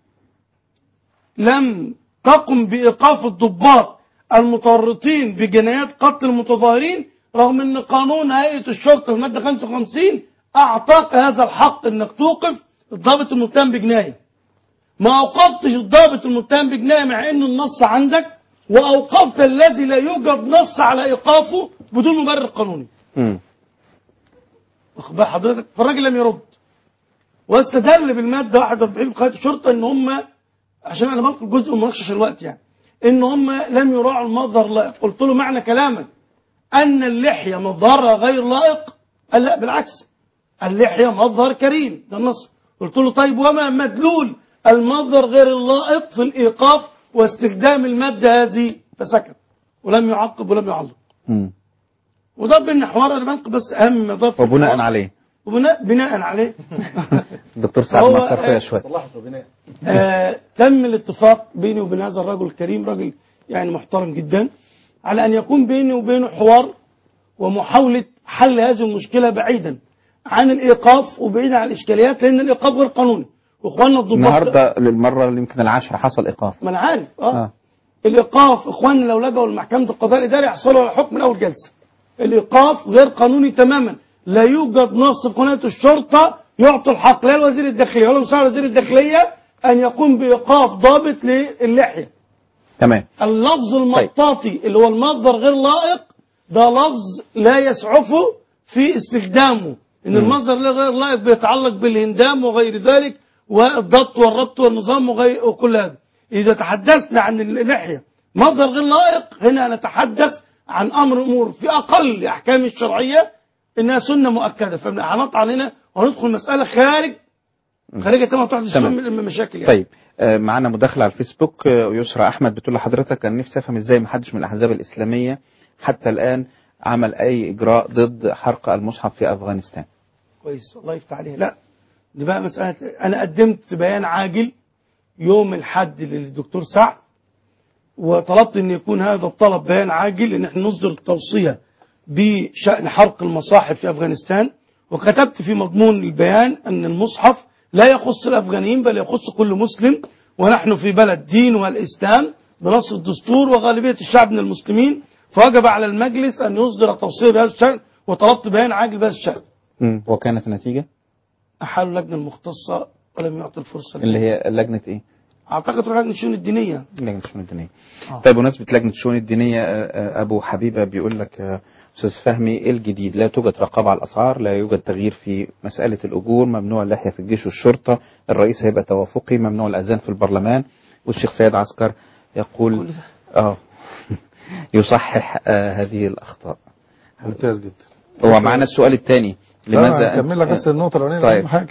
S5: لم تقم بايقاف الضباط المتورطين بجنايات قتل المتظاهرين رغم ان قانون هيئه الشرطه في الماده 55 اعطاك هذا الحق انك توقف الضابط المتهم بجنايه ما اوقفتش الضابط المتهم بجنايه مع ان النص عندك واوقفت الذي لا يوجد نص على ايقافه بدون مبرر قانوني
S2: مم.
S5: واخد بال حضرتك فالراجل لم يرد واستدل بالماده 41 من قانون الشرطه ان هم عشان انا بنقل جزء من المناقشه عشان الوقت يعني ان هم لم يراعوا المظهر لائق قلت له معنى كلامك ان اللحيه مظهرها غير لائق قال لا بالعكس اللحيه مظهر كريم ده النص قلت له طيب وما مدلول المظهر غير اللائق في الايقاف واستخدام الماده هذه فسكت ولم يعقب ولم يعلق
S2: مم.
S5: وده بين حوار انا بنقل بس اهم ما ضاف
S2: وبناء عليه
S5: وبناء بناء عليه
S2: الدكتور سعد
S5: هو-
S2: مصر فيها شويه
S5: آه تم الاتفاق بيني وبين هذا الرجل الكريم رجل يعني محترم جدا على أن يكون بيني وبينه حوار ومحاولة حل هذه المشكلة بعيدا عن الإيقاف وبعيدا عن الإشكاليات لأن الإيقاف غير قانوني وإخواننا الضباط
S2: النهارده للمره اللي يمكن العاشره حصل ايقاف
S5: ما أنا عارف آه.
S2: آه.
S5: الإيقاف إخواننا لو لجأوا لمحكمة القضاء الإداري يحصلوا على حكم من أول جلسة الإيقاف غير قانوني تماما لا يوجد نص في قانون الشرطة يعطي الحق لا لوزير الداخلية ولا مساعد وزير الداخلية أن يقوم بإيقاف ضابط للحية
S2: تمام
S5: اللفظ المطاطي اللي هو المصدر غير لائق ده لفظ لا يسعفه في استخدامه ان
S2: مم.
S5: المصدر غير لائق بيتعلق بالهندام وغير ذلك والضبط والربط والنظام وغير وكل هذا اذا تحدثنا عن اللحيه مصدر غير لائق هنا نتحدث عن امر امور في اقل الاحكام الشرعيه انها سنه مؤكده فهنطعن هنا وندخل مساله خارج خارجه تمام تحدث
S2: تمام.
S5: من المشاكل يعني.
S2: طيب آه، معانا مداخله على الفيسبوك آه، يسرى احمد بتقول لحضرتك كان نفسي افهم ازاي ما حدش من الاحزاب الاسلاميه حتى الان عمل اي اجراء ضد حرق المصحف في افغانستان
S5: كويس الله يفتح عليها لا دي بقى مسألة أنا قدمت بيان عاجل يوم الحد للدكتور سعد وطلبت أن يكون هذا الطلب بيان عاجل أن احنا نصدر توصية بشأن حرق المصاحف في أفغانستان وكتبت في مضمون البيان أن المصحف لا يخص الأفغانيين بل يخص كل مسلم ونحن في بلد دين والإسلام بنص الدستور وغالبية الشعب من المسلمين فوجب على المجلس أن يصدر توصية بهذا الشأن وطلبت بيان عاجل بهذا الشأن
S2: مم. وكانت النتيجه
S5: أحالوا اللجنة المختصة ولم يعطوا الفرصة
S2: اللي هي لجنه ايه؟
S5: أعتقد لجنة الشؤون الدينية
S2: لجنه الشؤون الدينيه
S5: آه.
S2: طيب بمناسبه لجنه الشؤون الدينيه آه، آه، ابو حبيبه بيقول لك آه، استاذ فهمي ايه الجديد؟ لا توجد رقابه على الاسعار، لا يوجد تغيير في مساله الاجور، ممنوع اللحيه في الجيش والشرطه، الرئيس هيبقى توافقي، ممنوع الاذان في البرلمان، والشيخ سيد عسكر يقول اه يصحح آه هذه الاخطاء.
S6: ممتاز جدا
S2: هو معانا السؤال الثاني لماذا
S6: اكمل لك بس النقطه الاولانيه
S2: طيب.
S6: اهم حاجه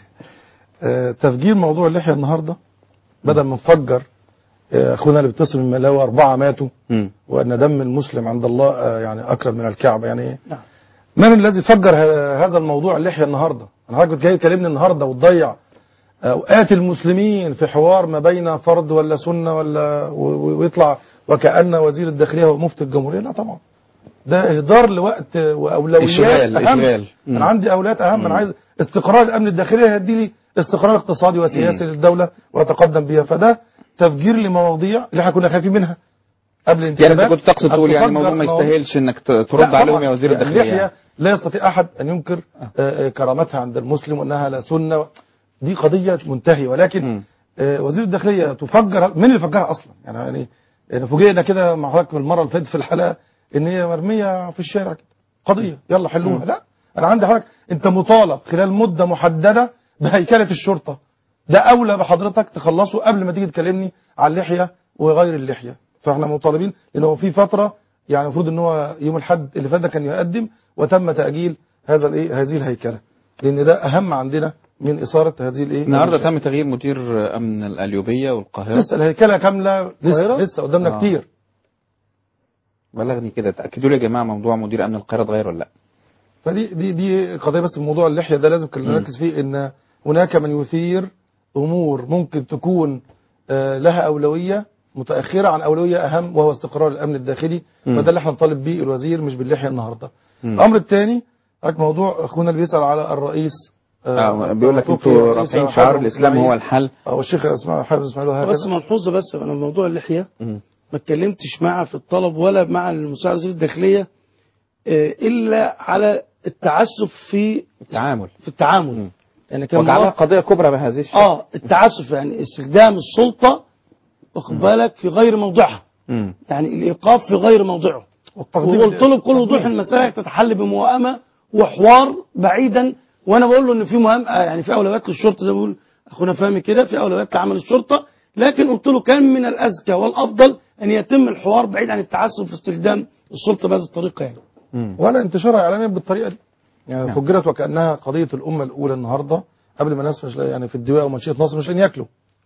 S6: آه، تفجير موضوع اللحيه النهارده بدل ما نفجر آه، اخونا اللي بيتصل من ملاوي اربعه ماتوا
S2: مم.
S6: وان دم المسلم عند الله آه، يعني اكرم من الكعبه يعني ايه
S5: نعم.
S6: من الذي فجر ه- هذا الموضوع اللحيه النهارده انا حضرتك كنت جاي تكلمني النهارده وتضيع اوقات المسلمين في حوار ما بين فرد ولا سنه ولا و- و- ويطلع وكأن وزير الداخليه هو مفتي الجمهوريه لا طبعا ده اهدار لوقت واولويات
S2: إشغال-
S6: اهم
S2: إشغال. مم.
S6: انا عندي اولويات اهم
S2: مم.
S6: انا عايز استقرار الامن الداخلي هيدي لي استقرار اقتصادي وسياسي للدوله واتقدم بيها فده تفجير لمواضيع اللي احنا كنا خايفين منها قبل
S2: يعني
S6: الانتخابات
S2: انت كنت تقصد تقول يعني
S6: هتفجر
S2: الموضوع ما
S6: مواضيع.
S2: يستاهلش انك ت-
S6: لا
S2: ترد عليهم
S6: طبعاً.
S2: يا وزير
S6: يعني
S2: الداخليه
S6: اللحية
S2: يعني.
S6: لا يستطيع أحد أن ينكر آه، آه، كرامتها عند المسلم وأنها لا سنة دي قضية منتهية ولكن آه، وزير الداخلية تفجر من اللي فجرها أصلا يعني يعني يعني فوجئنا كده مع حضرتك المرة اللي فاتت في الحلقة إن هي مرمية في الشارع كده قضية يلا حلوها لا أنا عندي حضرتك أنت مطالب خلال مدة محددة بهيكلة الشرطة ده أولى بحضرتك تخلصه قبل ما تيجي تكلمني على اللحية وغير اللحية فاحنا مطالبين لأن هو في فترة يعني المفروض ان هو يوم الاحد اللي فات ده كان يقدم وتم تاجيل هذا الايه هذه الهيكله لان ده اهم عندنا من اثاره هذه الايه
S2: النهارده
S6: المشاكل.
S2: تم تغيير مدير امن القليوبيه والقاهره
S6: لسه الهيكله كامله لسه, لسه قدامنا
S2: آه.
S6: كتير
S2: بلغني كده تاكدوا لي يا جماعه موضوع مدير امن القاهره اتغير ولا لا
S6: فدي دي دي قضيه بس في موضوع اللحيه ده لازم كنا
S2: مم.
S6: نركز فيه ان هناك من يثير امور ممكن تكون آه، لها اولويه متاخره عن اولويه اهم وهو استقرار الامن الداخلي
S2: مم.
S6: فده اللي احنا نطالب بيه الوزير مش باللحيه النهارده
S2: مم.
S6: الامر الثاني حضرتك موضوع اخونا اللي بيسال على الرئيس
S2: آه بيقول لك
S6: توفي
S2: انتوا
S6: الرئيس
S2: رافعين
S6: حافظ
S2: شعار الاسلام
S6: إسماعيل.
S2: هو الحل
S6: اه والشيخ اسماعيل حافظ اسماعيل وهكذا
S5: بس ملحوظة بس أنا موضوع اللحية
S2: مم.
S5: ما اتكلمتش معه في الطلب ولا مع المساعد وزير الداخلية آه، إلا على التعسف في
S2: التعامل
S5: في التعامل يعني كان
S2: وجعلها
S5: مواقف-
S2: قضيه كبرى بهذه الشكل
S5: اه التعسف يعني استخدام السلطة واخد بالك في غير موضعها
S2: مم.
S5: يعني الإيقاف في غير موضعه وقلت له بكل وضوح المسألة تتحل بموائمة وحوار بعيدا وانا بقول له ان في مهم آه يعني في اولويات للشرطه زي ما بيقول اخونا فهمي كده في اولويات لعمل الشرطه لكن قلت له كان من الاذكى والافضل ان يتم الحوار بعيد عن التعسف في استخدام السلطه بهذه الطريقه يعني
S6: ولا انتشارها اعلاميا بالطريقه دي يعني
S5: نعم.
S6: فجرت وكانها قضيه الامه الاولى النهارده قبل ما الناس مش لا- يعني في الدواء ومنشيه نصر مش لاقيين ياكلوا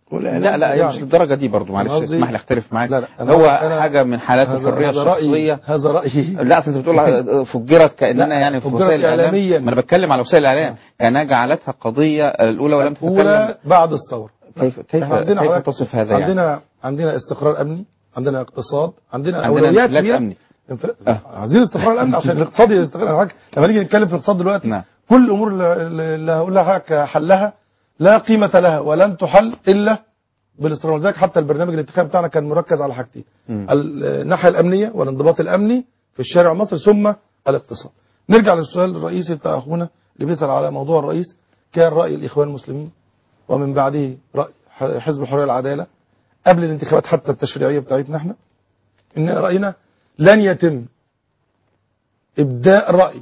S2: لا لا
S6: يعني
S2: مش للدرجه دي برضو معلش
S6: أنا قصدي-
S2: اسمح لي اختلف معاك
S6: لا لا أنا-
S2: هو
S6: أنا-
S2: حاجه من حالات
S6: هذا-
S2: الحريه
S6: هذا رأيي-
S2: الشخصيه
S6: هذا رايي
S2: لا اصل انت بتقول فجرت كاننا
S6: لا،
S2: يعني في
S6: فجرت
S2: وسائل الاعلام
S6: إعلامياً.
S2: ما انا بتكلم على وسائل الاعلام كانها جعلتها قضيه الاولى ولم تتكلم
S6: أولى بعد الثورة
S2: كيف كيف
S6: إحنا عندنا
S2: كيف
S6: حضرتك-
S2: تصف هذا يعني
S6: عندنا عندنا استقرار أمني عندنا اقتصاد عندنا,
S2: عندنا
S6: أولويات
S2: انفلات
S6: هي-
S2: أمني.
S6: انف- عايزين استقرار الأمن عشان الاقتصاد يستقر حضرتك لما نيجي نتكلم في الاقتصاد دلوقتي
S2: نعم.
S6: كل الأمور اللي اللي هقول لها حضرتك حلها لا قيمة لها ولن تحل إلا بالاستقرار ولذلك حتى البرنامج الانتخابي بتاعنا كان مركز على حاجتين
S2: مم.
S6: الناحية الأمنية والانضباط الأمني في الشارع المصري ثم الاقتصاد نرجع للسؤال الرئيسي بتاع أخونا اللي بيسأل على موضوع الرئيس كان رأي الإخوان المسلمين ومن بعده رأي حزب الحرية والعدالة قبل الانتخابات حتى التشريعية بتاعتنا احنا ان رأينا لن يتم إبداء رأي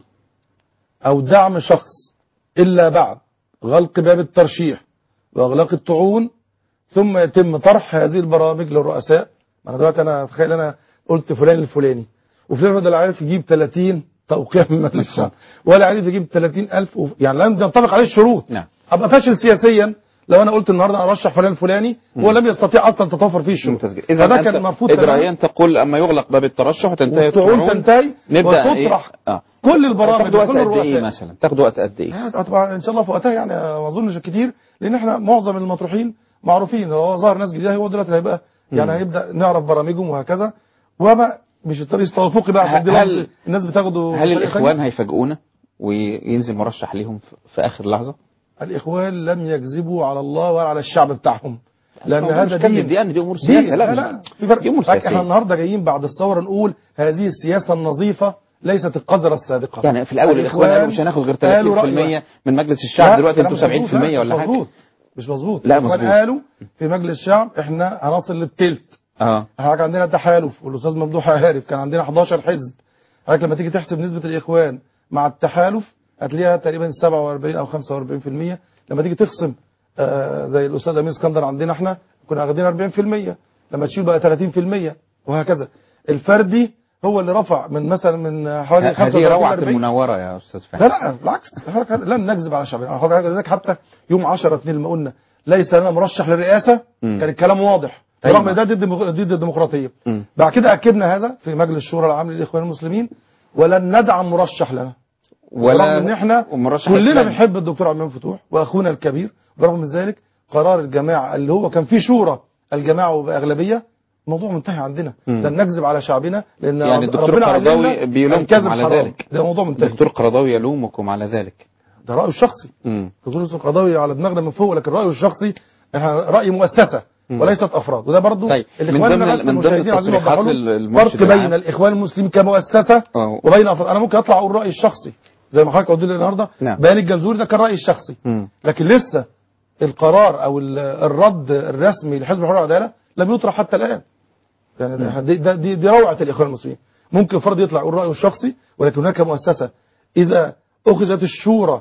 S6: أو دعم شخص إلا بعد غلق باب الترشيح وإغلاق الطعون ثم يتم طرح هذه البرامج للرؤساء ما أنا دلوقتي أنا تخيل أنا قلت فلان الفلاني وفلان ده لا عارف يجيب 30 توقيع من مجلس الشعب ولا عارف يجيب 30000 وف... يعني لن ينطبق عليه الشروط
S2: نعم
S6: ابقى فاشل سياسيا لو انا قلت النهارده انا ارشح فلان الفلاني هو لم يستطيع اصلا تتوفر فيه الشروط
S2: اذا
S6: فده
S2: أنت
S6: كان مرفوض
S2: اجرائيا تقول اما يغلق باب الترشح وتنتهي
S6: والطعون
S2: الطعون،
S6: تنتهي
S2: نبدا
S6: وتطرح
S2: إيه؟ آه.
S6: كل البرامج
S2: تاخد وقت
S6: وكل
S2: قد ايه
S6: الرؤساء.
S2: مثلا تاخد وقت قد ايه
S6: هتبقى ان شاء الله في وقتها يعني ما اظنش كتير لان احنا معظم المطروحين معروفين لو ظهر ناس جديده هو دلوقتي هيبقى يعني
S2: مم.
S6: هيبدا نعرف برامجهم وهكذا وما مش الطريق توافقي بقى عشان دي
S2: هل-
S6: برضه الناس بتاخده
S2: هل
S6: بطريقة
S2: الاخوان
S6: ثانية.
S2: هيفاجئونا وينزل مرشح ليهم في- في اخر لحظه
S6: الاخوان لم يكذبوا على الله ولا على الشعب بتاعهم لان
S2: هو مش
S6: هذا
S2: كذب،
S6: دين
S2: دي- دي أمور سياسة، لا،
S6: لا
S2: مش-
S6: لا في فرق
S2: دي أمور
S6: احنا
S2: سياسية.
S6: النهارده جايين بعد الثوره نقول هذه السياسه النظيفه ليست القذره السابقه
S2: يعني في الاول الاخوان قالوا مش هناخد غير 30% من مجلس الشعب دلوقتي انتوا 70% ولا حاجه
S6: مظبوط مش مظبوط
S2: لا،
S6: الإخوان
S2: مظبوط.
S6: قالوا في مجلس الشعب احنا هنصل للثلث
S2: اه
S6: احنا كان عندنا تحالف والاستاذ ممدوح عارف كان عندنا 11 حزب حضرتك لما تيجي تحسب نسبه الاخوان مع التحالف هتلاقيها تقريبا 47 او 45% لما تيجي تخصم آه زي الاستاذ امين اسكندر عندنا احنا كنا واخدين 40% لما تشيل بقى 30% وهكذا الفردي هو اللي رفع من مثلا من حوالي
S2: هذه
S6: 35
S2: روعه
S6: 40.
S2: المناوره يا استاذ
S6: لا
S2: فهمي
S6: لا بالعكس حضرتك لن نكذب على شعبنا حضرتك لذلك حتى يوم 10 2 لما قلنا ليس لنا مرشح للرئاسه
S2: مم.
S6: كان الكلام واضح
S2: أيوة.
S6: رغم ده ضد المغ- ضد الديمقراطيه
S2: مم.
S6: بعد كده اكدنا هذا في مجلس الشورى العام للاخوان المسلمين ولن ندعم مرشح لنا
S2: ولا
S6: رغم ان احنا
S2: ومرشح
S6: كلنا
S2: إسلامي.
S6: بنحب الدكتور عبد المنعم فتوح واخونا الكبير برغم من ذلك قرار الجماعه اللي هو كان فيه شورى الجماعه وباغلبيه موضوع منتهي عندنا
S2: مم.
S6: لن نكذب على شعبنا لان
S2: يعني
S6: رب-
S2: الدكتور
S6: ربنا
S2: قرضاوي
S6: علمنا
S2: بيلومكم
S6: الكذب
S2: على
S6: حرام.
S2: ذلك
S6: ده موضوع منتهي
S2: الدكتور قرضاوي يلومكم على ذلك
S6: ده رايه الشخصي
S2: مم.
S6: دكتور يوسف القضاوي على دماغنا من فوق لكن رايه الشخصي احنا راي مؤسسه
S2: مم.
S6: وليست افراد وده برضو
S2: طيب، من
S6: الاخوان
S2: ضمن-
S6: بس
S2: من ضمن
S6: المشاهدين عايزين
S2: التصريحات
S6: نوضحوا
S2: ال-
S6: لهم
S2: المرشد
S6: فرق بين
S2: العام.
S6: الاخوان المسلمين كمؤسسه
S2: آه.
S6: وبين افراد انا ممكن اطلع اقول رايي الشخصي زي ما حضرتك قلت لي النهارده
S2: نعم.
S6: بيان الجنزوري ده كان رايي الشخصي
S2: مم.
S6: لكن لسه القرار او ال- الرد الرسمي لحزب الحريه والعداله لم يطرح حتى الان يعني ده- دي, ده- دي, دي روعه الاخوان المسلمين ممكن فرد يطلع يقول رايه الشخصي ولكن هناك مؤسسه اذا اخذت الشورى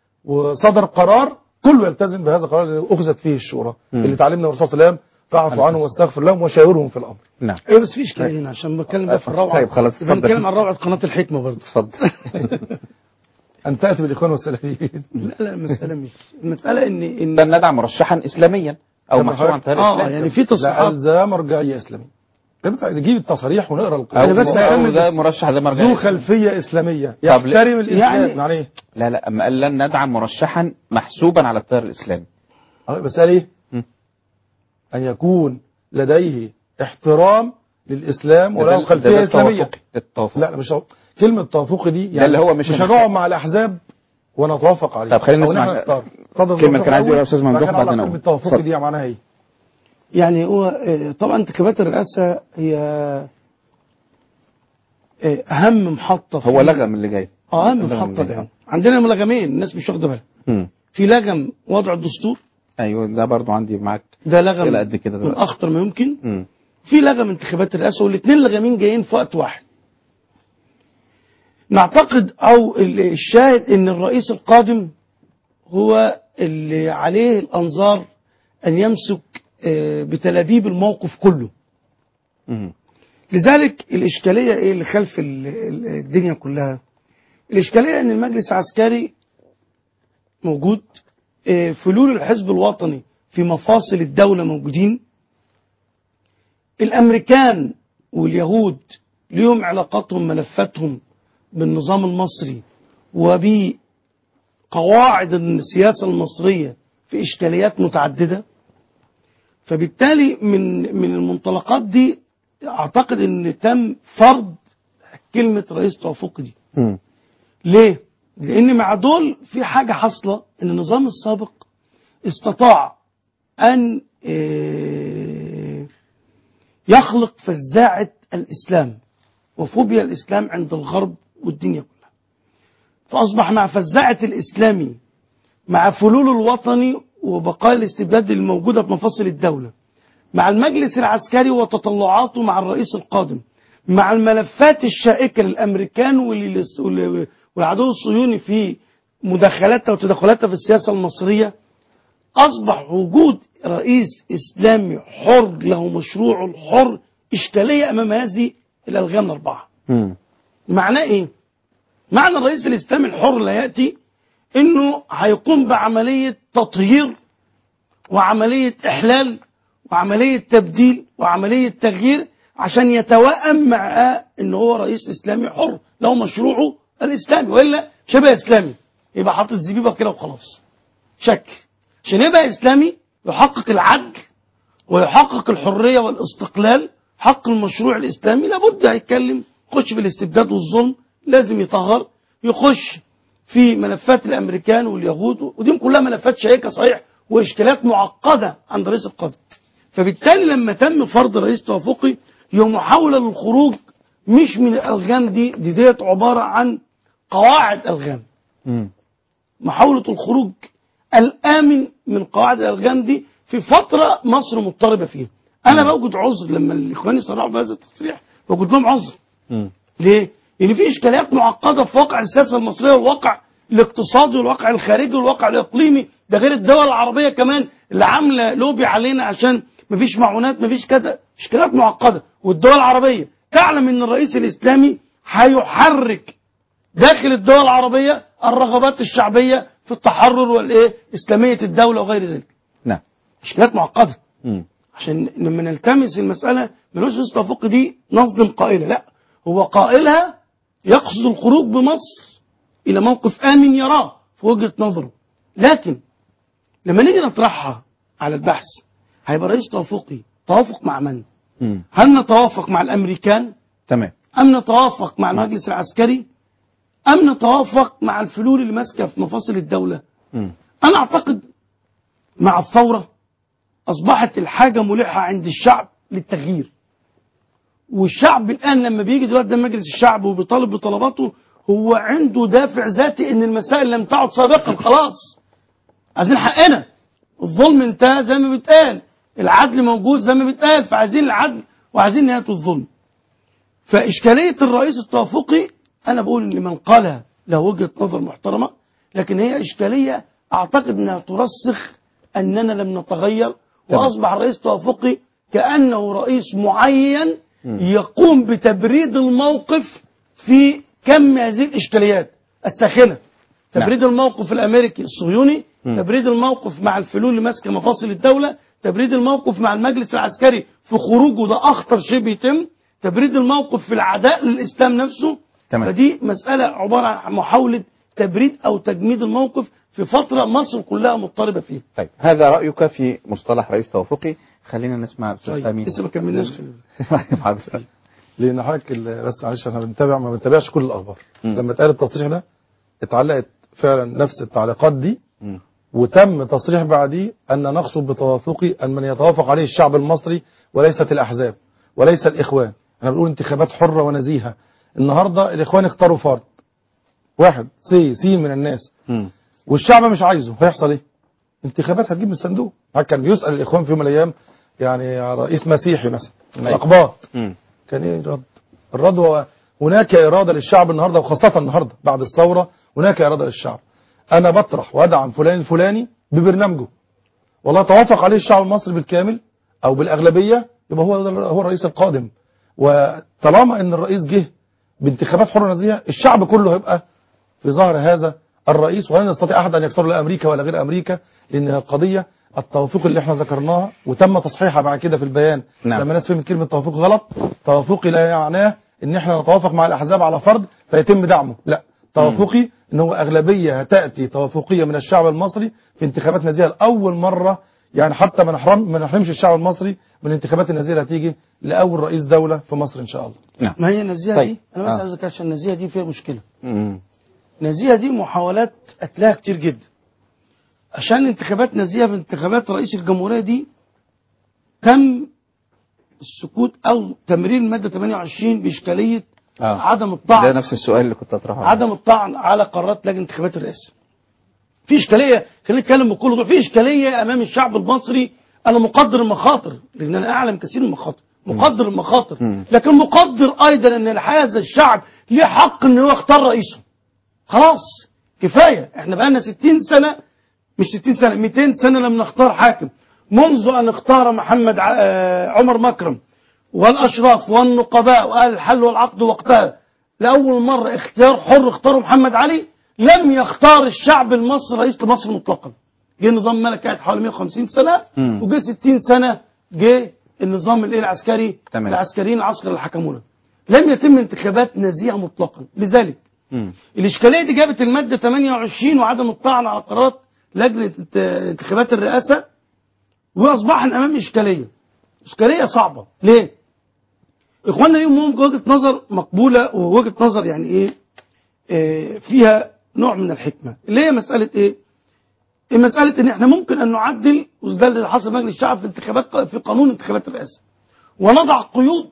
S6: وصدر قرار كله يلتزم بهذا القرار اللي اخذت فيه الشورى
S2: مم.
S6: اللي تعلمنا الرسول صلى الله عليه وسلم فاعفوا عنهم واستغفر لهم وشاورهم في الامر
S2: نعم
S5: ايوه بس في اشكاليه هنا عشان بتكلم بقى في الروعه
S2: طيب، خلاص،
S5: يبقى
S2: اتفضل.
S5: نتكلم عن روعه قناه الحكمه برضه
S2: اتفضل
S6: ان تاتي بالاخوان والسلفيين
S5: لا لا المساله مش المساله ان ان
S2: لن ندعم مرشحا اسلاميا او
S6: كما
S2: محسوب عن تيار
S5: اه
S2: الاسلام
S5: يعني في
S6: لا
S5: تصريحات
S6: الزام مرجعيه اسلاميه ده نجيب التصاريح ونقرا
S2: أو
S6: القرآن.
S5: أنا بس
S2: أو
S5: هكمل
S2: ده
S5: بس.
S2: مرشح ده مرجع
S6: ذو خلفيه اسلاميه
S2: طب ليه؟
S6: يحترم الاسلام
S5: يعني-
S6: يعني ايه
S2: لا لا اما قال لن ندعم مرشحا محسوبا على التيار الاسلامي
S6: آه، بس قال ايه
S2: مم.
S6: ان يكون لديه احترام للاسلام
S2: ده-
S6: وله
S2: ده-
S6: خلفيه
S2: ده
S6: اسلاميه
S2: التوافقي، ده التوافقي.
S6: لا مش هو- كلمه توافقي دي
S2: ده اللي هو مش
S6: مش
S2: هنخ-
S6: هنقعد مع الاحزاب ونتوافق عليه
S2: طب خلينا
S6: أو
S2: نسمع
S6: نحن نختار. اتفضل
S2: كلمة
S6: دكتور
S2: كان عايز يقولها
S6: الأول،
S2: أستاذ ممدوح
S6: بعدين
S2: بعدين
S6: على
S2: أقول.
S6: كلمه توافقي
S2: اتفضل.
S6: دي معناها ايه
S5: يعني هو آه، طبعا انتخابات الرئاسه هي آه، اهم محطه في
S2: هو لغم اللي جاي
S5: اه اهم
S2: لغم
S5: محطه
S2: اللي جاي.
S5: الان عندنا لغمين الناس مش واخده بالها
S2: مم.
S5: في لغم وضع الدستور
S2: ايوه ده برضو عندي معاك
S5: ده
S2: أسئلة
S5: لغم
S2: قد كده
S5: من
S2: دلوقتي.
S5: اخطر ما يمكن
S2: مم.
S5: في لغم انتخابات الرئاسه والاثنين لغمين جايين في وقت واحد نعتقد او ال- الشاهد ان الرئيس القادم هو اللي عليه الانظار ان يمسك آه، بتلابيب الموقف كله
S2: مم.
S5: لذلك الإشكالية إيه اللي خلف ال- ال- الدنيا كلها الإشكالية أن المجلس العسكري موجود آه، فلول الحزب الوطني في مفاصل الدولة موجودين الأمريكان واليهود ليهم علاقاتهم ملفاتهم بالنظام المصري وبقواعد السياسة المصرية في إشكاليات متعددة فبالتالي من من المنطلقات دي أعتقد أن تم فرض كلمة رئيس توافقي دي
S2: مم.
S5: ليه؟ لأن مع دول في حاجة حاصلة أن النظام السابق استطاع أن آه، يخلق فزاعة الإسلام وفوبيا الإسلام عند الغرب والدنيا كلها فأصبح مع فزاعة الإسلامي مع فلول الوطني وبقايا الاستبداد الموجودة في مفاصل الدولة مع المجلس العسكري وتطلعاته مع الرئيس القادم مع الملفات الشائكة للأمريكان وللس- ول- والعدو الصهيوني في مداخلاتها وتدخلاتها في السياسة المصرية أصبح وجود رئيس إسلامي حر له مشروعه الحر إشكالية أمام هذه الألغام الأربعة
S2: مم.
S5: معناه إيه؟ معنى الرئيس الإسلامي الحر لا يأتي إنه هيقوم بعملية تطهير وعملية إحلال وعملية تبديل وعملية تغيير عشان يتوائم مع إن هو رئيس إسلامي حر له مشروعه الإسلامي وإلا شبه إسلامي يبقى حاطط زبيبة كده وخلاص شكل عشان يبقى إسلامي يحقق العدل ويحقق الحرية والاستقلال حق المشروع الإسلامي لابد هيتكلم يخش في الاستبداد والظلم لازم يطهر يخش في ملفات الأمريكان واليهود ودي كلها ملفات شائكة صحيح وإشكالات معقدة عند رئيس القادم فبالتالي لما تم فرض رئيس توافقي هي محاولة للخروج مش من الألغام دي دي ديت عبارة عن قواعد ألغام
S2: مم.
S5: محاولة الخروج الآمن من قواعد الألغام دي في فترة مصر مضطربة فيها أنا بوجد عذر لما الإخوان يصرحوا بهذا التصريح بوجد لهم عذر
S2: مم.
S5: ليه؟ لأن في إشكاليات معقدة في واقع السياسة المصرية والواقع الاقتصادي والواقع الخارجي والواقع الإقليمي ده غير الدول العربية كمان اللي عاملة لوبي علينا عشان مفيش معونات مفيش كذا إشكاليات معقدة والدول العربية تعلم أن الرئيس الإسلامي هيحرك داخل الدول العربية الرغبات الشعبية في التحرر والإيه إسلامية الدولة وغير ذلك
S2: نعم
S5: إشكاليات معقدة
S2: مم.
S5: عشان لما نلتمس المسألة ملوش التوافق دي نصدم قائلة لا هو قائلها يقصد الخروج بمصر إلى موقف آمن يراه في وجهة نظره لكن لما نيجي نطرحها على البحث هيبقى رئيس توافقي توافق مع من؟
S2: مم.
S5: هل نتوافق مع الأمريكان
S2: تمام
S5: أم نتوافق مع المجلس العسكري أم نتوافق مع الفلول اللي ماسكة في مفاصل الدولة
S2: مم.
S5: أنا أعتقد مع الثورة أصبحت الحاجة ملحة عند الشعب للتغيير والشعب الآن لما بيجي دلوقتي قدام مجلس الشعب وبيطالب بطلباته هو عنده دافع ذاتي إن المسائل لم تعد سابقا خلاص عايزين حقنا الظلم انتهى زي ما بيتقال العدل موجود زي ما بيتقال فعايزين العدل وعايزين نهاية الظلم فإشكالية الرئيس التوافقي أنا بقول إن من قالها له وجهة نظر محترمة لكن هي إشكالية أعتقد أنها ترسخ أننا لم نتغير
S2: تمام.
S5: وأصبح الرئيس التوافقي كأنه رئيس معين يقوم بتبريد الموقف في كم هذه الإشكاليات الساخنة تبريد الموقف الأمريكي الصهيوني
S2: مم.
S5: تبريد الموقف مع الفلول اللي ماسكه مفاصل الدولة تبريد الموقف مع المجلس العسكري في خروجه ده أخطر شيء بيتم تبريد الموقف في العداء للإسلام نفسه
S2: تمام.
S5: فدي مسألة عبارة عن محاولة تبريد أو تجميد الموقف في فترة مصر كلها مضطربة فيها
S2: طيب هذا رأيك في مصطلح رئيس توافقي خلينا نسمع أستاذ
S5: طيب
S2: فهمي
S5: لسه ما كملناش
S2: حاضر.
S6: لان حضرتك ال- بس معلش احنا بنتابع ما بنتابعش كل الاخبار
S2: مم.
S6: لما اتقال التصريح ده اتعلقت فعلا نفس التعليقات دي
S2: مم.
S6: وتم تصريح بعديه ان نقصد بتوافقي ان من يتوافق عليه الشعب المصري وليست الاحزاب وليس الاخوان احنا بنقول انتخابات حره ونزيهه النهارده الاخوان اختاروا فرد واحد سي سي من الناس
S2: مم.
S6: والشعب مش عايزه هيحصل ايه انتخابات هتجيب من الصندوق كان بيسال الاخوان في يوم من الايام يعني رئيس مسيحي مثلا من
S2: أيوة.
S6: الاقباط
S2: مم.
S6: كان ايه الرد الرد هو هناك إرادة للشعب النهاردة وخاصة النهاردة بعد الثورة هناك إرادة للشعب أنا بطرح وأدعم فلان الفلاني ببرنامجه والله توافق عليه الشعب المصري بالكامل أو بالأغلبية يبقى هو هو الرئيس القادم وطالما أن الرئيس جه بانتخابات حرة نزيهة الشعب كله هيبقى في ظهر هذا الرئيس ولن يستطيع أحد أن يكسر لا أمريكا ولا غير أمريكا لأن القضية التوافق اللي احنا ذكرناها وتم تصحيحها بعد كده في البيان
S2: نعم.
S6: لما الناس فهمت كلمه توافق غلط توافقي لا معناه ان احنا نتوافق مع الاحزاب على فرد فيتم دعمه لا توافقي ان هو اغلبيه هتاتي توافقيه من الشعب المصري في انتخابات نزيهه لاول مره يعني حتى ما نحرم ما نحرمش الشعب المصري من الانتخابات النزيهه اللي هتيجي لاول رئيس دوله في مصر ان شاء الله
S5: ما هي النزيهه
S6: طيب.
S5: دي انا بس
S6: آه.
S5: عايز أذكر عشان النزيهه دي فيها مشكله
S2: مم.
S5: النزيهه دي محاولات قتلها كتير جدا عشان انتخابات نزيهه في انتخابات رئيس الجمهوريه دي تم السكوت او تمرير الماده 28 باشكاليه
S2: آه.
S5: عدم الطعن
S2: ده نفس السؤال اللي كنت اطرحه
S5: عدم الطعن على قرارات لجنه انتخابات الرئاسه. في اشكاليه خلينا نتكلم بكل وضوح في اشكاليه امام الشعب المصري انا مقدر المخاطر لان انا اعلم كثير من المخاطر مقدر المخاطر لكن مقدر ايضا ان هذا الشعب ليه حق ان هو يختار رئيسه خلاص كفايه احنا بقالنا 60 سنه مش 60 سنه 200 سنه لم نختار حاكم منذ ان اختار محمد ع- آه، عمر مكرم والاشراف والنقباء واهل الحل والعقد وقتها لاول مره اختيار حر اختاروا محمد علي لم يختار الشعب المصري رئيس لمصر مطلقا جه نظام ملكي قاعد حوالي 150 سنه
S2: مم.
S5: وجه 60 سنه جه النظام الايه العسكري
S2: تمام.
S5: العسكريين العسكر اللي حكمونا لم يتم انتخابات نزيهه مطلقا لذلك
S2: مم.
S5: الإشكالية دي جابت المادة 28 وعدم الطعن على قرارات لجنة انت- انتخابات الرئاسة وأصبحنا أمام إشكالية إشكالية صعبة ليه؟ إخواننا ليهم وجهة نظر مقبولة ووجهة نظر يعني إيه آه، فيها نوع من الحكمة اللي هي مسألة إيه؟ مسألة إن إحنا ممكن أن نعدل وده اللي حصل مجلس الشعب في انتخابات في قانون انتخابات الرئاسة ونضع قيود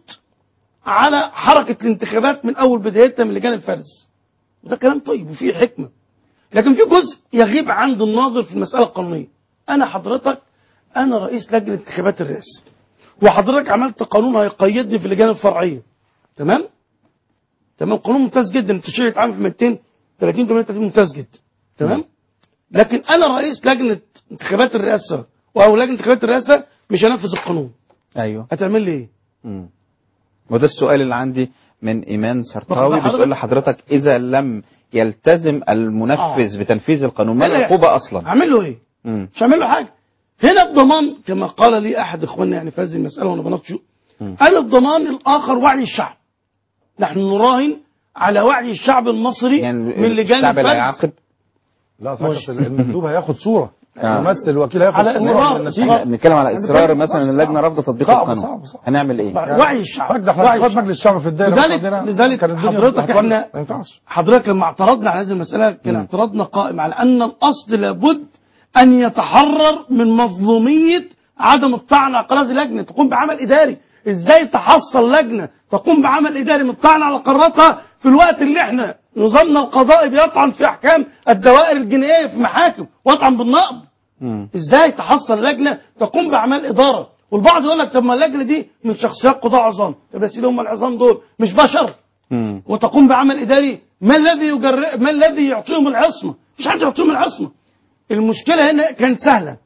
S5: على حركة الانتخابات من أول بدايتها من لجان الفرز وده كلام طيب وفيه حكمة لكن في جزء يغيب عند الناظر في المسألة القانونية أنا حضرتك أنا رئيس لجنة انتخابات الرئاسة وحضرتك عملت قانون هيقيدني في اللجان الفرعية تمام تمام قانون ممتاز جدا التشريع يتعمل في 230 38 ممتاز جدا تمام لكن أنا رئيس لجنة انتخابات الرئاسة أو لجنة انتخابات الرئاسة مش هنفذ القانون
S2: ايوه
S5: هتعمل لي إيه؟
S2: مم. وده السؤال اللي عندي من ايمان سرطاوي
S5: واخد
S2: بتقول لحضرتك اذا لم يلتزم المنفذ بتنفيذ القانون ما
S5: إيه اللي
S2: العقوبه
S5: يحصل؟
S2: اصلا
S5: أعمل له إيه؟
S2: مم.
S5: مش هعمل له حاجه هنا الضمان كما قال لي احد اخواننا يعني في هذه المساله وانا بناقشه قال الضمان الاخر وعي الشعب نحن نراهن على وعي الشعب المصري يعني من لجان
S2: الشعب اللي
S5: الفرز.
S2: هيعاقب
S6: لا صحيح المندوب هياخد صوره
S2: آه.
S6: الممثل الوكيل هياخد
S5: على
S6: صورة
S5: إصرار.
S6: من
S5: صعب.
S6: النتيجة.
S2: نتكلم على
S6: أنا
S2: اصرار
S6: بتكلم-
S2: مثلا
S6: صعب.
S2: اللجنه رافضه تطبيق
S6: صعب،
S2: القانون
S6: صعب، صعب.
S2: هنعمل ايه
S5: وعي الشعب
S6: ده احنا
S5: وعي
S6: انتخابات
S5: الشعب.
S6: مجلس الشعب في الدائره
S5: لذلك
S6: عندنا
S5: لذلك
S6: كانت الدنيا
S5: حضرتك
S6: هتولع.
S5: احنا
S6: ما ينفعش
S5: حضرتك لما اعترضنا على هذه المساله كان اعتراضنا قائم على ان الاصل لابد ان يتحرر من مظلوميه عدم الطعن على قرار هذه اللجنه تقوم بعمل اداري ازاي تحصل لجنه تقوم بعمل اداري من الطعن على قراراتها في الوقت اللي احنا نظامنا القضائي بيطعن في احكام الدوائر الجنائيه في محاكم واطعن بالنقض ازاي تحصل لجنه تقوم باعمال اداره والبعض يقول لك طب ما اللجنه دي من شخصيات قضاء عظام طب يا سيدي هم العظام دول مش بشر
S2: مم.
S5: وتقوم بعمل اداري ما الذي يجر ما الذي يعطيهم العصمه مش حد يعطيهم العصمه المشكله هنا كانت سهله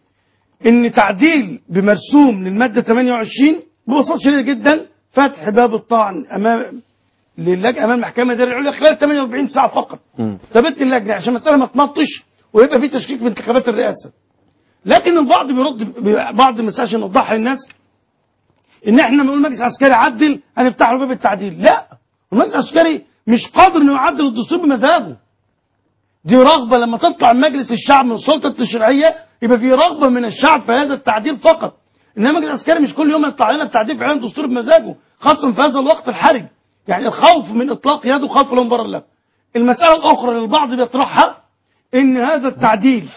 S5: ان تعديل بمرسوم للماده 28 ببساطه شديده جدا فتح باب الطعن امام للجنه امام المحكمه الاداريه العليا خلال 48 ساعه فقط ثبت اللجنه عشان المساله ما تنطش ويبقى في تشكيك في انتخابات الرئاسه لكن البعض بيرد بعض المسائل عشان نوضحها للناس ان احنا بنقول مجلس عسكري عدل هنفتح له باب التعديل لا المجلس العسكري مش قادر انه يعدل الدستور بمزاجه دي رغبه لما تطلع من مجلس الشعب من السلطه التشريعيه يبقى في رغبه من الشعب في هذا التعديل فقط انما المجلس العسكري مش كل يوم يطلع لنا بتعديل في اعلان الدستور بمزاجه خاصه في هذا الوقت الحرج يعني الخوف من اطلاق يده خوف له من بره الله المساله الاخرى اللي البعض بيطرحها ان هذا التعديل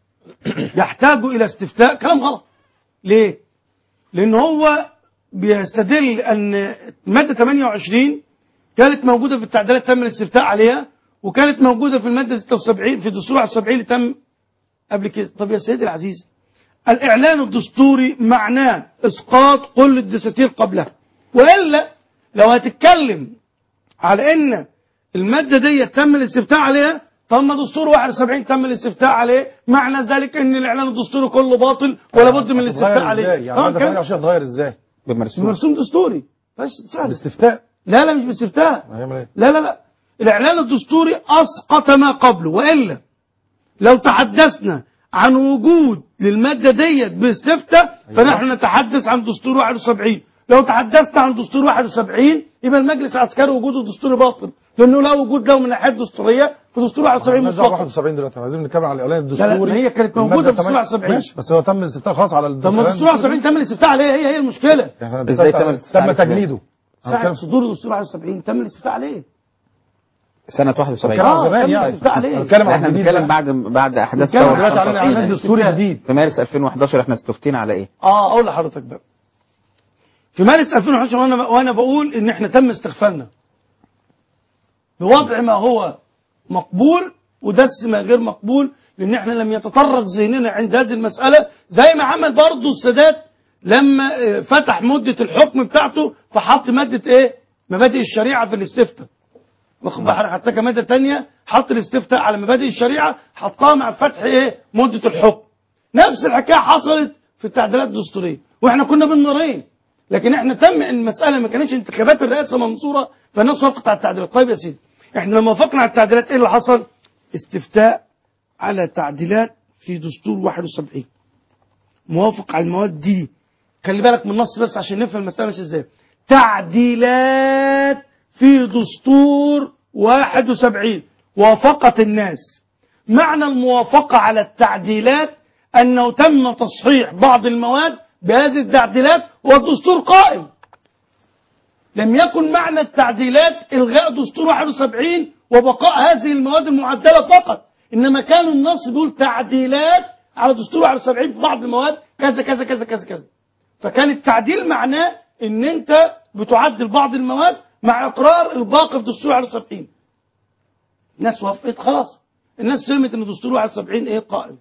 S5: يحتاج الى استفتاء كلام غلط ليه لان هو بيستدل ان ماده 28 كانت موجوده في التعديلات تم الاستفتاء عليها وكانت موجوده في الماده 76 في دستور 71 اللي تم قبل كده طب يا سيدي العزيز الاعلان الدستوري معناه اسقاط كل الدساتير قبلها والا لو هتتكلم على ان الماده دي تم الاستفتاء عليها طب ما دستور 71 تم الاستفتاء عليه معنى ذلك ان الاعلان الدستوري كله باطل ولا بد من الاستفتاء
S6: هتتغير
S5: عليه
S6: ازاي؟ يعني
S5: طبعاً
S6: ماده
S5: كده.
S6: 28 هتغير ازاي؟
S2: بمرسوم
S5: مرسوم دستوري بس سهل
S6: باستفتاء
S5: لا لا مش باستفتاء
S6: هيعمل ايه؟
S5: لا لا لا الإعلان الدستوري أسقط ما قبله وإلا لو تحدثنا عن وجود للماده ديت باستفتاء فنحن نتحدث عن دستور 71 لو تحدثت عن دستور 71 يبقى المجلس العسكري وجوده دستوري باطل لانه لا وجود له من الناحيه الدستوريه في دستور 71
S6: مالناش دعوة
S5: مطلق
S6: 71 دلوقتي احنا عايزين نتكلم على الاعلان
S5: لا،
S6: الدستوري
S5: ما هي كانت
S6: المادة
S5: موجودة في دستور
S6: 8
S5: 71.
S6: ماشي بس هو تم الاستفتاء خلاص على
S5: طب ما دستور 71 تم الاستفتاء عليه هي هي المشكله
S6: احنا
S2: إزاي تم
S6: تم
S2: الاستفتاء عليه؟
S6: تجنيده
S5: ساعة صدور دستور 71 تم الاستفتاء عليه
S2: سنة 71
S5: آه،
S6: زمان
S5: تم
S6: يعني.
S5: الاستفتاء عليه
S6: بنتكلم عن
S2: احنا
S6: الجديد
S2: بنتكلم
S6: بقى.
S2: بعد بعد احداث
S5: بنتكلم
S2: ثورة
S5: دلوقتي على
S2: 25
S6: الاعلان الدستوري الجديد
S2: في مارس 2011 احنا استفتينا على ايه؟
S5: اه اقول لحضرتك بقى في مارس 2011 وانا وانا بقول ان احنا تم استغفالنا بوضع ما هو مقبول ودس ما غير مقبول لان احنا لم يتطرق ذهننا عند هذه المساله زي ما عمل برضه السادات لما آه، فتح مده الحكم بتاعته فحط ماده ايه؟ مبادئ الشريعه في الاستفتاء واخد بالك حتى كماده ثانيه حط الاستفتاء على مبادئ الشريعه حطها مع فتح ايه؟ مده الحكم نفس الحكايه حصلت في التعديلات الدستوريه واحنا كنا بالنارين لكن احنا تم المساله ما كانتش انتخابات الرئاسه منصوره فالناس وافقت على التعديلات طيب يا سيدي احنا لما وافقنا على التعديلات ايه اللي حصل استفتاء على تعديلات في دستور 71 موافق على المواد دي خلي بالك من النص بس عشان نفهم المساله ماشيه ازاي تعديلات في دستور 71 وافقت الناس معنى الموافقة على التعديلات أنه تم تصحيح بعض المواد بهذه التعديلات والدستور قائم لم يكن معنى التعديلات إلغاء دستور 71 وبقاء هذه المواد المعدلة فقط إنما كان النص بيقول تعديلات على دستور 71 في بعض المواد كذا كذا كذا كذا كذا فكان التعديل معناه ان انت بتعدل بعض المواد مع اقرار الباقي في دستور 71 الناس وافقت خلاص الناس فهمت ان دستور 71 ايه قائم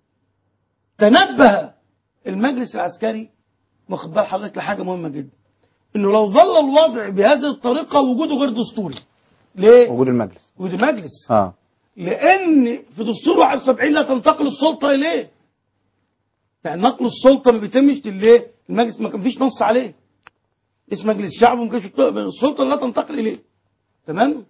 S5: تنبه المجلس العسكري واخد بال حضرتك لحاجه مهمه جدا انه لو ظل الوضع بهذه الطريقه وجوده غير دستوري ليه؟
S2: وجود المجلس
S5: وجود المجلس
S2: اه
S5: لان في دستور 71 لا تنتقل السلطه اليه يعني نقل السلطه ما بيتمش ليه المجلس ما كان فيش نص عليه اسم مجلس الشعب وما كانش السلطه لا تنتقل اليه تمام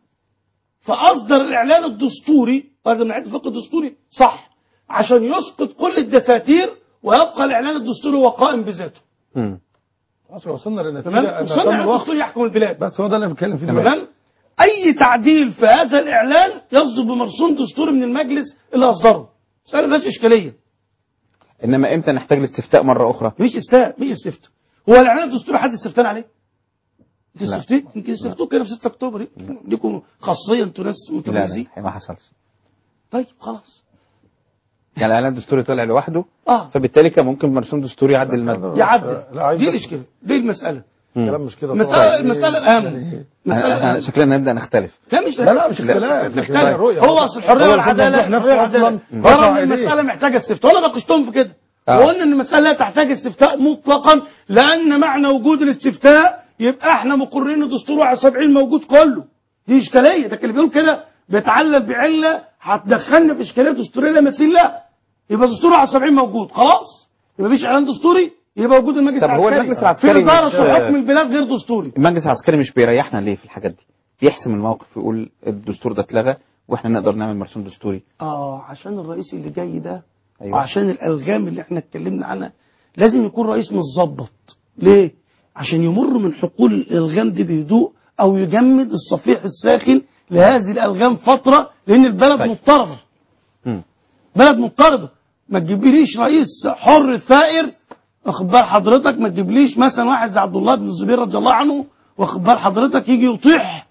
S5: فاصدر الاعلان الدستوري وهذا من ناحيه الفقه الدستوري صح عشان يسقط كل الدساتير ويبقى الاعلان الدستوري هو قائم بذاته
S2: مم.
S6: خلاص وصلنا للنتيجه
S5: تمام
S6: ان
S5: وصلنا
S6: تم
S5: على
S6: الوقت
S5: الدستور يحكم البلاد
S6: بس هو ده اللي بنتكلم فيه دلوقتي
S5: تمام اي تعديل في هذا الاعلان يصدر بمرسوم دستوري من المجلس اللي اصدره مساله مش اشكاليه
S2: انما امتى نحتاج لاستفتاء مرة اخرى؟
S5: مش استاء مش استفتاء هو الاعلان الدستوري حد استفتان عليه انت
S2: لا.
S5: استفتيت يمكن استفتوك كده في 6 اكتوبر ليكم خاصيه انتوا ناس
S2: لا
S5: متميزين
S2: لا ما حصلش
S5: طيب خلاص
S2: يعني الاعلان الدستوري طلع لوحده
S5: اه
S2: فبالتالي كان ممكن مرسوم دستوري يعدل المادة
S5: يعدل
S6: لا، عايز
S5: دي
S6: بس-
S5: الاشكال دي المساله
S2: مم.
S6: كلام مش كده
S5: المساله
S6: طبعا.
S5: المساله الاهم
S2: احنا
S5: مساله
S2: احنا
S5: الأهم.
S2: شكلنا نبدا نختلف
S5: لا مش
S6: لا لا مش اختلاف
S5: مش
S6: لكن
S5: اختلاف.
S6: الرؤية.
S5: هو اصل الحريه
S6: هو
S5: والعداله
S6: المفروض
S5: الحريه
S6: نفسه
S5: والعداله
S6: أصلاً
S5: ترى
S6: رفع
S5: ان
S6: إيديه.
S5: المساله محتاجه استفتاء ولا ناقشتهم في كده
S2: آه.
S5: وقلنا ان المساله لا تحتاج استفتاء مطلقا لان معنى وجود الاستفتاء يبقى احنا مقرين إن دستور 71 موجود كله دي اشكاليه ده اللي بيقول كده بيتعلل بعله هتدخلنا في اشكاليه دستوريه لا مثيل لها يبقى دستور 71 موجود خلاص يبقى مفيش اعلان دستوري يبقى وجود المجلس
S2: طب هو
S5: العسكري
S2: المجلس العسكري
S5: في اداره
S2: مش-
S5: وحكم البلاد غير دستوري
S2: المجلس العسكري مش بيريحنا ليه في الحاجات دي؟ يحسم الموقف ويقول الدستور ده اتلغى واحنا نقدر نعمل مرسوم دستوري
S5: اه عشان الرئيس اللي جاي ده
S2: أيوة.
S5: وعشان الالغام اللي احنا اتكلمنا عنها لازم يكون رئيس متظبط ليه عشان يمر من حقول الالغام دي بهدوء او يجمد الصفيح الساخن لهذه الالغام فتره لان البلد
S2: طيب.
S5: مضطربه
S2: مم.
S5: بلد مضطربه ما تجيبليش رئيس حر ثائر واخد بال حضرتك ما تجيبليش مثلا واحد زي عبد الله بن الزبير رضي الله عنه واخد بال حضرتك يجي يطيح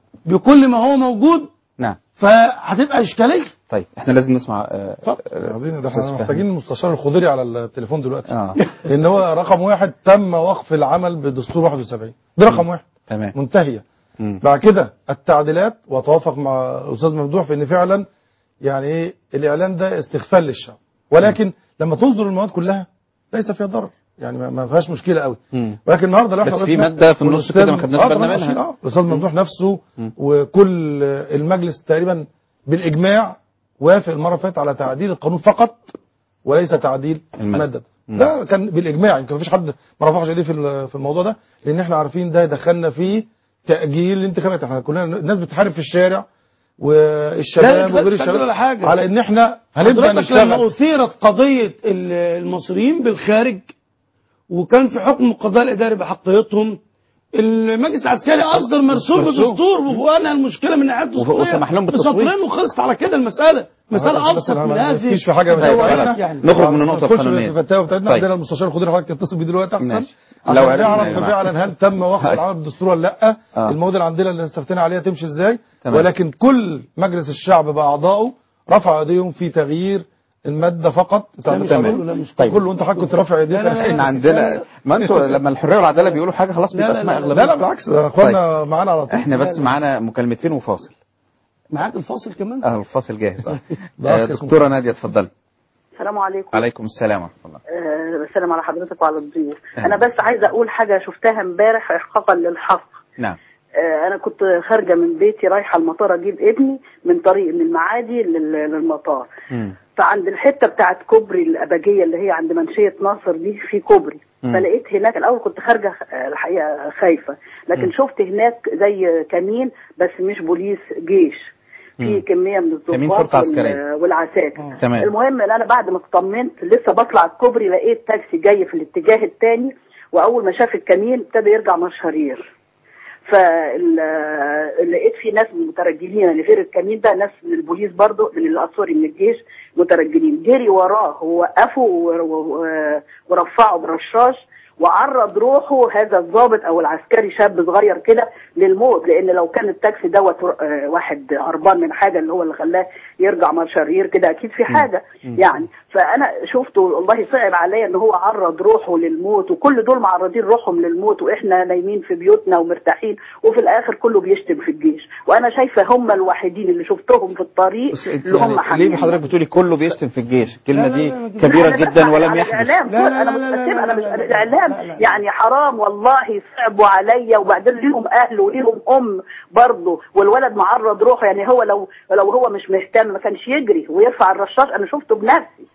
S5: بكل ما هو موجود
S2: نعم
S5: فهتبقى اشكاليه
S2: طيب احنا لازم نسمع آه، آه،
S6: عايزين ده
S2: أستاذ
S6: احنا
S2: فهمي.
S6: محتاجين المستشار الخضيري على التليفون دلوقتي
S2: اه
S6: لان هو رقم واحد تم وقف العمل بدستور 71 ده رقم واحد
S2: تمام
S6: منتهيه
S2: مم.
S6: بعد كده التعديلات واتوافق مع الاستاذ ممدوح في ان فعلا يعني ايه الاعلان ده استغفال للشعب ولكن لما تصدر المواد كلها ليس فيها ضرر يعني ما- ما فيهاش مشكله قوي
S2: مم.
S6: ولكن النهارده لو
S2: بس
S6: احنا
S2: في
S6: وقفنا
S2: مادة في النص
S6: والأستاذ-
S2: كده ما خدناش
S6: آه
S2: بالنا
S6: طبعاً
S2: منها.
S6: عشان- آه، الاستاذ ممدوح نفسه
S2: مم.
S6: وكل المجلس تقريبا بالاجماع وافق المره اللي فاتت على تعديل القانون فقط وليس تعديل
S2: المادة.
S6: الماده
S2: مم.
S6: ده كان بالاجماع يمكن مفيش حد ما رفعش ايديه في ال- في الموضوع ده لان احنا عارفين ده دخلنا فيه تاجيل الانتخابات احنا كلنا الناس بتحارب في الشارع
S5: لا،
S6: والشباب
S5: لا،
S6: وغير
S5: تستعجل
S6: الشباب
S5: ولا حاجة.
S6: على ان احنا هنبدا
S5: حضرتك لما
S6: نشتغل
S5: أثيرت قضية ال- المصريين بالخارج وكان في حكم القضاء الإداري بحقيتهم المجلس العسكري أصدر مرسوم
S6: مرسوم.
S5: بدستور وأنا المشكلة من ناحية الدستورية
S2: وسمح لهم بالتصويت.
S5: بسطرين وخلصت على كده المسألة مسألة
S6: بس- بس
S5: أبسط
S6: أنا
S5: من
S6: ما
S5: هذه
S6: نفتيش في حاجه
S2: طيب،
S6: بتاعتنا.
S2: خلاص. نخرج من النقطة
S6: نخش
S2: القانونية.
S6: في الفتاوى بتاعتنا
S2: طيب.
S6: عندنا المستشار الخضيري حضرتك تتصل بيه دلوقتي احسن
S2: ماشي.
S6: عشان
S2: لو عرفنا
S6: نعرف
S2: يا جماعة.
S6: فعلا هل تم وقف
S2: طيب.
S6: العمل بالدستور ولا لا
S2: آه.
S6: المواد اللي عندنا اللي استفتينا عليها تمشي ازاي
S2: تمام.
S6: ولكن كل مجلس الشعب باعضائه رفع ايديهم في تغيير الماده فقط بتاع
S5: لا، مش
S6: القانون.
S5: كله، لا، مش
S2: طيب.
S6: كله انت حضرتك كنت رافع ايديك
S5: لا، لا، لا،
S2: احنا عندنا ما انتوا لما الحريه والعداله بيقولوا حاجه خلاص
S5: لا،
S2: بيبقى
S5: لا،
S2: اسمها
S5: لا،
S2: اغلبيه
S6: لا لا بالعكس يا اخوانا معانا على طول
S2: احنا بس معانا مكالمتين وفاصل
S5: معاك الفاصل كمان
S2: اه الفاصل جاهز آه.
S6: ده
S2: آه،
S6: أخ اسمه
S2: دكتوره ناديه اتفضلي
S9: السلام عليكم
S2: عليكم السلام ورحمه الله
S9: آه، السلام على حضرتك وعلى الضيوف
S2: أهلا.
S9: انا بس عايزه اقول حاجه شفتها امبارح احقاقا للحق
S2: نعم
S9: آه، انا كنت خارجه من بيتي رايحه المطار اجيب ابني من طريق من المعادي لل- للمطار
S2: مم.
S9: فعند الحته بتاعت كوبري الاباجيه اللي هي عند منشيه ناصر دي في كوبري
S2: مم.
S9: فلقيت هناك الاول كنت خارجه آه، الحقيقه خايفه لكن شفت هناك زي كمين بس مش بوليس جيش في
S2: مم.
S9: كميه من
S2: كمين
S9: الضباط
S2: شرطة
S9: وال-
S2: عسكرية.
S9: والعساكر
S2: تمام.
S9: المهم ان انا بعد ما اطمنت لسه بطلع الكوبري لقيت تاكسي جاي في الاتجاه الثاني واول ما شاف الكمين ابتدى يرجع مشهرير فلقيت في ناس مترجلين اللي غير الكمين ده ناس من البوليس برضو من ال- سوري من الجيش مترجلين جري وراه ووقفوا و- و- ورفعوا برشاش وعرض روحه هذا الضابط او العسكري شاب صغير كده للموت لان لو كان التاكسي دوت آه، واحد هربان من حاجه اللي هو اللي خلاه يرجع مرشرير كده اكيد في حاجه يعني فانا شفته والله صعب عليا ان هو عرض روحه للموت وكل دول معرضين روحهم للموت واحنا نايمين في بيوتنا ومرتاحين وفي الاخر كله بيشتم في الجيش وانا شايفه هم الوحيدين اللي شفتهم في الطريق
S2: بس انت
S9: اللي هم
S2: يعني
S9: حاملين
S2: ليه حضرتك بتقولي كله بيشتم في الجيش الكلمه
S5: لا، لا،
S2: دي
S5: لا، ما
S2: كبيره
S9: أنا
S2: جدا
S9: بسمع
S2: ولم
S9: على
S2: يحدث
S9: الإعلام
S5: لا، لا،
S9: انا
S5: لا، لا،
S9: متأكدة انا مش
S5: لا، لا، لا،
S9: الاعلام
S5: لا، لا.
S9: يعني حرام والله صعبوا عليا وبعدين ليهم اهل وليهم ام برضه والولد معرض روحه يعني هو لو لو هو مش مهتم ما كانش يجري ويرفع الرشاش انا شفته بنفسي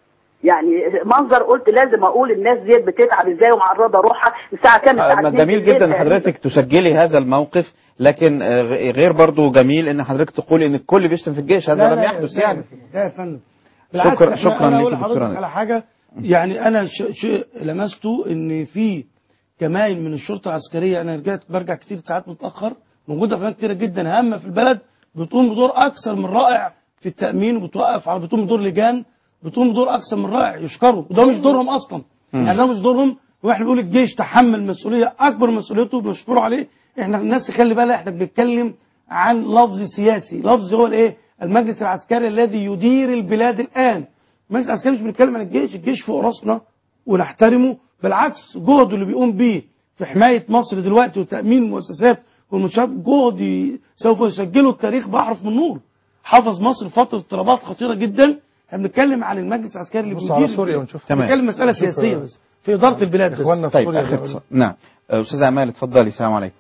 S9: يعني منظر قلت لازم اقول الناس ديت بتتعب ازاي ومعرضه روحها الساعه كام الساعه
S2: آه،
S9: 2
S2: جميل
S9: بالليل
S2: جدا ان
S9: تقريباً.
S2: حضرتك تسجلي هذا الموقف لكن آه، غ- غير برضو جميل ان حضرتك تقولي ان الكل بيشتم في الجيش هذا
S5: لا،
S2: لم
S5: لا،
S2: يحدث
S5: لا،
S2: يعني
S5: لا يا فندم
S2: شكرا-
S5: بالعكس إحنا-
S2: شكرا
S5: أنا
S2: ليك
S5: أقول
S2: يا دكتورة
S5: لحضرتك
S2: نادية.
S5: على حاجة يعني أنا ش- شيء لمسته إن في كمائن من الشرطة العسكرية أنا رجعت برجع كتير ساعات متأخر موجودة في أماكن كتيرة جدا هامة في البلد بتقوم بدور أكثر من رائع في التأمين وبتوقف على بتقوم بدور لجان بتقوم بدور أكثر من رائع يشكروا وده مش دورهم أصلا
S2: مم.
S5: يعني ده مش دورهم واحنا بنقول الجيش تحمل مسؤولية أكبر مسؤوليته بنشكره عليه احنا الناس تخلي بالها احنا بنتكلم عن لفظ سياسي لفظ هو الايه المجلس العسكري الذي يدير البلاد الآن المجلس العسكري مش بنتكلم عن الجيش الجيش فوق راسنا ونحترمه بالعكس جهده اللي بيقوم بيه في حماية مصر دلوقتي وتأمين المؤسسات والمنشآت جهد ي- سوف يسجله التاريخ بأحرف من نور حفظ مصر فترة اضطرابات خطيرة جدا احنا بنتكلم عن المجلس العسكري اللي
S6: بص
S5: بيدير
S6: على سوريا ونشوف.
S2: تمام.
S5: بنتكلم مسألة
S6: نشوف،
S5: سياسية
S6: آه،
S5: بس في إدارة البلاد بس
S6: إخواننا في
S2: طيب
S6: سوريا
S2: اخر
S6: بيعملوا-
S2: اتصال. نعم آه، استاذ امال اتفضلي السلام عليكم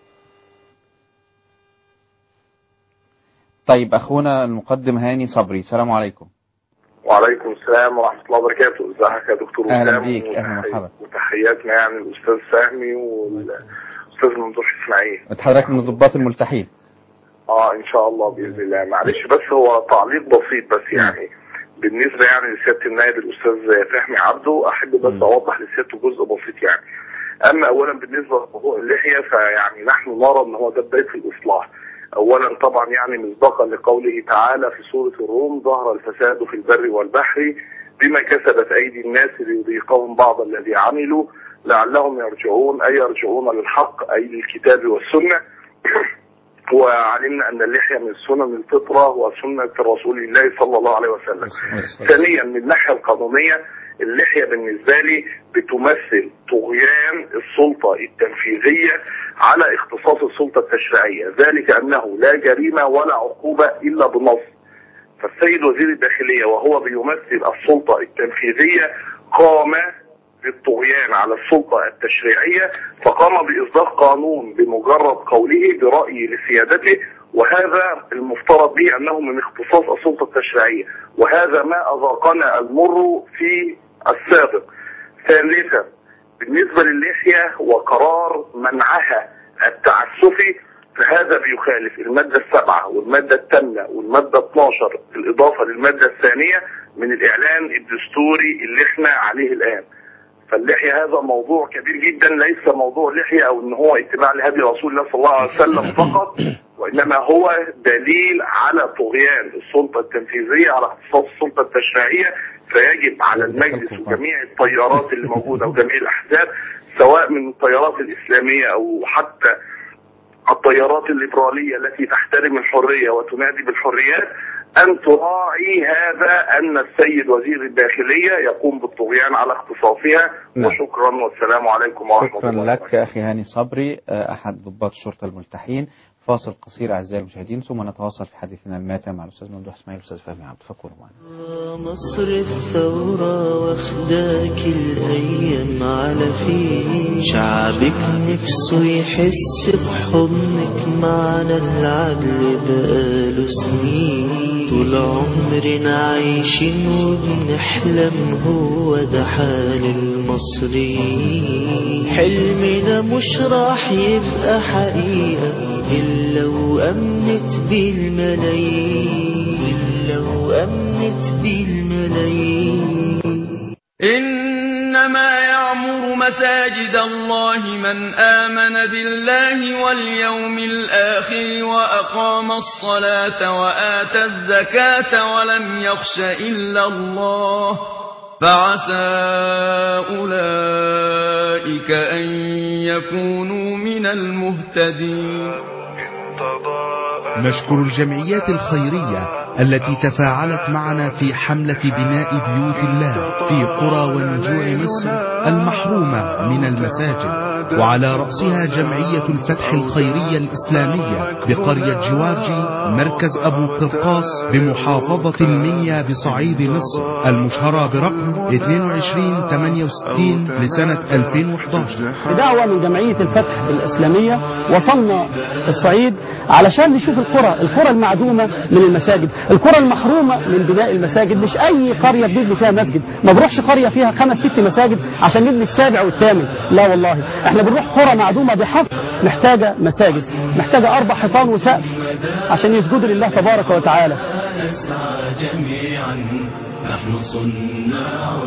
S2: طيب اخونا المقدم هاني صبري السلام عليكم
S10: وعليكم السلام ورحمة الله وبركاته ازيك يا دكتور
S2: أهلا
S10: وسام
S2: بيك، أهلا
S10: وتحي-
S2: ومرحبا.
S10: وتحياتنا يعني الأستاذ فهمي والأستاذ ممدوح إسماعيل
S2: انت حضرتك من الضباط الملتحين
S10: اه إن شاء الله بإذن الله معلش بس هو تعليق بسيط بس يعني بالنسبة يعني لسيادة النائب الأستاذ فهمي عبده أحب بس أوضح لسيادته جزء بسيط يعني أما أولا بالنسبة لموضوع اللحية فيعني نحن نرى أن هو ده بداية الإصلاح أولا طبعا يعني مصداقا لقوله تعالى في سورة الروم ظهر الفساد في البر والبحر بما كسبت أيدي الناس ليذيقهم بعض الذي عملوا لعلهم يرجعون أي يرجعون للحق أي للكتاب والسنة وعلمنا أن اللحية من سنن الفطرة وسنة رسول الله صلى الله عليه وسلم ثانيا من الناحية القانونية اللحية بالنسبة لي بتمثل طغيان السلطة التنفيذية على اختصاص السلطة التشريعية ذلك أنه لا جريمة ولا عقوبة إلا بنص فالسيد وزير الداخلية وهو بيمثل السلطة التنفيذية قام بالطغيان على السلطة التشريعية فقام بإصدار قانون بمجرد قوله برأي لسيادته وهذا المفترض به أنه من اختصاص السلطة التشريعية وهذا ما أذاقنا المر في السابق ثالثا بالنسبة للحية وقرار منعها التعسفي فهذا بيخالف المادة السابعة والمادة الثامنة والمادة 12 بالإضافة للمادة الثانية من الإعلان الدستوري اللي احنا عليه الآن فاللحية هذا موضوع كبير جدا ليس موضوع لحية أو إن هو اتباع لهدي رسول الله صلى الله عليه وسلم فقط وإنما هو دليل على طغيان السلطة التنفيذية على اختصاص السلطة التشريعية فيجب على المجلس وجميع التيارات اللي موجودة وجميع الأحزاب سواء من التيارات الإسلامية أو حتى التيارات الليبرالية التي تحترم الحرية وتنادي بالحريات أن تراعي هذا أن السيد وزير الداخلية يقوم بالطغيان على اختصاصها
S2: نعم.
S10: وشكرا والسلام عليكم ورحمة
S2: شكرا
S10: الله
S2: لك أخي هاني صبري آه، أحد ضباط الشرطة الملتحين فاصل قصير أعزائي المشاهدين ثم نتواصل في حديثنا الماتع مع الأستاذ ممدوح إسماعيل والأستاذ فهمي عبد فكروا معنا
S1: مصر الثورة واخداك الأيام على فين شعبك نفسه يحس بحضنك معنا العدل بقاله سنين طول عمرنا عايشين وبنحلم هو ده حال المصريين حلمنا مش راح يبقى حقيقة إلا وأمنت بالملايين إلا وأمنت بالملايين
S3: إنما يعمر مساجد الله من آمن بالله واليوم الآخر وأقام الصلاة وآتى الزكاة ولم يخش إلا الله فعسى أولئك أن يكونوا من المهتدين
S22: نشكر الجمعيات الخيرية التي تفاعلت معنا في حملة بناء بيوت الله في قرى ونجوع مصر المحرومة من المساجد وعلى رأسها جمعية الفتح الخيرية الإسلامية بقرية جوارجي مركز أبو قرقاس بمحافظة المنيا بصعيد مصر المشهرة برقم 2268 لسنة 2011
S23: بدعوة من جمعية الفتح الإسلامية وصلنا الصعيد علشان نشوف القرى القرى المعدومة من المساجد القرى المحرومة من بناء المساجد مش أي قرية بنبني فيها مسجد ما بروحش قرية فيها خمس ست مساجد عشان نبني السابع والثامن لا والله احنا بنروح قرى معدومة بحق محتاجة مساجد محتاجة أربع حيطان وسقف عشان يسجدوا لله تبارك وتعالى
S1: نسعى جميعا نحن صناع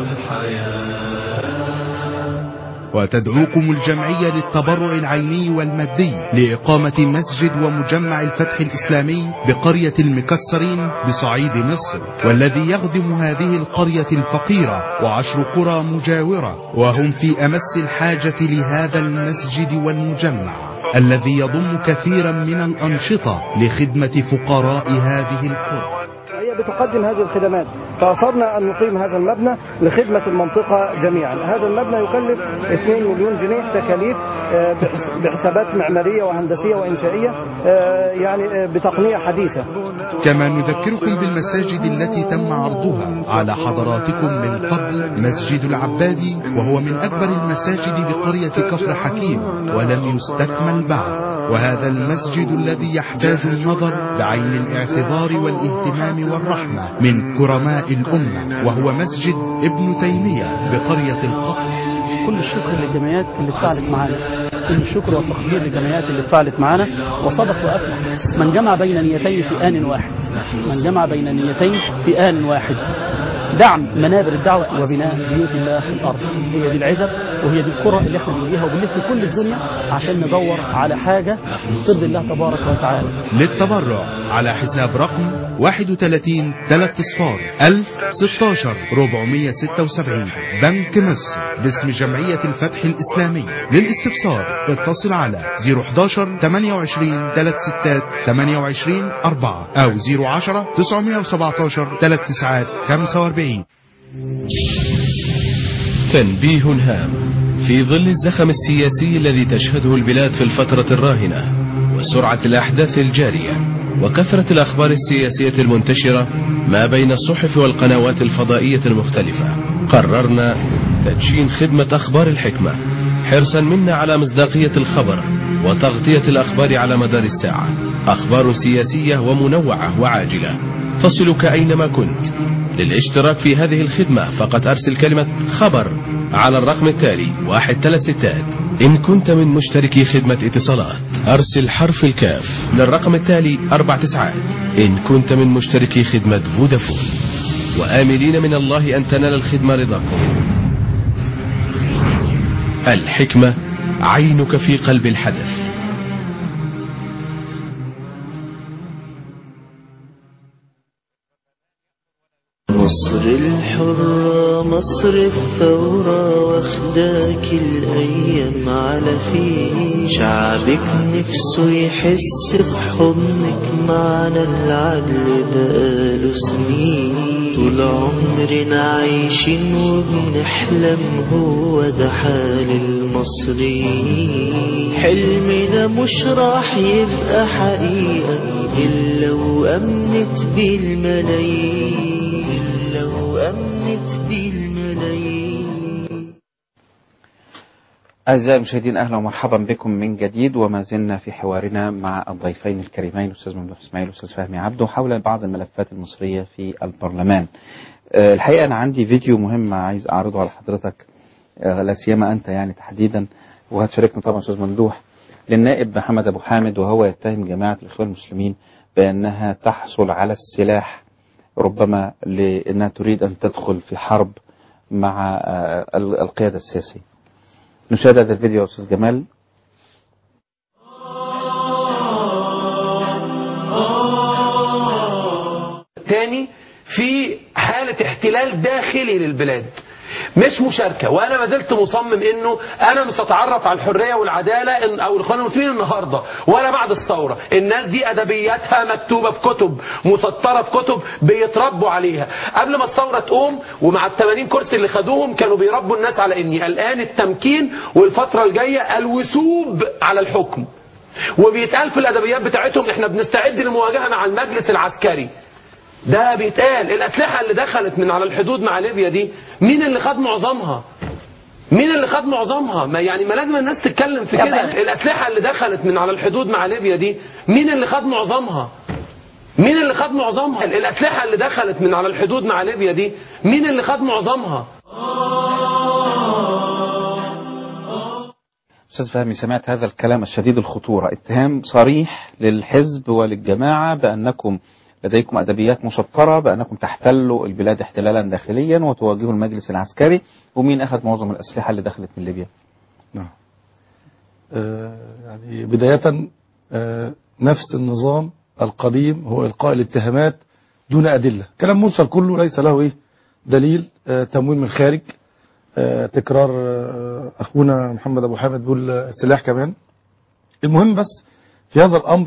S1: الحياة
S22: وتدعوكم الجمعية للتبرع العيني والمادي لإقامة مسجد ومجمع الفتح الإسلامي بقرية المكسرين بصعيد مصر والذي يخدم هذه القرية الفقيرة وعشر قرى مجاورة وهم في أمس الحاجة لهذا المسجد والمجمع الذي يضم كثيرا من الأنشطة لخدمة فقراء هذه القرى
S4: هي بتقدم هذه الخدمات فأصرنا أن نقيم هذا المبنى لخدمة المنطقة جميعا هذا المبنى يكلف 2 مليون جنيه تكاليف آه، بحس- بحسابات معمارية وهندسية وإنشائية آه، يعني آه، بتقنية حديثة
S22: كما نذكركم بالمساجد التي تم عرضها على حضراتكم من قبل مسجد العبادي وهو من أكبر المساجد بقرية كفر حكيم ولم يستكمل بعد وهذا المسجد الذي يحتاج النظر بعين الاعتبار والاهتمام والرحمة من كرماء الأمة وهو مسجد ابن تيمية بقرية القطر
S23: كل الشكر للجمعيات اللي اتفاعلت معانا كل الشكر والتقدير للجمعيات اللي اتفاعلت معانا وصدق وافلح من جمع بين نيتين في آن واحد من جمع بين نيتين في آن واحد دعم منابر الدعوة وبناء بيوت الله في الأرض هي دي العزب وهي دي القرى اللي احنا بنجيها وبنلف في كل الدنيا عشان ندور على حاجة ترضي الله تبارك وتعالى
S22: للتبرع على حساب رقم 31 3 اصفار 1016 476 بنك مصر باسم جمعية الفتح الإسلامي للاستفسار اتصل على 011 28 36 28 4 أو 010 917 39 45
S24: تنبيه هام في ظل الزخم السياسي الذي تشهده البلاد في الفترة الراهنة وسرعة الأحداث الجارية وكثرة الأخبار السياسية المنتشرة ما بين الصحف والقنوات الفضائية المختلفة قررنا تدشين خدمة أخبار الحكمة حرصا منا على مصداقية الخبر وتغطية الأخبار على مدار الساعة أخبار سياسية ومنوعة وعاجلة تصلك أينما كنت للاشتراك في هذه الخدمة فقط أرسل كلمة خبر على الرقم التالي واحد ثلاث ستات إن كنت من مشتركي خدمة اتصالات أرسل حرف الكاف للرقم التالي أربع تسعات إن كنت من مشتركي خدمة فودافون وآملين من الله أن تنال الخدمة رضاكم الحكمة عينك في قلب الحدث
S1: مصر الحرة مصر الثورة واخداك الأيام على فيه شعبك نفسه يحس بحضنك معنا العدل بقاله سنين طول عمرنا عايشين وبنحلم هو ده حال المصريين حلمنا مش راح يبقى حقيقة إلا وأمنت بالملايين إلا وأمنت بالملايين
S2: أعزائي المشاهدين أهلا ومرحبا بكم من جديد وما زلنا في حوارنا مع الضيفين الكريمين الأستاذ ممدوح إسماعيل والأستاذ فهمي عبده حول بعض الملفات المصرية في البرلمان. آه، الحقيقة أنا عندي فيديو مهم عايز أعرضه على حضرتك آه، لا سيما أنت يعني تحديدا وهتشاركنا طبعا أستاذ ممدوح للنائب محمد أبو حامد وهو يتهم جماعة الإخوان المسلمين بأنها تحصل على السلاح ربما لأنها تريد أن تدخل في حرب مع آه، ال- القيادة السياسية. نشاهد هذا الفيديو يا أستاذ جمال
S11: تاني في حالة احتلال داخلي للبلاد مش مشاركة وانا ما زلت مصمم انه انا مش هتعرف على الحرية والعدالة إن- او الاخوان المسلمين النهاردة ولا بعد الثورة الناس دي ادبياتها مكتوبة في كتب مسطرة في كتب بيتربوا عليها قبل ما الثورة تقوم ومع ال 80 كرسي اللي خدوهم كانوا بيربوا الناس على اني الان التمكين والفترة الجاية الوثوب على الحكم وبيتقال في الادبيات بتاعتهم احنا بنستعد للمواجهة مع المجلس العسكري ده بيتقال الأسلحة اللي دخلت من على الحدود مع ليبيا دي مين اللي خد معظمها مين اللي خد معظمها ما يعني ما لازم الناس تتكلم في
S23: طب
S11: كده
S23: أنا-
S11: الأسلحة اللي دخلت من على الحدود مع ليبيا دي مين اللي خد معظمها مين اللي خد معظمها الأسلحة اللي دخلت من على الحدود مع ليبيا دي مين اللي خد معظمها
S2: أستاذ فهمي سمعت هذا الكلام الشديد الخطورة اتهام صريح للحزب وللجماعة بأنكم لديكم أدبيات مسطرة بأنكم تحتلوا البلاد احتلالا داخليا وتواجهوا المجلس العسكري ومين أخذ معظم الأسلحة اللي دخلت من ليبيا
S6: آه، يعني بداية آه، نفس النظام القديم هو إلقاء الاتهامات دون أدلة كلام مرسل كله ليس له إيه دليل آه، تمويل من الخارج آه، تكرار آه، أخونا محمد أبو حامد بيقول آه، سلاح كمان المهم بس في هذا الأمر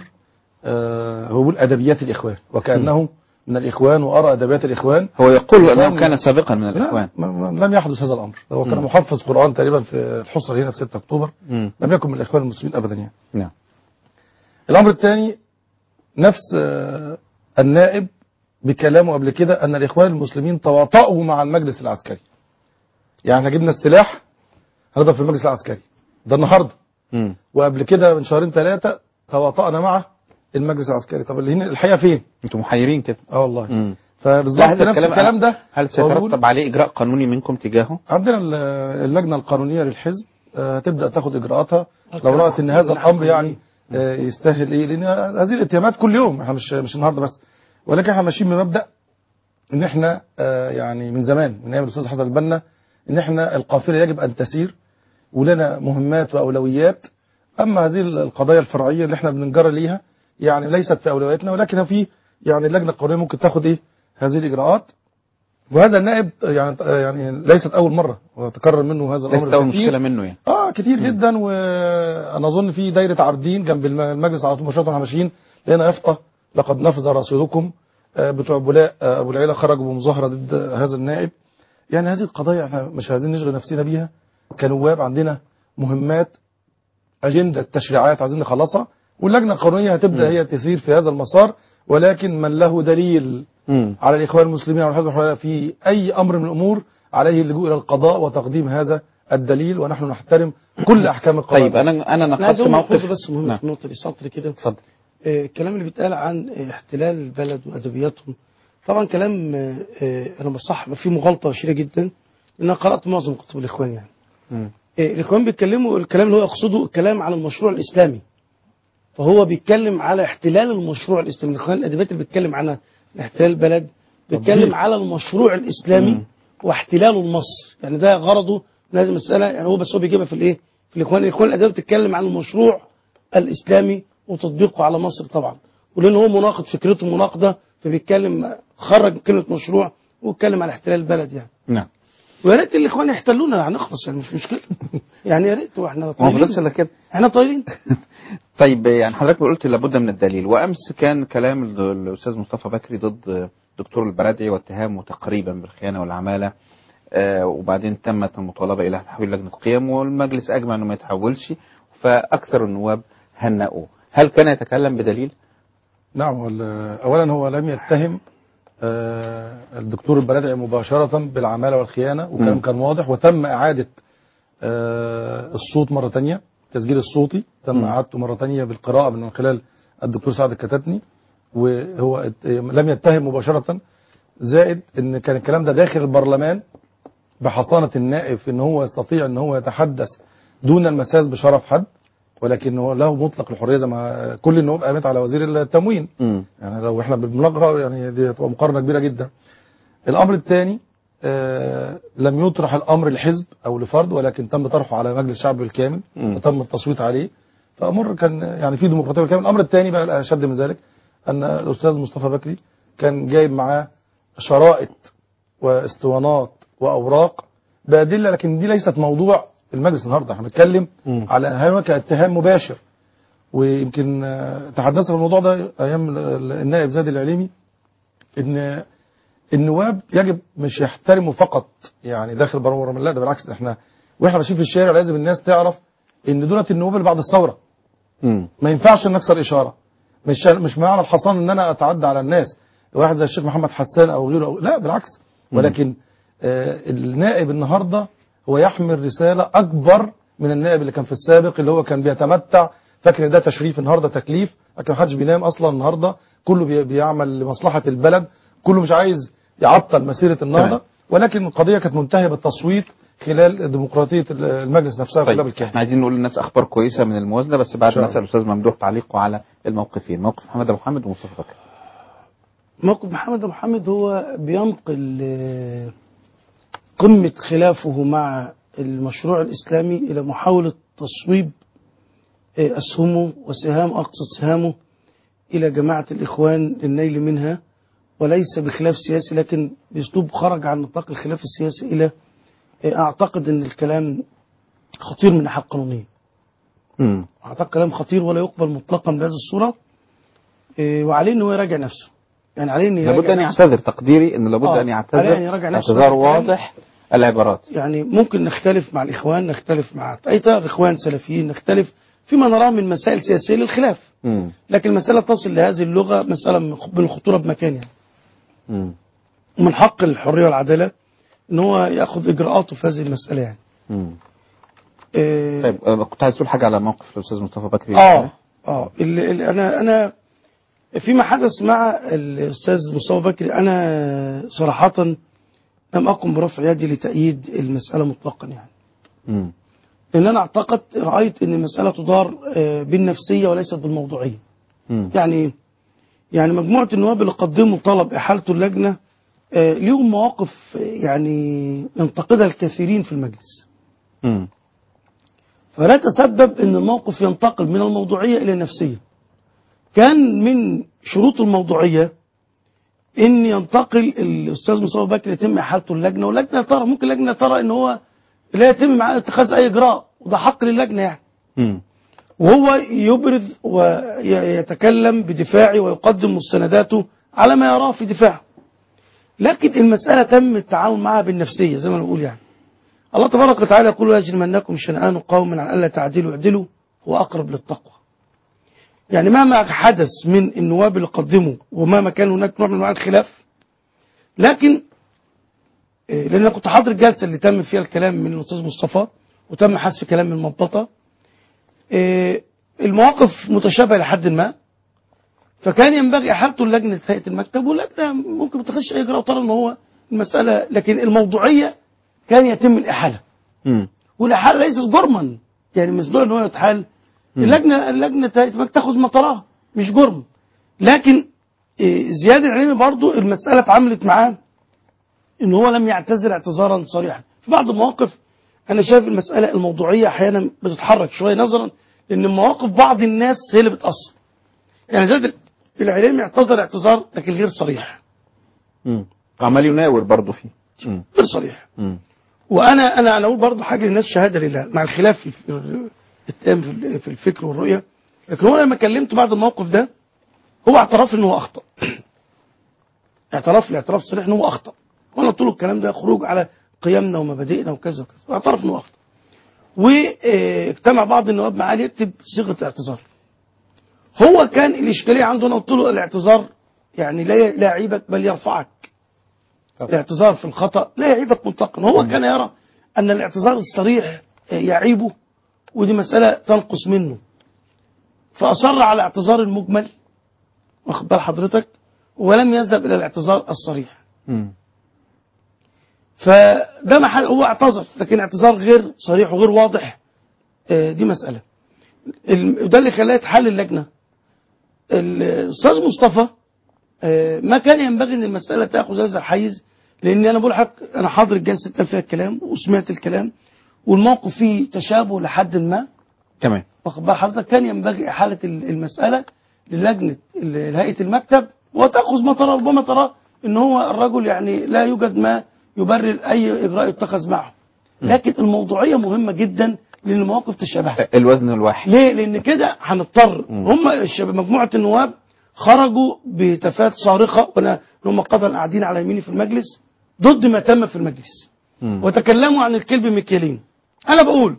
S6: آه، هو بيقول أدبيات الإخوان وكأنه من الإخوان وأرى أدبيات الإخوان
S2: هو يقول أنه
S6: الإخوان-
S2: كان سابقا من
S6: لا،
S2: الإخوان
S6: ما- ما- لم يحدث هذا الأمر هو كان
S2: مم.
S6: محفظ قرآن تقريبا في الحصر هنا في 6 أكتوبر
S2: مم.
S6: لم يكن من الإخوان المسلمين أبدا يعني
S2: نعم
S6: الأمر الثاني نفس آه، النائب بكلامه قبل كده أن الإخوان المسلمين تواطؤوا مع المجلس العسكري يعني احنا جبنا السلاح هنضرب في المجلس العسكري ده النهارده
S2: مم.
S6: وقبل كده من شهرين ثلاثة تواطأنا مع المجلس العسكري طب اللي هنا الحقيقة فين؟
S2: انتم محيرين كده
S6: اه والله
S2: مم.
S6: فبالظبط
S2: لا، هذا
S6: نفس
S2: الكلام-
S6: الكلام ده
S2: هل
S6: بقول-
S2: سيترتب عليه إجراء قانوني منكم تجاهه؟
S6: عندنا ال- اللجنة القانونية للحزب آه، تبدأ تاخد إجراءاتها لو رأت إن هذا الأمر يعني آه، يستاهل إيه لأن هذه الاتهامات كل يوم احنا مش مش النهارده بس ولكن احنا ماشيين بمبدأ إن احنا آه، يعني من زمان من أيام الأستاذ حسن البنا إن احنا القافلة يجب أن تسير ولنا مهمات وأولويات أما هذه القضايا الفرعية اللي احنا بننجر ليها يعني ليست في أولوياتنا ولكن في يعني اللجنة القانونية ممكن تاخد إيه هذه الإجراءات وهذا النائب يعني يعني ليست اول مره وتكرر منه هذا الامر
S2: ليست أول
S6: كثير.
S2: مشكلة منه يعني
S6: اه كتير جدا وانا اظن في دايره عابدين جنب الم- المجلس على طول مباشره واحنا ماشيين لقينا يافطه لقد نفذ رصيدكم آه، بتوع بولاء آه، ابو العيله خرجوا بمظاهره ضد هذا النائب يعني هذه القضايا احنا مش عايزين نشغل نفسنا بيها كنواب عندنا مهمات اجنده تشريعات عايزين نخلصها واللجنه القانونيه هتبدا هي تسير في هذا المسار ولكن من له دليل
S2: مم.
S6: على الإخوان المسلمين على الحزب الحرية في أي أمر من الأمور عليه اللجوء إلى القضاء وتقديم هذا الدليل ونحن نحترم كل أحكام القضاء
S2: طيب أنا أنا
S5: انا عايز
S2: نقدت
S5: اقول
S2: موقف
S5: ملحوظه بس مهمه
S2: نعم.
S5: في النقطه دي سطر كده
S2: اتفضل
S5: آه، الكلام اللي بيتقال عن آه، احتلال البلد وادبياتهم طبعا كلام آه، آه، انا بصح فيه مغالطه شديده جدا لان انا قرات معظم كتب الاخوان يعني
S2: مم.
S5: إيه، الاخوان بيتكلموا الكلام اللي هو يقصده الكلام على المشروع الاسلامي فهو بيتكلم على احتلال المشروع الاسلامي الاخوان الادبيات اللي بيتكلم عن احتلال البلد بيتكلم
S6: تطبيق.
S5: على المشروع الاسلامي واحتلاله لمصر يعني ده غرضه لازم المساله يعني هو بس هو بيجيبها في الايه في الاخوان الاخوان الادبيات بتتكلم عن المشروع الاسلامي وتطبيقه على مصر طبعا ولان هو مناقض فكرته مناقضه فبيتكلم خرج كلمه مشروع واتكلم على احتلال البلد يعني
S2: نعم
S5: ويا ريت الاخوان يحتلونا هنخلص يعني مش مشكله يعني يا ريت واحنا
S2: ما هو
S5: طيبين
S2: بس الا كده
S5: احنا طيبين
S2: طيب يعني حضرتك قلت لابد من الدليل وامس كان كلام ال- الاستاذ مصطفى بكري ضد دكتور البرادعي واتهامه تقريبا بالخيانه والعماله آه وبعدين تمت المطالبه الى تحويل لجنه قيم والمجلس اجمع انه ما يتحولش فاكثر النواب هنأوه هل كان يتكلم بدليل؟
S6: نعم وال- اولا هو لم يتهم آه، الدكتور البلدعي مباشرة بالعمالة والخيانة وكلام
S2: مم.
S6: كان واضح وتم إعادة آه، الصوت مرة تانية التسجيل الصوتي تم
S2: مم.
S6: إعادته مرة تانية بالقراءة من خلال الدكتور سعد الكتاتني وهو ات- لم يتهم مباشرة زائد ان كان الكلام ده داخل البرلمان بحصانة النائب في ان هو يستطيع ان هو يتحدث دون المساس بشرف حد ولكن هو له مطلق الحريه زي ما كل النواب قامت على وزير التموين
S2: مم.
S6: يعني لو احنا بالمناقره يعني دي هتبقى مقارنه كبيره جدا الامر الثاني آه لم يطرح الامر لحزب او لفرد ولكن تم طرحه على مجلس الشعب بالكامل
S2: مم.
S6: وتم التصويت عليه فامر كان يعني في ديمقراطيه بالكامل الامر الثاني بقى الاشد من ذلك ان الاستاذ مصطفى بكري كان جايب معاه شرائط واسطوانات واوراق بادله لكن دي ليست موضوع المجلس النهارده احنا بنتكلم على هناك اتهام مباشر ويمكن آه، تحدثنا في الموضوع ده ايام ال- ال- النائب زاد العليمي ان النواب يجب مش يحترموا فقط يعني داخل برامج لا ده بالعكس احنا واحنا ماشيين في الشارع لازم الناس تعرف ان دولت النواب اللي بعد الثوره
S2: مم.
S6: ما ينفعش نكسر اشاره مش مش معنى الحصان ان انا اتعدى على الناس واحد زي الشيخ محمد حسان او غيره أو لا بالعكس ولكن آه النائب النهارده هو يحمل رساله اكبر من النائب اللي كان في السابق اللي هو كان بيتمتع فاكر ان ده تشريف النهارده تكليف لكن محدش بينام اصلا النهارده كله بي- بيعمل لمصلحه البلد كله مش عايز يعطل مسيره النهضه
S2: تمام.
S6: ولكن القضيه كانت منتهيه بالتصويت خلال ديمقراطيه المجلس نفسها كلها
S2: طيب
S6: بالكامل
S2: احنا عايزين نقول للناس اخبار كويسه من الموازنه بس بعد
S6: إن شاء
S2: ما نسال الاستاذ ممدوح تعليقه على الموقفين موقف محمد ابو محمد ومصطفى بكري
S5: موقف محمد أبو محمد هو بينقل آه، قمة خلافه مع المشروع الإسلامي إلى محاولة تصويب آه، أسهمه وسهام أقصد سهامه إلى جماعة الإخوان للنيل منها وليس بخلاف سياسي لكن بأسلوب خرج عن نطاق الخلاف السياسي إلى آه، أعتقد أن الكلام خطير من الناحية القانونية
S2: مم.
S5: أعتقد كلام خطير ولا يقبل مطلقا بهذه الصورة آه، وعليه أنه يراجع نفسه يعني عليه أن
S2: لابد
S5: يراجع
S2: ان
S5: نفسه.
S2: يعتذر تقديري ان لابد
S5: آه،
S2: ان
S5: عليه أن
S2: يعتذر
S5: يراجع نفسه
S2: اعتذار
S5: في الكلام.
S2: واضح العبارات
S5: يعني ممكن نختلف مع الإخوان نختلف مع أي طرف إخوان سلفيين نختلف فيما نراه من مسائل سياسية للخلاف
S2: مم.
S5: لكن المسألة تصل لهذه اللغة مسألة من من الخطورة بمكان يعني
S2: مم.
S5: ومن حق الحرية والعدالة ان هو ياخذ اجراءاته في هذه المسألة يعني
S2: مم.
S5: إيه
S2: طيب آه، كنت عايز تقول حاجه على موقف الاستاذ مصطفى بكري
S5: اه اه اللي اللي انا انا فيما حدث مع الاستاذ مصطفى بكري انا صراحة لم اقم برفع يدي لتأييد المسألة مطلقا يعني
S2: مم.
S5: لان انا اعتقد رايت ان المسألة تدار آه، بالنفسية وليست بالموضوعية
S2: مم.
S5: يعني يعني مجموعة النواب اللي قدموا طلب إحالة اللجنة آه، ليهم مواقف آه، يعني ينتقدها الكثيرين في المجلس
S2: مم.
S5: فلا تسبب أن الموقف ينتقل من الموضوعية إلى النفسية كان من شروط الموضوعية أن ينتقل الأستاذ مصطفى بكر يتم إحالته اللجنة واللجنة ترى ممكن اللجنة ترى أن هو لا يتم معاه اتخاذ أي إجراء وده حق للجنة يعني
S2: مم.
S5: وهو يبرز ويتكلم بدفاعه ويقدم مستنداته على ما يراه في دفاعه لكن المسألة تم التعامل معها بالنفسية زي ما نقول يعني الله تبارك وتعالى يقول لا يجرمنكم شنآن قوم عن ألا تعدلوا اعدلوا هو أقرب للتقوى يعني مهما حدث من النواب اللي قدموا ومهما كان هناك نوع من انواع الخلاف لكن إيه، لان انا كنت حاضر الجلسه اللي تم فيها الكلام من الاستاذ مصطفى وتم حذف كلام من المنطقه إيه، المواقف متشابهه لحد ما فكان ينبغي احالته لجنه هيئه المكتب واللجنه ممكن ما تاخدش اي اجراء طالما ان هو المساله لكن الموضوعيه كان يتم الاحاله
S2: مم.
S5: والاحاله ليست جرما يعني مسدود ان هو يتحال اللجنه اللجنه تبقى تاخذ مطرها مش جرم لكن إيه، زياد العلمي برضو المساله اتعاملت معاه ان هو لم يعتذر اعتذارا صريحا في بعض المواقف انا شايف المساله الموضوعيه احيانا بتتحرك شويه نظرا لان مواقف بعض الناس هي اللي بتاثر يعني زياد العلمي اعتذر اعتذار لكن غير صريح
S2: مم. عمال يناور برضه فيه مم.
S5: غير صريح
S2: مم.
S5: وانا انا انا اقول برضه حاجه للناس شهاده لله مع الخلاف في في- التام في- في الفكر والرؤيه لكن هو لما كلمته بعد الموقف ده هو اعترف ان هو اخطا اعترف لي اعتراف صريح ان هو اخطا وانا قلت له الكلام ده خروج على قيمنا ومبادئنا وكذا وكذا واعترف انه اخطا واجتمع بعض النواب معاه يكتب صيغه اعتذار هو كان الاشكاليه عنده انا قلت له الاعتذار يعني لا لا يعيبك بل يرفعك الاعتذار في الخطا لا يعيبك مطلقا هو كان يرى ان الاعتذار الصريح يعيبه ودي مساله تنقص منه فاصر على اعتذار المجمل واخد بال حضرتك ولم يذهب الى الاعتذار الصريح
S2: مم.
S5: فده محل هو اعتذر لكن اعتذار غير صريح وغير واضح آه، دي مسألة ال- ده اللي خلاه يتحل اللجنة الأستاذ مصطفى آه، ما كان ينبغي أن المسألة تأخذ هذا الحيز لأن أنا بقول لحضرتك أنا حاضر الجلسة كان فيها الكلام وسمعت الكلام والموقف فيه تشابه لحد ما
S2: تمام
S5: واخد بال حضرتك كان ينبغي إحالة ال- المسألة للجنة ال- لهيئة المكتب وتأخذ ما ترى ربما ترى ان هو الرجل يعني لا يوجد ما يبرر اي اجراء يتخذ معه لكن الموضوعيه مهمه جدا لان المواقف تشابهت
S2: الوزن الواحد
S5: ليه لان كده هنضطر هم الشباب مجموعه النواب خرجوا بهتافات صارخه وانا هم قدر قاعدين على يميني في المجلس ضد ما تم في المجلس
S2: مم.
S5: وتكلموا عن الكلب مكيالين انا بقول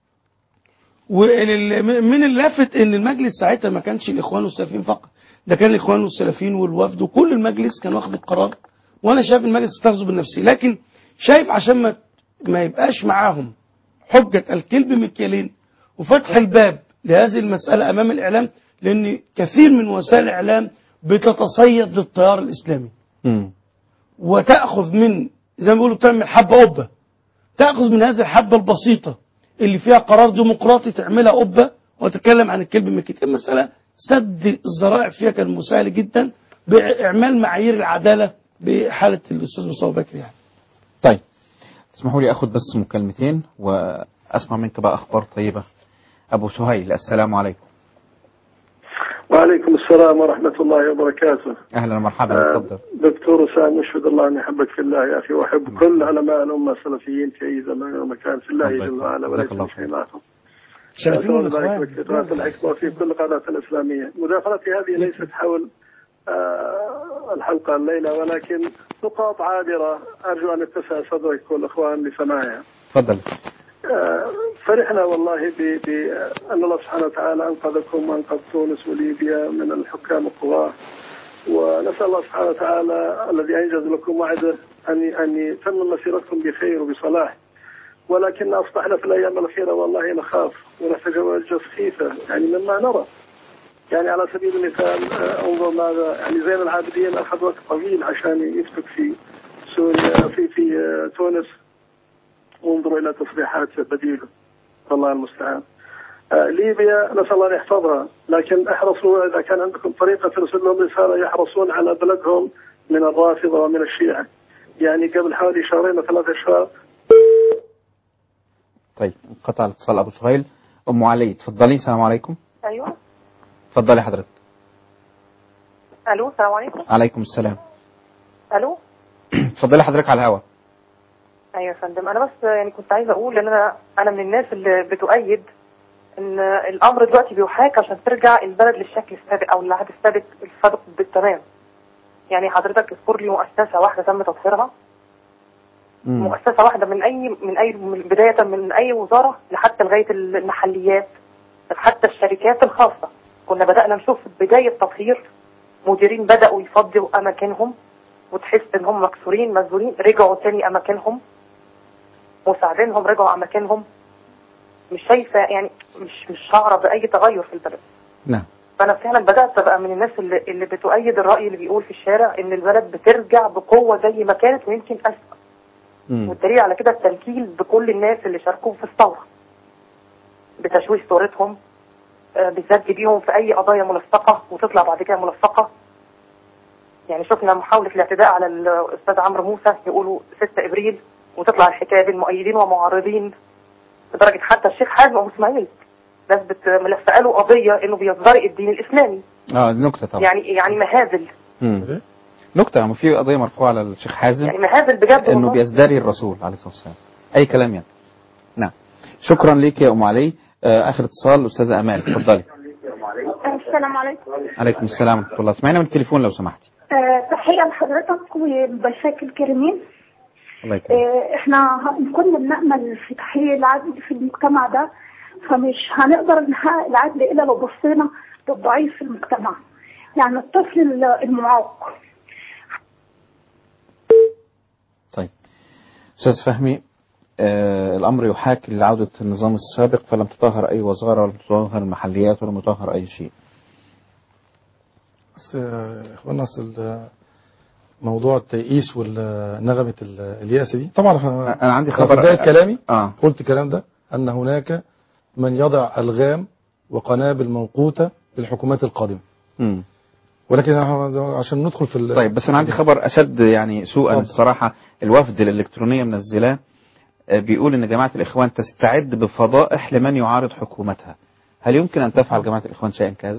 S5: وال- من اللافت ان المجلس ساعتها ما كانش الاخوان والسلفيين فقط ده كان الاخوان والسلفيين والوفد وكل المجلس كان واخد القرار وانا شايف المجلس استخذوا بالنفسي لكن شايف عشان ما ما يبقاش معاهم حجه الكلب مكيالين وفتح الباب لهذه المساله امام الاعلام لان كثير من وسائل الاعلام بتتصيد للتيار الاسلامي
S2: مم.
S5: وتاخذ من زي ما بيقولوا تعمل حبه قبه تاخذ من هذه الحبه البسيطه اللي فيها قرار ديمقراطي تعملها قبه وتتكلم عن الكلب المكيت المساله سد الذرائع فيها كان مسهل جدا باعمال معايير العداله بحاله الاستاذ مصطفى بكري يعني
S2: طيب اسمحوا لي اخد بس مكالمتين واسمع منك بقى اخبار طيبه ابو سهيل السلام عليكم
S12: وعليكم السلام ورحمة الله وبركاته
S2: اهلا ومرحبا
S12: آه،
S2: اتفضل
S12: دكتور أسامة أشهد الله أن يحبك في الله يا أخي وأحب كل علماء الأمة السلفيين في أي زمان ومكان في الله
S2: الله
S12: جل وعلا
S2: جزاك
S12: وليس
S2: الله
S12: في شيء معهم
S5: سلفيين
S12: الله
S5: والإخوان.
S12: يبارك لك في قناة الحكمة في كل قناة الإسلامية مداخلتي هذه ليست حول آه، الحلقة الليلة ولكن نقاط عابرة أرجو أن يتسع صدرك والإخوان لسماعها
S2: اتفضل
S12: آه، فرحنا والله ب- بأن الله سبحانه وتعالى أنقذكم وأنقذ تونس وليبيا من الحكام الطغاة ونسأل الله سبحانه وتعالى الذي أنجز لكم وعده أن أن يتم مسيرتكم بخير وبصلاح ولكن أصبحنا في الأيام الأخيرة والله نخاف ونتجوز خيفة يعني مما نرى يعني على سبيل المثال آه، انظر ماذا يعني زين العابدين أخذ وقت طويل عشان يفتك في سوريا في في آه، تونس وانظروا الى تصريحات بديله الله المستعان. آه، ليبيا نسال الله ان يحفظها لكن احرصوا اذا كان عندكم طريقه ترسل لهم رساله يحرصون على بلدهم من الرافضه ومن الشيعه. يعني قبل حوالي شهرين او ثلاثة اشهر
S2: طيب انقطع الاتصال ابو سهيل ام علي اتفضلي السلام عليكم
S13: ايوه
S2: اتفضلي حضرتك
S13: الو السلام عليكم
S2: عليكم السلام
S13: الو
S2: اتفضلي حضرتك على الهواء
S13: ايوه يا فندم انا بس يعني كنت عايزه اقول ان انا انا من الناس اللي بتؤيد ان الامر دلوقتي بيحاك عشان ترجع البلد للشكل السابق او العهد السابق السابق بالتمام يعني حضرتك اذكر لي مؤسسه واحده تم تطهيرها مؤسسه واحده من اي من اي من بدايه من اي وزاره لحتى لغايه المحليات حتى الشركات الخاصه كنا بدانا نشوف بدايه تطهير مديرين بداوا يفضوا اماكنهم وتحس ان هم مكسورين مذلولين رجعوا تاني اماكنهم مساعدينهم رجعوا اماكنهم مش شايفه يعني مش مش شعره باي تغير في البلد
S2: نعم
S13: فانا فعلا بدات ابقى من الناس اللي, اللي بتؤيد الراي اللي بيقول في الشارع ان البلد بترجع بقوه زي ما كانت ويمكن اسوء
S2: مم.
S13: والدليل على كده التنكيل بكل الناس اللي شاركوا في الثورة بتشويه صورتهم آه، بالذات بيهم في أي قضايا ملصقة وتطلع بعد كده ملصقة يعني شفنا محاولة الاعتداء على الأستاذ عمرو موسى يقولوا 6 إبريل وتطلع الحكاية بين مؤيدين ومعارضين لدرجة حتى الشيخ حازم أبو إسماعيل ناس بت- ملفقة له قضية إنه بيزدرئ الدين الإسلامي
S2: اه دي نكته طبعا
S13: يعني يعني مهازل
S2: مم. نكته يعني في قضيه مرفوعه على الشيخ حازم
S13: يعني مهازل بجد
S2: انه
S13: والله.
S2: بيزدري الرسول عليه الصلاه والسلام اي كلام يعني نعم شكرا ليك يا ام علي آه، اخر اتصال استاذه امال اتفضلي
S15: السلام عليكم
S2: عليكم السلام ورحمه الله اسمعينا من التليفون لو سمحتي
S15: آه، تحية لحضرتك وبشاك الكريمين
S2: الله يكرمك
S15: آه، احنا ه- كنا بنأمل في تحقيق العدل في المجتمع ده فمش هنقدر نحقق العدل إلا لو بصينا للضعيف في المجتمع يعني الطفل ال- المعاق
S2: طيب استاذ فهمي آه الامر يحاكي لعوده النظام السابق فلم تطهر اي وزاره ولم تطهر المحليات ولم تطهر اي شيء
S6: بس آه، اخوانا اصل آه، موضوع التيئيس والنغمة ال- اليأس دي طبعا احنا
S2: انا عندي
S6: في
S2: خبر
S6: بداية كلامي
S2: اه
S6: قلت الكلام ده ان هناك من يضع الغام وقنابل موقوتة للحكومات القادمة
S2: مم.
S6: ولكن احنا زي ما- عشان ندخل في ال-
S2: طيب بس انا عندي خبر اشد يعني سوءا
S6: اتفضل.
S2: الصراحه الوفد الالكترونيه منزلاه آه، بيقول ان جماعه الاخوان تستعد بفضائح لمن يعارض حكومتها هل يمكن ان تفعل جماعه الاخوان شيئا كهذا؟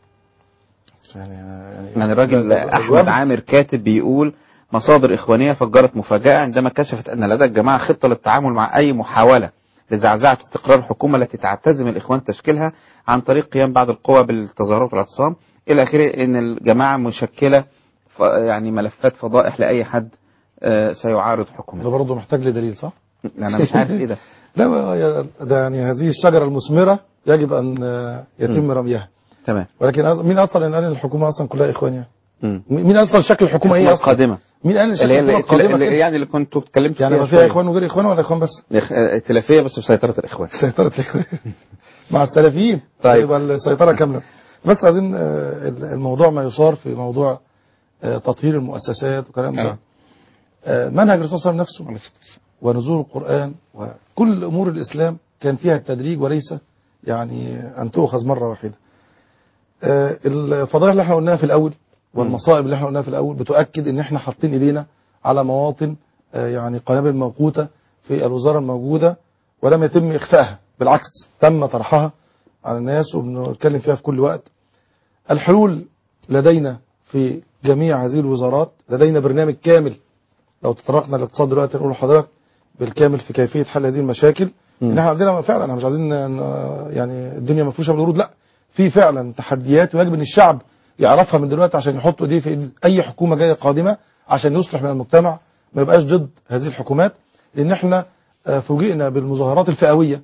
S6: يعني
S2: يعني الراجل احمد عامر كاتب بيقول مصادر اخوانيه فجرت مفاجاه عندما كشفت ان لدى الجماعه خطه للتعامل مع اي محاوله لزعزعه استقرار الحكومه التي تعتزم الاخوان تشكيلها عن طريق قيام بعض القوى بالتظاهرات والاعتصام الى اخره ان الجماعه مشكله ف- يعني ملفات فضائح لاي حد آه، سيعارض حكومته
S6: ده برضه محتاج لدليل صح؟
S2: انا مش عارف ايه ده
S6: لا ما هي- ده يعني هذه الشجرة المثمرة يجب ان آه، يتم
S2: م.
S6: رميها
S2: تمام
S6: ولكن أص- مين اصلا اللي قال ان الحكومة اصلا كلها اخوان يعني؟
S2: مم.
S6: مين اصلا شكل الحكومه ايه اصلا؟
S2: القادمه
S6: مين قال ان شكل
S2: اللي هي
S6: الحكومه
S2: اللي
S6: القادمه
S2: اللي
S6: كده؟
S2: يعني اللي كنت اتكلمت
S6: يعني ما
S2: فيها
S6: فيها اخوان وغير اخوان ولا اخوان بس؟
S2: اخ- ائتلافيه بس بسيطره الاخوان
S6: سيطرة الاخوان مع السلفيين
S2: طيب.
S6: يبقى السيطرة كاملة بس عايزين آه، الموضوع ما يصار في موضوع آه، تطهير المؤسسات وكلام ده
S2: آه.
S6: آه، منهج الرسول صلى الله عليه وسلم نفسه ونزول القرآن وكل أمور الإسلام كان فيها التدريج وليس يعني أن تؤخذ مرة واحدة آه، الفضائح اللي احنا قلناها في الأول والمصائب اللي احنا قلناها في الأول بتؤكد ان احنا حاطين ايدينا على مواطن آه، يعني قنابل موقوتة في الوزارة الموجودة ولم يتم إخفائها بالعكس تم طرحها على الناس وبنتكلم فيها في كل وقت الحلول لدينا في جميع هذه الوزارات لدينا برنامج كامل لو تطرقنا للاقتصاد دلوقتي نقول لحضرتك بالكامل في كيفية حل هذه المشاكل ان احنا عندنا فعلا احنا مش عايزين ن- يعني الدنيا مفروشة بالورود لا في فعلا تحديات ويجب ان الشعب يعرفها من دلوقتي عشان يحط ايديه في ايد اي حكومة جاية قادمة عشان يصلح من المجتمع ما يبقاش ضد هذه الحكومات لان احنا آه، فوجئنا بالمظاهرات الفئوية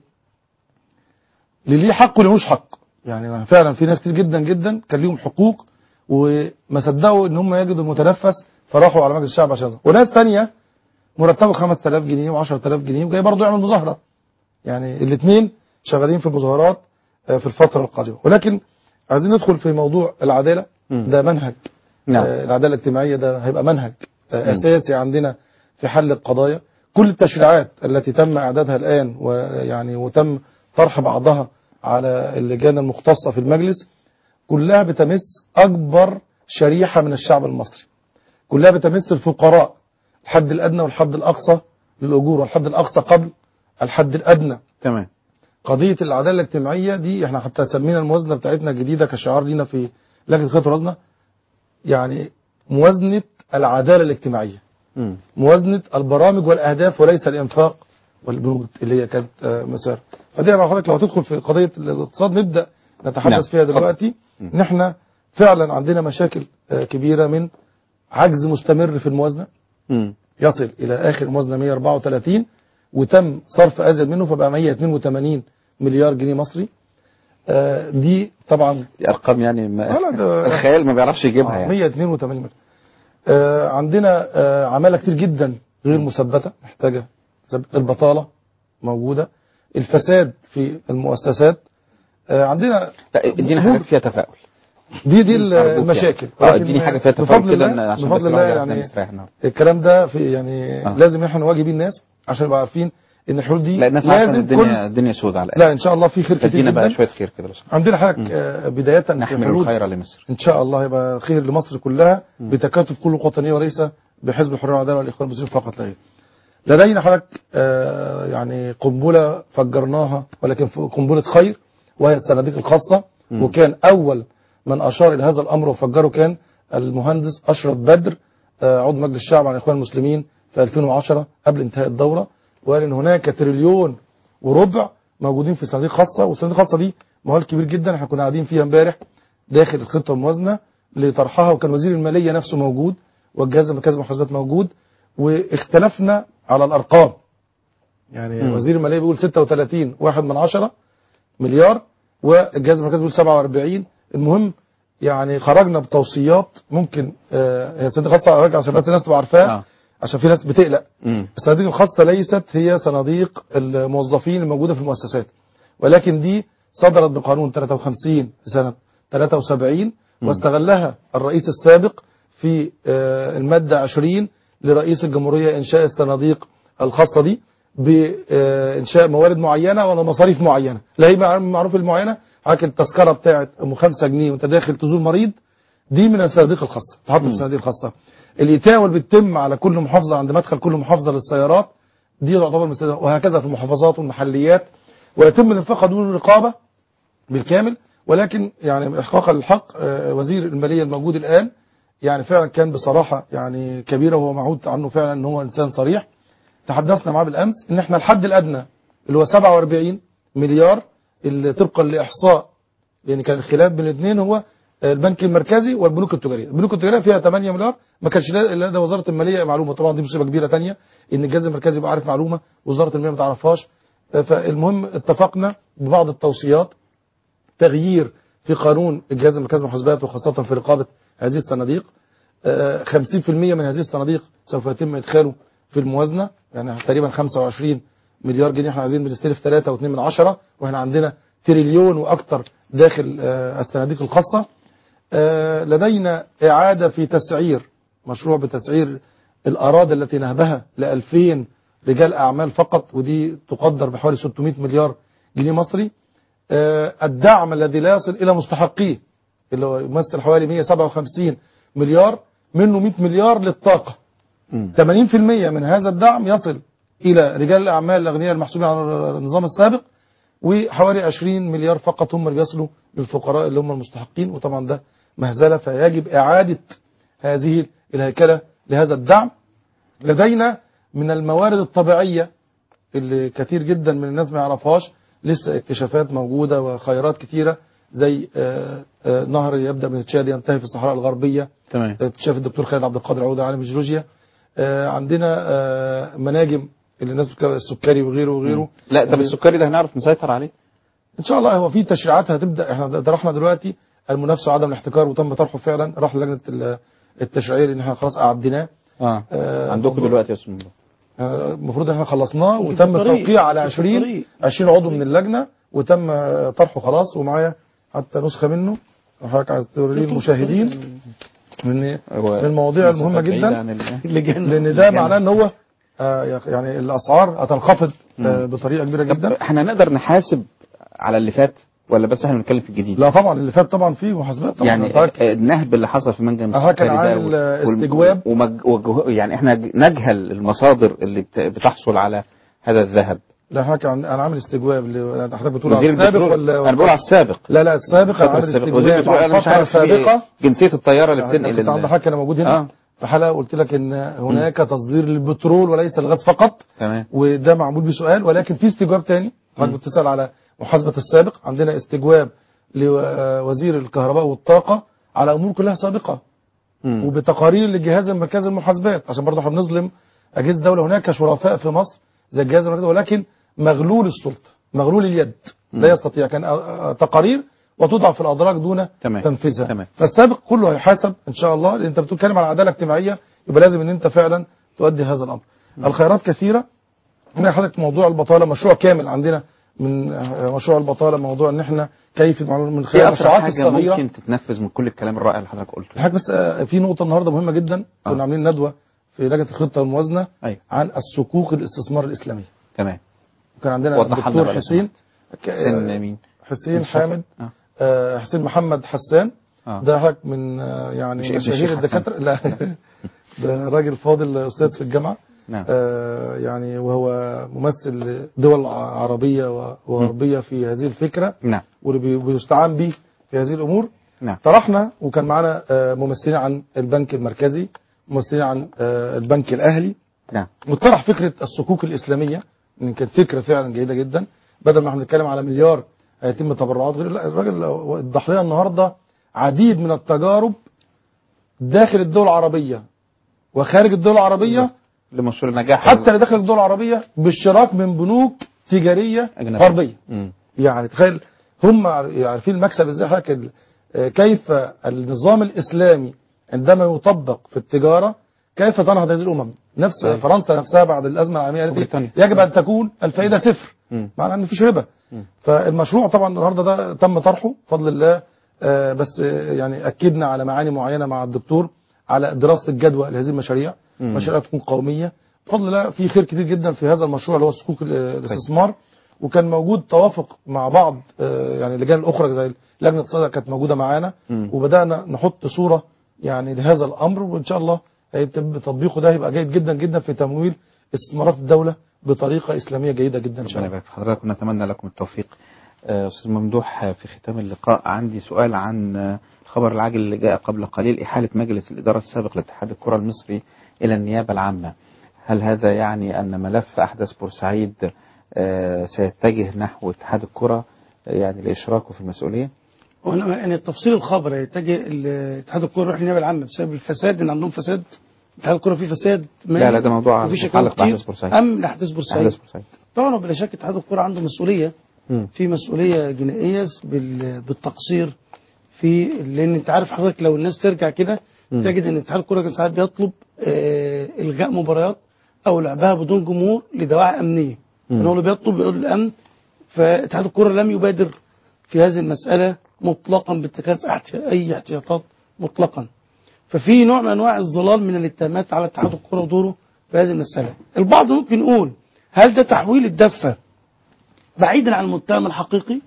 S6: اللي ليه حق واللي ملوش حق يعني فعلا في ناس كتير جدا جدا كان ليهم حقوق وما صدقوا ان هم يجدوا المتنفس فراحوا على مجلس الشعب عشان وناس تانية مرتبه 5000 جنيه و10000 جنيه وجاي برضه يعمل مظاهرة يعني الاثنين شغالين في المظاهرات آه، في الفترة القادمة ولكن عايزين ندخل في موضوع العدالة ده منهج
S2: نعم.
S6: آه، العدالة الاجتماعية ده هيبقى منهج آه،
S2: مم.
S6: أساسي عندنا في حل القضايا كل التشريعات التي تم إعدادها الآن ويعني وتم طرح بعضها على اللجان المختصة في المجلس كلها بتمس أكبر شريحة من الشعب المصري كلها بتمس الفقراء الحد الأدنى والحد الأقصى للأجور والحد الأقصى قبل الحد الأدنى
S2: تمام
S6: قضية العدالة الاجتماعية دي احنا حتى سمينا الموازنة بتاعتنا الجديدة كشعار لينا في لجنة خطة الوزنة يعني موازنة العدالة الاجتماعية
S2: مم.
S6: موازنة البرامج والأهداف وليس الإنفاق والبنود اللي هي كانت آه، مسار فدي لو حضرتك لو تدخل في قضية الاقتصاد نبدأ نتحدث
S2: نعم.
S6: فيها
S2: اتفضل.
S6: دلوقتي ان احنا فعلا عندنا مشاكل آه، كبيرة من عجز مستمر في الموازنة
S2: مم.
S6: يصل إلى آخر موازنة 134 وتم صرف أزيد منه فبقى 182 مليار جنيه مصري آه، دي طبعا
S2: دي ارقام يعني ما
S6: ولا ده-
S2: الخيال ما بيعرفش يجيبها
S6: آه،
S2: يعني
S6: 182 مليار آه، عندنا آه، عمالة كتير جدا غير مثبتة محتاجة زب- البطالة موجودة الفساد في المؤسسات آه، عندنا
S2: لا ادينا
S6: أمور-
S2: حاجات فيها تفاؤل
S6: دي دي ال-
S2: أرجوك
S6: المشاكل
S2: يعني. اه
S6: ولكن
S2: اديني حاجه فيها تفاؤل
S6: بفضل
S2: كده
S6: الله-
S2: إن- عشان
S6: بفضل
S2: بس
S6: الله
S2: الواحد
S6: يعني
S2: يعني يستريح النهارده
S6: الكلام ده في يعني
S2: آه.
S6: لازم احنا نواجه بيه الناس عشان يبقى عارفين ان الحلول دي
S2: لا الناس عارفه ان
S6: لازم
S2: الدنيا
S6: كل
S2: الدنيا سوداء على
S6: لا ان شاء الله في خير كتير
S2: ادينا بقى
S6: جدا
S2: شويه خير كده بس
S6: عندنا حضرتك آه، بدايه في
S2: نحمل
S6: حلول
S2: الخير لمصر
S6: ان شاء الله يبقى خير لمصر كلها بتكاتف كل وطنيه وليس بحزب الحريه والعداله والاخوان المسلمين فقط لا غير. لدينا حضرتك آه، يعني قنبله فجرناها ولكن ف- قنبله خير وهي الصناديق الخاصه
S2: مم.
S6: وكان اول من اشار الى هذا الامر وفجره كان المهندس اشرف بدر آه، عضو مجلس الشعب عن الاخوان المسلمين في 2010 قبل انتهاء الدوره وقال ان هناك تريليون وربع موجودين في صناديق خاصه والصناديق الخاصه دي مهال كبير جدا احنا كنا قاعدين فيها امبارح داخل الخطه الموازنه لطرحها وكان وزير الماليه نفسه موجود والجهاز المركزي للمحاسبات موجود واختلفنا على الارقام يعني
S2: مم.
S6: وزير الماليه بيقول 36 واحد من عشرة مليار والجهاز المركزي بيقول 47 المهم يعني خرجنا بتوصيات ممكن آه، هي صناديق خاصه أراجع عشان بس الناس تبقى عارفاها
S2: آه.
S6: عشان في ناس بتقلق
S2: مم.
S6: الصناديق الخاصة ليست هي صناديق الموظفين الموجودة في المؤسسات ولكن دي صدرت بقانون 53 سنة 73 واستغلها الرئيس السابق في آه، المادة 20 لرئيس الجمهورية إنشاء الصناديق الخاصة دي بإنشاء موارد معينة ولا مصاريف معينة لا هي مع- معروف المعينة حضرتك التذكرة بتاعت أم 5 جنيه وأنت داخل تزور مريض دي من الصناديق الخاصة تحط في الصناديق الخاصة الإتاوة اللي بتتم على كل محافظة عند مدخل كل محافظة للسيارات دي تعتبر من الصناديق وهكذا في المحافظات والمحليات ويتم الانفاق دون الرقابة بالكامل ولكن يعني إحقاقا للحق آه، وزير المالية الموجود الآن يعني فعلا كان بصراحة يعني كبيرة وهو معهود عنه فعلا ان هو انسان صريح تحدثنا معاه بالامس ان احنا الحد الادنى اللي هو 47 مليار اللي طبقا لاحصاء لان كان الخلاف بين الاثنين هو البنك المركزي والبنوك التجاريه، البنوك التجاريه فيها 8 مليار ما كانش لدى وزاره الماليه معلومه طبعا دي مصيبه كبيره ثانيه ان الجهاز المركزي يبقى عارف معلومه وزاره الماليه ما تعرفهاش فالمهم اتفقنا ببعض التوصيات تغيير في قانون الجهاز المركزي للمحاسبات وخاصة في رقابة هذه الصناديق آه، 50% من هذه الصناديق سوف يتم إدخاله في الموازنة يعني تقريبا 25 مليار جنيه احنا عايزين بنستلف 3 و2 من عشرة واحنا عندنا تريليون وأكتر داخل آه، الصناديق الخاصة آه، لدينا إعادة في تسعير مشروع بتسعير الأراضي التي نهبها ل 2000 رجال أعمال فقط ودي تقدر بحوالي 600 مليار جنيه مصري آه، الدعم الذي لا يصل إلى مستحقيه اللي هو يمثل حوالي 157 مليار منه 100 مليار للطاقة 80% من هذا الدعم يصل إلى رجال الأعمال الأغنياء المحسوبين على النظام السابق وحوالي 20 مليار فقط هم اللي بيصلوا للفقراء اللي هم المستحقين وطبعا ده مهزلة فيجب إعادة هذه الهيكلة لهذا الدعم لدينا من الموارد الطبيعية اللي كثير جدا من الناس ما يعرفهاش لسه اكتشافات موجودة وخيرات كثيرة زي آه، آه، نهر يبدأ من تشاد ينتهي في الصحراء الغربية
S2: تمام
S6: اكتشاف الدكتور خالد عبد القادر عودة عالم الجيولوجيا آه، عندنا آه، مناجم اللي الناس بتتكلم السكري وغيره وغيره
S2: لا طب السكري ده هنعرف نسيطر عليه
S6: ان شاء الله هو في تشريعات هتبدا احنا طرحنا دلوقتي المنافسه وعدم الاحتكار وتم طرحه فعلا راح لجنه ال- التشريعيه لان احنا خلاص قعدناه
S2: اه
S6: آه،
S2: عندكم
S6: موضوع-
S2: دلوقتي يا استاذ ممدوح
S6: آه، المفروض احنا خلصناه
S2: في
S6: وتم
S2: الطريق.
S6: التوقيع على
S2: في
S6: 20
S2: الطريق.
S6: 20 عضو من اللجنه وتم آه، طرحه خلاص ومعايا حتى نسخه منه لو حضرتك عايز توريه المشاهدين من من المواضيع المهمه
S2: بعيدة
S6: جدا
S2: عن ال-
S6: لان ده معناه ان هو آه، يعني الاسعار هتنخفض آه، بطريقه كبيره جدا
S2: احنا نقدر نحاسب على اللي فات ولا بس احنا بنتكلم في الجديد
S6: لا طبعا اللي فات طبعا فيه محاسبات طبعا
S2: يعني
S6: حضرتك
S2: آه، النهب اللي حصل في منجم
S6: أها،
S2: السكري
S6: كان
S2: ده
S6: عامل،
S2: وال-
S6: آه،
S2: وال-
S6: استجواب.
S2: ومج... وجه... يعني احنا نجهل المصادر اللي بت... بتحصل على هذا الذهب
S6: لا حضرتك عن- انا عامل استجواب ل- حضرتك بتقول على
S2: وزير
S6: السابق
S2: البترول
S6: ولا
S2: انا بقول على السابق
S6: لا لا السابق انا
S2: الفترة
S6: عامل
S2: السابقة. وزير
S6: استجواب
S2: البترول
S6: على
S2: انا مش
S6: الفترة
S2: عارف في
S6: السابقة
S2: جنسية الطيارة اللي
S6: يعني
S2: بتنقل
S6: كنت عند
S2: ال-
S6: حضرتك انا موجود هنا
S2: آه.
S6: في حلقه قلت لك ان هناك تصدير للبترول وليس الغاز فقط
S2: تمام
S6: وده معمول بسؤال ولكن في استجواب تاني حضرتك بتسال على محاسبه السابق عندنا استجواب لوزير الكهرباء والطاقه على امور كلها سابقه
S2: مم.
S6: وبتقارير للجهاز المركزي للمحاسبات عشان برضه احنا بنظلم اجهزه الدوله هناك شرفاء في مصر زي الجهاز المركزي ولكن مغلول السلطه مغلول اليد
S2: مم.
S6: لا يستطيع كان آه، آه، تقارير وتوضع في الادراج دون
S2: تمام.
S6: تنفيذها
S2: تمام.
S6: فالسابق كله هيحاسب ان شاء الله لان انت بتتكلم على عداله اجتماعيه يبقى لازم ان انت فعلا تؤدي هذا الامر الخيارات كثيره هنا حضرتك موضوع البطاله مشروع كامل عندنا من آه، مشروع البطاله موضوع ان احنا كيف من
S2: ايه
S6: خلال
S2: اسرع
S6: المشروعات
S2: حاجه
S6: الصغيره
S2: ممكن تتنفذ من كل الكلام الرائع اللي حضرتك قلته
S6: الحاجة بس آه، في نقطة النهاردة مهمة جدا كنا عاملين ندوة في لجنة الخطة والموازنة
S2: أيوة.
S6: عن الصكوك الاستثمار الإسلامية
S2: تمام
S6: وكان عندنا
S2: وضح لنا
S6: الدكتور
S2: بقى لو
S6: حسين
S2: سمحت. حسين مين؟
S6: حسين
S2: مصطفى.
S6: حامد
S2: آه.
S6: آه، حسين محمد حسان
S2: آه.
S6: ده حضرتك من آه،
S2: مش
S6: يعني
S2: ابن
S6: مشاهير
S2: الشيخ حسان.
S6: الدكاترة لا ده راجل فاضل أستاذ في الجامعة
S2: نعم.
S6: آه، يعني وهو ممثل دول عربية و- وغربية في هذه الفكرة
S2: نعم
S6: واللي بي- بيستعان به في هذه الأمور
S2: نعم
S6: طرحنا وكان معنا آه، ممثلين عن البنك المركزي ممثلين عن آه، البنك الأهلي
S2: نعم
S6: وطرح فكرة الصكوك الإسلامية إن كانت فكرة فعلا جيدة جدا بدل ما احنا بنتكلم على مليار هيتم تبرعات غير لا الراجل وضح لنا النهارده عديد من التجارب داخل الدول العربية وخارج الدول العربية
S2: لمشروع النجاح
S6: حتى اللي داخل الدول العربية بالاشتراك من بنوك تجارية
S2: أجنبية.
S6: غربية
S2: مم.
S6: يعني تخيل هم عارفين المكسب ازاي حضرتك ال- آه، كيف النظام الاسلامي عندما يطبق في التجاره كيف تنهض هذه الامم نفس
S2: صحيح.
S6: فرنسا نفسها بعد الازمه العالميه قالت إيه؟
S2: وبريطانيا.
S6: يجب ان تكون الفائده صفر
S2: مم.
S6: معنى ان مفيش ربا
S2: مم.
S6: فالمشروع طبعا النهارده ده تم طرحه بفضل الله آه، بس آه، يعني اكدنا على معاني معينه مع الدكتور على دراسه الجدوى لهذه المشاريع
S2: مم.
S6: مشاريع تكون قوميه بفضل الله في خير كتير جدا في هذا المشروع اللي هو صكوك ال- الاستثمار وكان موجود توافق مع بعض آه، يعني اللجان الاخرى زي لجنه الاقتصاد كانت موجوده معانا
S2: مم.
S6: وبدانا نحط صوره يعني لهذا الامر وان شاء الله هيتم تطبيقه ده هيبقى جيد جدا جدا في تمويل استثمارات الدوله بطريقه اسلاميه جيده جدا ان شاء
S2: ربنا
S6: الله
S2: يبارك في حضرتك ونتمنى لكم التوفيق آه، أستاذ ممدوح آه، في ختام اللقاء عندي سؤال عن آه، الخبر العاجل اللي جاء قبل قليل إحالة مجلس الإدارة السابق لاتحاد الكرة المصري إلى النيابة العامة هل هذا يعني أن ملف أحداث بورسعيد آه، سيتجه نحو اتحاد الكرة آه، يعني لإشراكه في المسؤولية؟
S5: وانا يعني تفصيل الخبر يتجه ال- اتحاد الكوره يروح النيابه العامه بسبب الفساد ان عندهم فساد اتحاد الكوره فيه فساد مالي
S2: لا لا ده موضوع
S5: وفي شكاوى
S2: متعلق
S5: كتير
S2: بأحداث بورسعيد
S5: ام لاحداث بورسعيد
S2: أحداث بورسعيد
S5: طبعا وبلا شك اتحاد الكوره عنده مسؤوليه
S2: مم.
S5: في مسؤوليه جنائيه بال- بالتقصير في لان انت عارف حضرتك لو الناس ترجع كده
S2: مم.
S5: تجد ان اتحاد الكوره كان ساعات بيطلب آه، الغاء مباريات او لعبها بدون جمهور لدواعي امنيه
S2: مم.
S5: يعني هو اللي بيطلب بيقول الامن فاتحاد الكوره لم يبادر في هذه المساله مطلقا باتخاذ احت- اي احتياطات مطلقا ففي نوع من انواع الظلال من الاتهامات على اتحاد الكوره ودوره في هذه المساله البعض ممكن يقول هل ده تحويل الدفه بعيدا عن المتهم الحقيقي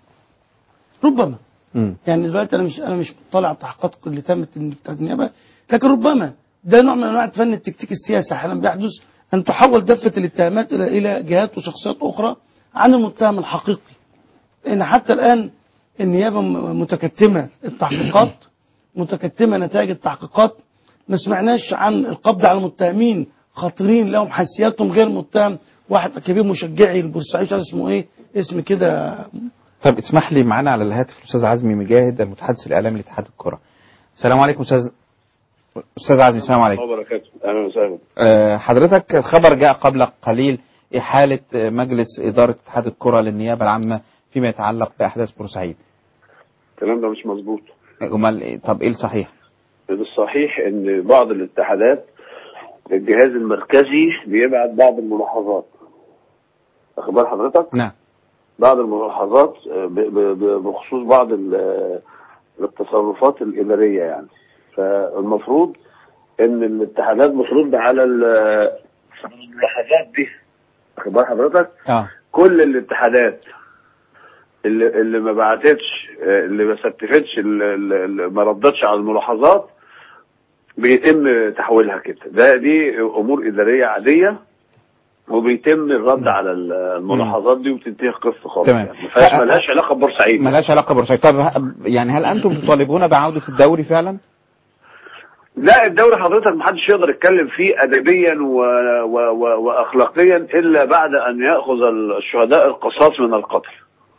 S5: ربما
S2: مم.
S5: يعني دلوقتي انا مش انا مش مطلع على التحقيقات اللي تمت بتاعت النيابه لكن ربما ده نوع من انواع فن التكتيك السياسي احيانا بيحدث ان تحول دفه الاتهامات الى الى جهات وشخصيات اخرى عن المتهم الحقيقي لان حتى الان النيابه م- متكتمه التحقيقات متكتمه نتائج التحقيقات ما سمعناش عن القبض على المتهمين خطيرين لهم حيثياتهم غير متهم واحد كبير مشجعي البورسعيد مش عارف اسمه ايه اسم كده
S2: طب اسمح لي معانا على الهاتف الأستاذ عزمي مجاهد المتحدث الإعلامي لاتحاد الكرة السلام عليكم أستاذ أستاذ عزمي السلام عليكم
S16: وبركاته اهلا وسهلا
S2: آه، حضرتك الخبر جاء قبل قليل إحالة آه، مجلس إدارة اتحاد الكرة للنيابة العامة فيما يتعلق بأحداث بورسعيد
S16: الكلام ده مش مظبوط
S2: أمال إيه؟ طب إيه الصحيح؟
S16: الصحيح ان بعض الاتحادات الجهاز المركزي بيبعت بعض الملاحظات واخد بال حضرتك
S2: نعم
S16: بعض الملاحظات آه، ب- ب- ب- بخصوص بعض ال- التصرفات الإدارية يعني فالمفروض ان الاتحادات بترد على ال- الملاحظات دي واخد بال حضرتك
S2: اه
S16: كل الاتحادات اللي اللي ما بعتتش آه، اللي ما ستفتش اللي اللي ما ردتش على الملاحظات بيتم تحويلها كده ده دي امور اداريه عاديه وبيتم الرد على ال- الملاحظات دي وبتنتهي القصه خالص
S2: تمام.
S16: يعني ما فيهاش ملهاش علاقه ببورسعيد
S2: ملهاش علاقة بورسعيد طب ه- يعني هل أنتم تطالبون بعودة الدوري فعلا؟
S16: لا الدوري حضرتك محدش يقدر يتكلم فيه ادبيا و... و... و... واخلاقيا الا بعد ان ياخذ الشهداء القصاص من القتل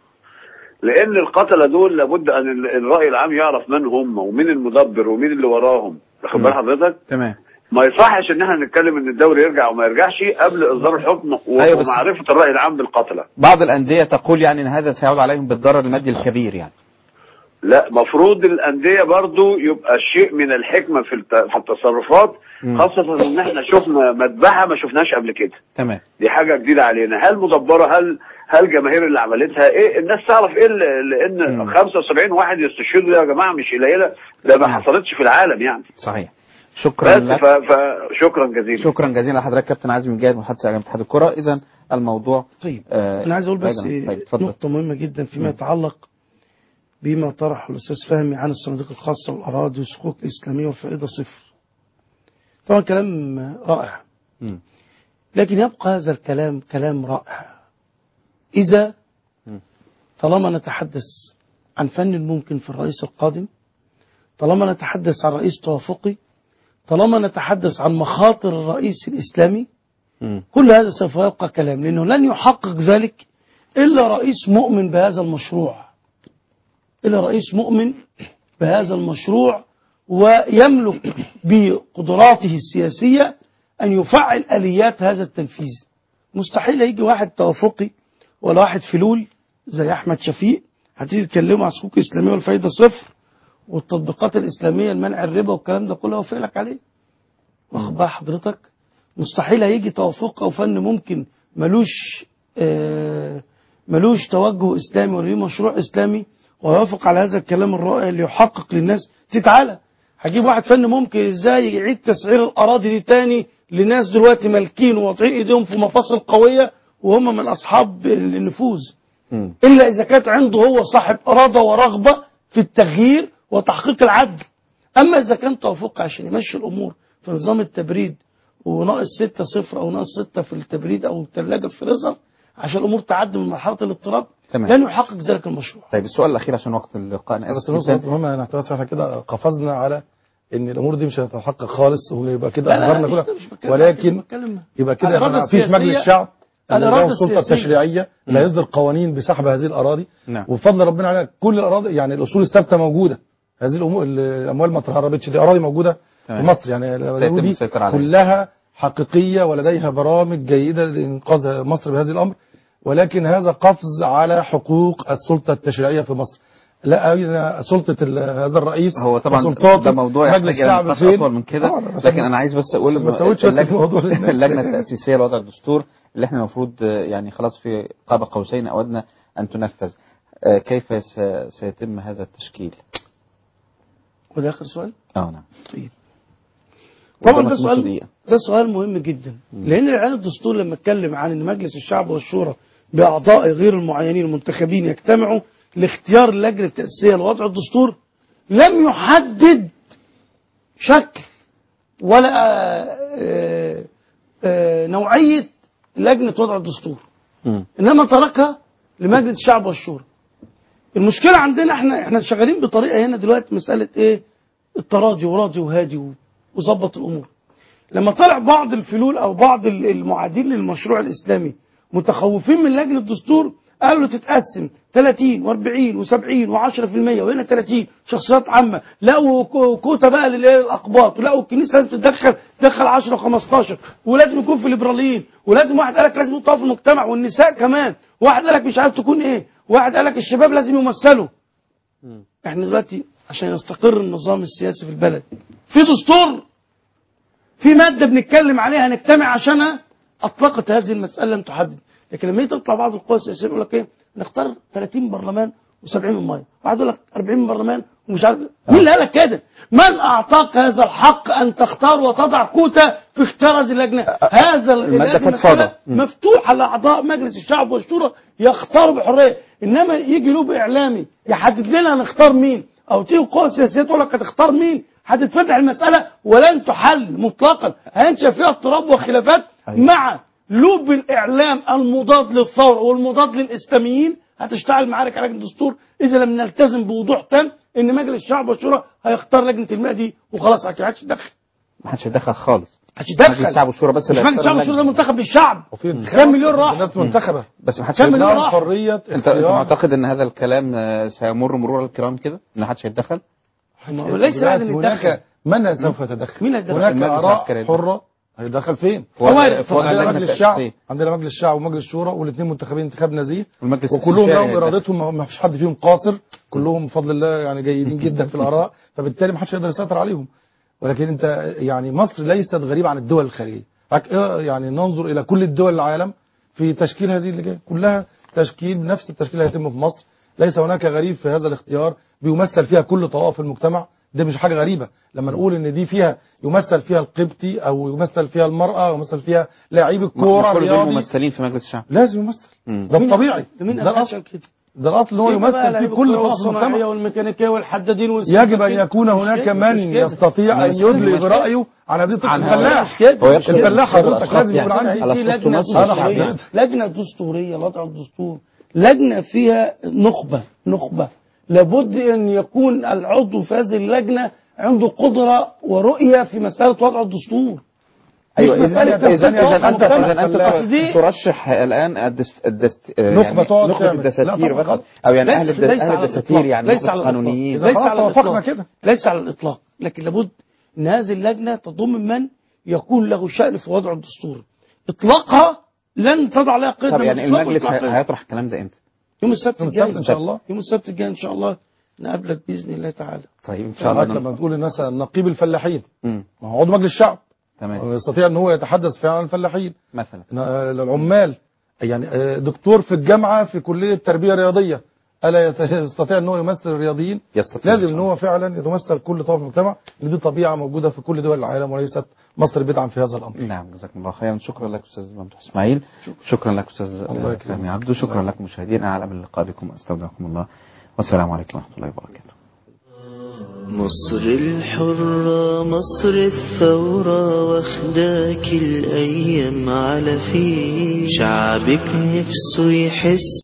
S16: لان القتله دول لابد ان ال- الراي العام يعرف من هم ومين المدبر ومين اللي وراهم واخد بال حضرتك
S2: تمام
S16: ما يصحش ان احنا نتكلم ان الدوري يرجع وما يرجعش قبل اصدار الحكم و...
S2: أيوة بس-
S16: ومعرفه الراي العام بالقتله
S2: بعض الأندية تقول يعني أن هذا سيعود عليهم بالضرر المادي الكبير يعني
S16: لا مفروض الأندية برضو يبقى شيء من الحكمة في الت- في التصرفات
S2: مم.
S16: خاصه ان احنا شفنا مذبحه ما شفناش قبل كده
S2: تمام
S16: دي حاجه جديده علينا هل مدبره هل هل الجماهير اللي عملتها ايه الناس تعرف ايه اللي- لان 75 واحد يستشهدوا يا جماعه مش قليله ده ما حصلتش في العالم يعني
S2: صحيح شكرا
S16: بس
S2: لك
S16: ف- فشكرا جزيلا
S2: شكرا جزيلا لحضرتك كابتن عزمي مجاهد محدث اعلام اتحاد الكره اذا الموضوع
S5: طيب
S2: آه
S5: انا عايز اقول بس
S2: بعيداً. طيب اتفضل
S5: نقطه مهمه جدا فيما يتعلق بما طرحه الاستاذ فهمي عن الصناديق الخاصه والاراضي والصكوك الاسلاميه والفائده صفر طبعا كلام رائع
S2: مم.
S5: لكن يبقى هذا الكلام كلام رائع اذا طالما نتحدث عن فن الممكن في الرئيس القادم طالما نتحدث عن رئيس توافقي طالما نتحدث عن مخاطر الرئيس الاسلامي
S2: مم.
S5: كل هذا سوف يبقى كلام لأنه لن يحقق ذلك إلا رئيس مؤمن بهذا المشروع إلا رئيس مؤمن بهذا المشروع ويملك بقدراته السياسية أن يفعل آليات هذا التنفيذ مستحيل يجي واحد توافقي ولا واحد فلول زي أحمد شفيق هتيجي تكلمه عن سلوك إسلامية والفايدة صفر والتطبيقات الإسلامية المنع الربا والكلام ده كله يوافق لك عليه واخد بال حضرتك مستحيل هيجي توافق او فن ممكن ملوش آه ملوش توجه اسلامي ولا ليه مشروع اسلامي ويوافق على هذا الكلام الرائع اللي يحقق للناس تعالى هجيب واحد فن ممكن ازاي يعيد تسعير الاراضي دي تاني لناس دلوقتي مالكين وواضعين ايديهم في مفاصل قويه وهم من اصحاب النفوذ
S2: مم.
S5: الا اذا كانت عنده هو صاحب اراده ورغبه في التغيير وتحقيق العدل اما اذا كان توافق عشان يمشي الامور في نظام التبريد وناقص 6 صفر او ناقص 6 في التبريد او الثلاجه في الفريزر عشان الامور تعدي من مرحله الاضطراب
S2: تمام.
S5: لن يحقق ذلك المشروع
S2: طيب السؤال الاخير عشان وقت اللقاء انا
S6: بس
S2: اسف
S6: نقطة
S2: جدا
S6: مهمة انا بس احنا كده قفزنا على ان الامور دي مش هتتحقق خالص ويبقى كده
S5: لا، لا،
S6: اغرنا
S5: مش-
S6: كلها
S5: مش بتكلم
S6: ولكن
S5: عن كده، بتكلم-
S6: يبقى كده
S5: الإرادة
S6: ما فيش
S5: السياسية-
S6: مجلس الشعب اللي
S5: الإرادة
S6: له السلطة
S5: السياسية.
S6: التشريعية اللي هيصدر قوانين بسحب هذه الاراضي
S2: نعم.
S6: وبفضل ربنا عليها كل الاراضي يعني الاصول الثابته موجوده هذه الامور الاموال ما تهربتش دي اراضي موجوده
S2: تمام.
S6: في مصر يعني الأراضي دي
S2: السيطرة عليها.
S6: كلها حقيقيه ولديها برامج جيده لانقاذ مصر بهذه الامر ولكن هذا قفز على حقوق السلطه التشريعيه في مصر لا أين سلطة ال- هذا الرئيس
S2: هو طبعا
S6: وسلطاته
S2: ده موضوع
S6: مجلس
S2: يحتاج الى
S6: الشعب
S2: نقاش
S6: فين
S2: اطول من كده
S6: آه، بس
S2: لكن انا عايز بس اقول
S6: بس ما تزودش بس الموضوع للناس.
S2: اللجنه التاسيسيه لوضع الدستور اللي احنا المفروض آه، يعني خلاص في قاب قوسين اودنا ان تنفذ آه، كيف س- سيتم هذا التشكيل؟
S5: وده اخر سؤال
S2: اه نعم
S5: طيب طبعا
S2: قدامك
S5: ده
S2: نص
S5: سؤال
S2: دقيقة.
S5: ده سؤال مهم جدا لان الاعلان الدستور لما اتكلم عن ان مجلس الشعب والشورى باعضاء غير المعينين المنتخبين يجتمعوا لاختيار اللجنه التاسيسيه لوضع الدستور لم يحدد شكل ولا آه، آه، نوعيه لجنه وضع الدستور
S2: مم.
S5: انما تركها لمجلس الشعب والشورى المشكله عندنا احنا احنا شغالين بطريقه هنا دلوقتي مساله ايه التراضي وراضي وهادي و- وظبط الامور لما طلع بعض الفلول او بعض ال- المعادين للمشروع الاسلامي متخوفين من لجنه الدستور قالوا تتقسم 30 و40 و70 و10% وهنا 30 شخصيات عامه لقوا كو- كوتا بقى للاقباط ولقوا الكنيسه لازم تتدخل تدخل 10 و15 ولازم يكون في الليبراليين ولازم واحد قال لك لازم يطلعوا في المجتمع والنساء كمان واحد قال لك مش عارف تكون ايه واحد قال لك الشباب لازم يمثلوا احنا دلوقتي عشان يستقر النظام السياسي في البلد في دستور في ماده بنتكلم عليها هنجتمع عشانها اطلقت هذه المساله لم تحدد لكن لما يجي تطلع بعض القوى السياسيه يقول لك ايه نختار 30 برلمان و70 من ميه واحد يقول لك 40 برلمان ومش عارف مين اللي قال لك كده من اعطاك هذا الحق ان تختار وتضع كوتا في اختيار هذه اللجنه هذا ال-
S2: المادة
S5: هذه
S2: فضفاضة.
S5: المسألة مفتوحه لاعضاء مجلس الشعب والشورى يختاروا بحريه انما يجي له باعلامي يحدد لنا هنختار مين او تيجي قوى سياسيه تقول لك هتختار مين هتتفتح المساله ولن تحل مطلقا هينشا فيها اضطراب وخلافات مع لوب الاعلام المضاد للثوره والمضاد للاسلاميين هتشتعل معارك على لجنه الدستور اذا لم نلتزم بوضوح تام ان مجلس الشعب والشورى هيختار لجنه الماء دي وخلاص ما حدش يتدخل
S2: ما حدش هيتدخل خالص
S5: محدش يتدخل
S2: مجلس الشعب والشورى بس
S5: مش
S2: اللي
S5: مجلس
S2: هيختار
S5: الشعب والشورى ده
S2: اللجنة.
S5: منتخب للشعب
S6: وفي
S5: كام مليون راح
S6: ناس منتخبة
S2: بس ما حدش
S5: كم مليون
S2: هيتدخل.
S5: راح
S6: حرية
S2: انت انت
S6: اختيار.
S2: معتقد ان هذا الكلام آه، سيمر مرور الكرام كده ان محدش هيتدخل؟
S5: ليس بعد ان
S6: هناك
S5: يتدخل
S6: من سوف يتدخل
S5: مين هيتدخل؟
S6: هناك
S2: المجلس
S6: آراء
S2: العسكري.
S6: حرة هيتدخل فين؟
S2: في وضع-
S5: هو-
S2: في وضع
S6: عندنا
S2: اللجنة
S6: مجلس الشعب
S2: التأسيسية.
S6: عندنا مجلس الشعب ومجلس الشورى والاثنين منتخبين انتخاب نزيه
S2: والمجلس
S6: وكلهم
S2: الاستشاري
S6: لهم
S2: هيتدخل.
S6: ارادتهم ما فيش حد فيهم قاصر كلهم بفضل الله يعني جيدين جدا في الاراء فبالتالي ما حدش يقدر يسيطر عليهم ولكن انت يعني مصر ليست غريبه عن الدول الخارجيه رك- اه يعني ننظر الى كل الدول العالم في تشكيل هذه اللجان كلها تشكيل بنفس التشكيل اللي هيتم في مصر ليس هناك غريب في هذا الاختيار بيمثل فيها كل طوائف المجتمع دي مش حاجه غريبه لما نقول ان دي فيها يمثل فيها القبطي او يمثل فيها المراه او يمثل فيها لاعبي الكوره
S2: كل دول
S6: الرياضي
S2: ممثلين في مجلس الشعب
S6: لازم يمثل
S2: مم.
S6: ده الطبيعي
S5: مين
S6: ده
S5: قال
S6: الاصل
S5: كده
S6: ده الاصل ان هو
S5: يبقى بقى
S6: يمثل
S5: لعيب
S6: فيه كل
S5: الكرة
S6: طوائف المجتمع
S5: والصناعية والميكانيكيه والحدادين
S6: يجب ان
S5: والسباكين.
S6: يكون
S5: مش
S6: هناك
S5: كده،
S6: من
S5: مش كده.
S6: يستطيع ان
S5: مش
S6: يدلي
S5: كده.
S6: برايه عن هذه
S5: عن
S6: الفلاح
S5: مش كده، مش كده.
S6: الفلاح حضرتك لازم يكون
S5: يعني
S6: عندي
S5: في لجنه
S6: انا
S5: دستوريه
S6: حضرتك
S5: لجنه دستوريه وضع الدستور لجنه فيها نخبه نخبه لابد ان يكون العضو في هذه اللجنه عنده قدره ورؤيه في مساله وضع الدستور
S2: ايوه
S5: مش
S2: اذا
S5: مسألة
S2: اذا
S5: تمثيل
S2: اذا
S5: طوائف
S2: انت
S5: المجتمع.
S2: اذا انت
S5: أصل دي-
S2: ترشح الان الدس الدست
S6: نخبة
S2: يعني
S6: تقعد
S2: نخبه
S6: تعمل. لا
S2: الدساتير
S6: طبعا.
S2: مثلا او يعني
S5: ليس-
S2: اهل الد-
S5: ليس
S2: اهل
S5: على
S2: الدساتير
S5: الإطلاق.
S2: يعني
S5: ليس
S2: نخبة
S5: على
S2: قانونيين
S5: الإطلاق. ليس على
S6: توافقنا
S5: الإطلاق.
S6: كده.
S5: ليس على الاطلاق لكن لابد ان هذه اللجنه تضم من يكون له شان في وضع الدستور اطلاقها لن تضع لها قيد
S2: طب
S5: لما
S2: يعني
S5: تطلق
S2: المجلس
S5: إطلاقها.
S2: هي- هيطرح الكلام ده امتى؟
S5: يوم السبت
S6: يوم
S5: الجاي
S6: السبت إن شاء الله.
S5: يوم السبت الجاي ان شاء الله نقابلك باذن الله تعالى
S2: طيب ان شاء
S6: شاء
S2: الله
S6: لما تقول مثلا نقيب الفلاحين
S2: مم.
S6: ما هو عضو مجلس الشعب
S2: تمام
S6: يستطيع ان هو يتحدث فعلا عن الفلاحين
S2: مثلا
S6: آه، العمال يعني آه، دكتور في الجامعه في كليه تربيه رياضيه الا يت- يستطيع ان هو يمثل الرياضيين
S2: يستطيع
S6: لازم ان هو فعلا يتمثل كل طرف المجتمع ان دي طبيعه موجوده في كل دول العالم وليست مصر بدعا في هذا الامر
S2: نعم جزاكم الله خيرا شكرا لك استاذ ممدوح اسماعيل شكرا لك استاذ
S6: الله
S2: آه،
S6: يكرمك.
S2: فهمي عبده شكرا لكم مشاهدينا على امل اللقاء بكم استودعكم الله والسلام عليكم ورحمه الله وبركاته
S1: مصر الحرة مصر الثورة واخداك الأيام على فيه شعبك نفسه يحس